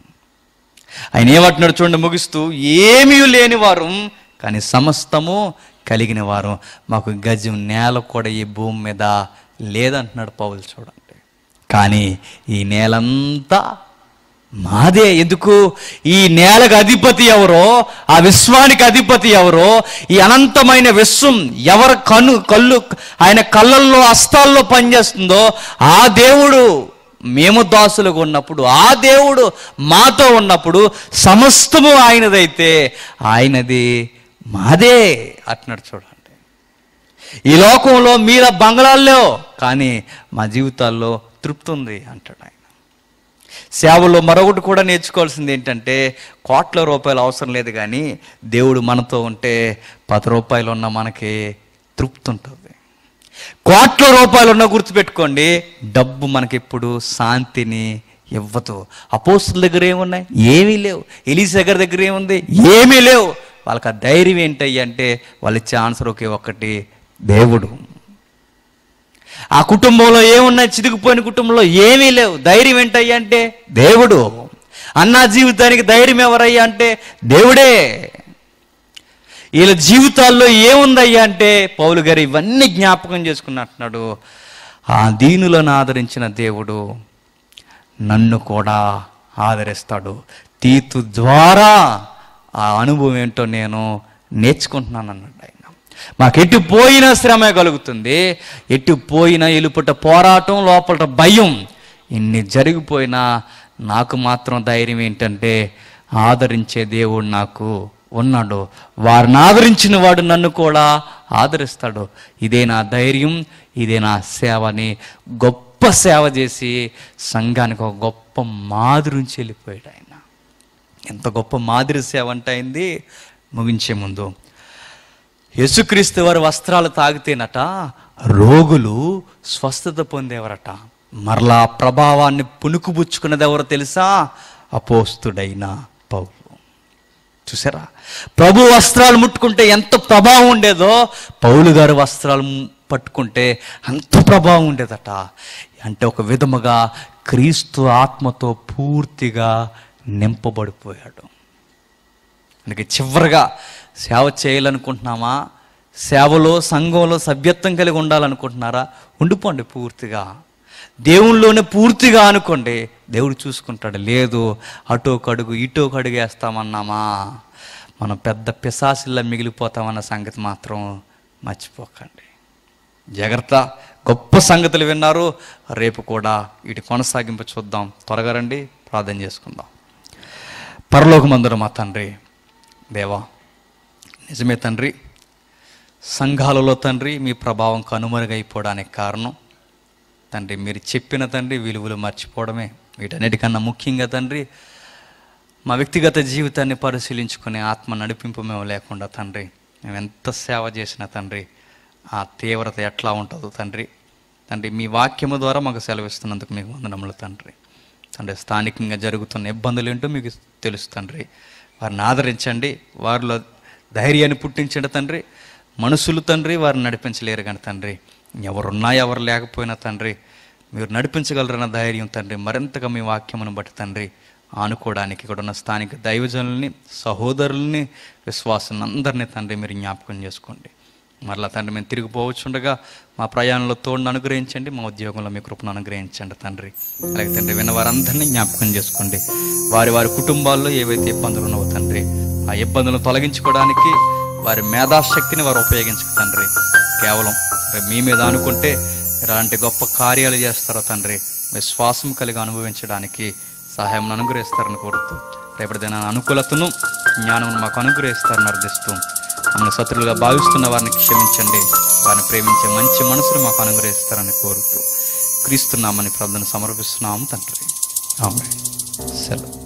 Speaker 1: ఆయన ఏమంటున్నాడు చూడండి ముగిస్తూ ఏమీ లేని వారు కానీ సమస్తము కలిగిన వారు మాకు గజం నేల కూడా ఈ భూమి మీద లేదంటున్నాడు పౌలు చూడండి కానీ ఈ నేలంతా మాదే ఎందుకు ఈ నేలకు అధిపతి ఎవరో ఆ విశ్వానికి అధిపతి ఎవరో ఈ అనంతమైన విశ్వం ఎవరి కను కళ్ళు ఆయన కళ్ళల్లో అస్తాల్లో పనిచేస్తుందో ఆ దేవుడు మేము దాసులుగా ఉన్నప్పుడు ఆ దేవుడు మాతో ఉన్నప్పుడు సమస్తము ఆయనదైతే ఆయనది మాదే అంటున్నాడు చూడండి ఈ లోకంలో మీర బంగళాల్లో కానీ మా జీవితాల్లో తృప్తి ఉంది అంటాడు ఆయన సేవలో మరొకటి కూడా నేర్చుకోవాల్సింది ఏంటంటే కోట్ల రూపాయలు అవసరం లేదు కానీ దేవుడు మనతో ఉంటే పది రూపాయలు ఉన్న మనకి తృప్తి ఉంటుంది కోట్ల రూపాయలు ఉన్న గుర్తుపెట్టుకోండి డబ్బు మనకి ఎప్పుడు శాంతిని ఇవ్వదు అపోస్తుల దగ్గర ఏమున్నాయి ఏమీ లేవు ఎలీస్ దగ్గర దగ్గర ఏముంది ఏమీ లేవు వాళ్ళకి ఆ ధైర్యం ఏంటయ్యి అంటే వాళ్ళు ఇచ్చే ఆన్సర్ ఒకే ఒక్కటి దేవుడు ఆ కుటుంబంలో ఏమున్నాయి చితికిపోయిన కుటుంబంలో ఏమీ లేవు ధైర్యం ఏంటయ్యా అంటే దేవుడు అన్నా జీవితానికి ధైర్యం ఎవరయ్యా అంటే దేవుడే వీళ్ళ జీవితాల్లో ఏముందయ్యా అంటే పౌలు గారు ఇవన్నీ జ్ఞాపకం చేసుకున్నట్టున్నాడు ఆ దీనులను ఆదరించిన దేవుడు నన్ను కూడా ఆదరిస్తాడు తీతు ద్వారా ఆ అనుభవం ఏంటో నేను నేర్చుకుంటున్నాను అన్నాడు ఆయన మాకు ఎటు పోయినా శ్రమే కలుగుతుంది ఎటు పోయినా ఎలుపట పోరాటం లోపల భయం ఇన్ని జరిగిపోయినా నాకు మాత్రం ధైర్యం ఏంటంటే ఆదరించే దేవుడు నాకు ఉన్నాడు వారిని ఆదరించిన వాడు నన్ను కూడా ఆదరిస్తాడు ఇదే నా ధైర్యం ఇదే నా సేవని గొప్ప సేవ చేసి సంఘానికి ఒక గొప్ప మాదిరి నుంచి వెళ్ళిపోయాడు ఆయన ఎంత గొప్ప మాదిరి సేవ అంటే అయింది ముగించే ముందు యేసుక్రీస్తు వారి వస్త్రాలు తాగితేనట రోగులు స్వస్థత పొందేవారట మరలా ఆ ప్రభావాన్ని పుణుకుపుచ్చుకున్నది ఎవరో తెలుసా అపోస్తుడైన పౌలు చూసారా ప్రభు వస్త్రాలు ముట్టుకుంటే ఎంత ప్రభావం ఉండేదో పౌలు గారి వస్త్రాలు పట్టుకుంటే అంత ప్రభావం ఉండేదట అంటే ఒక విధముగా క్రీస్తు ఆత్మతో పూర్తిగా నింపబడిపోయాడు అందుకే చివరిగా సేవ చేయాలనుకుంటున్నామా సేవలో సంఘంలో సభ్యత్వం కలిగి ఉండాలనుకుంటున్నారా ఉండిపోండి పూర్తిగా దేవుళ్ళలోనే పూర్తిగా అనుకోండి దేవుడు చూసుకుంటాడు లేదు అటో కడుగు ఇటో కడుగు వేస్తామన్నామా మనం పెద్ద పిశాసిల్లా మిగిలిపోతామన్న సంగతి మాత్రం మర్చిపోకండి జాగ్రత్త గొప్ప సంగతులు విన్నారు రేపు కూడా వీటి కొనసాగింపు చూద్దాం త్వరగా రండి ప్రార్థన చేసుకుందాం పరలోకమందుర మా తండ్రి దేవా నిజమే తండ్రి సంఘాలలో తండ్రి మీ ప్రభావం కనుమరుగైపోవడానికి కారణం తండ్రి మీరు చెప్పిన తండ్రి విలువలు మర్చిపోవడమే వీటన్నిటికన్నా ముఖ్యంగా తండ్రి మా వ్యక్తిగత జీవితాన్ని పరిశీలించుకునే ఆత్మ నడిపింపు మేము లేకుండా తండ్రి మేము ఎంత సేవ చేసినా తండ్రి ఆ తీవ్రత ఎట్లా ఉంటుందో తండ్రి తండ్రి మీ వాక్యము ద్వారా మాకు సెలవిస్తున్నందుకు మీకు వందనములు తండ్రి తండ్రి స్థానికంగా జరుగుతున్న ఇబ్బందులు ఏంటో మీకు తెలుసు తండ్రి వారిని ఆదరించండి వారిలో ధైర్యాన్ని పుట్టించండి తండ్రి మనుషులు తండ్రి వారిని నడిపించలేరు కానీ తండ్రి ఎవరున్నా ఎవరు లేకపోయినా తండ్రి మీరు నడిపించగలరన్న ధైర్యం తండ్రి మరింతగా మీ వాక్యమును బట్టి తండ్రి ఆనుకోవడానికి ఇక్కడ ఉన్న స్థానిక దైవజనుల్ని సహోదరుల్ని విశ్వాసం అందరినీ తండ్రి మీరు జ్ఞాపకం చేసుకోండి మరలా తండ్రి మేము తిరిగి పోవచ్చుండగా మా ప్రయాణంలో తోడును అనుగ్రహించండి మా ఉద్యోగంలో మీ కృపను అనుగ్రహించండి తండ్రి అలాగే తండ్రి విన్న వారందరినీ జ్ఞాపకం చేసుకోండి వారి వారి కుటుంబాల్లో ఏవైతే ఇబ్బందులు ఉన్నావో తండ్రి ఆ ఇబ్బందులను తొలగించుకోవడానికి వారి మేధాశక్తిని వారు ఉపయోగించక తండ్రి కేవలం మరి మీ మీద అనుకుంటే ఇలాంటి గొప్ప కార్యాలు చేస్తారో తండ్రి విశ్వాసం కలిగి అనుభవించడానికి సహాయం అనుగ్రహిస్తారని కోరుతూ రేపటి దిన అనుకూలతను జ్ఞానం మాకు అనుగ్రహిస్తారని అర్థిస్తూ మమ్మల్ని శత్రులుగా భావిస్తున్న వారిని క్షమించండి వారిని ప్రేమించే మంచి మనసును మాకు అనుగ్రహిస్తారని కోరుతూ క్రీస్తున్నామని ప్రార్థన సమర్పిస్తున్నాము తండ్రి ఆమె సెలవు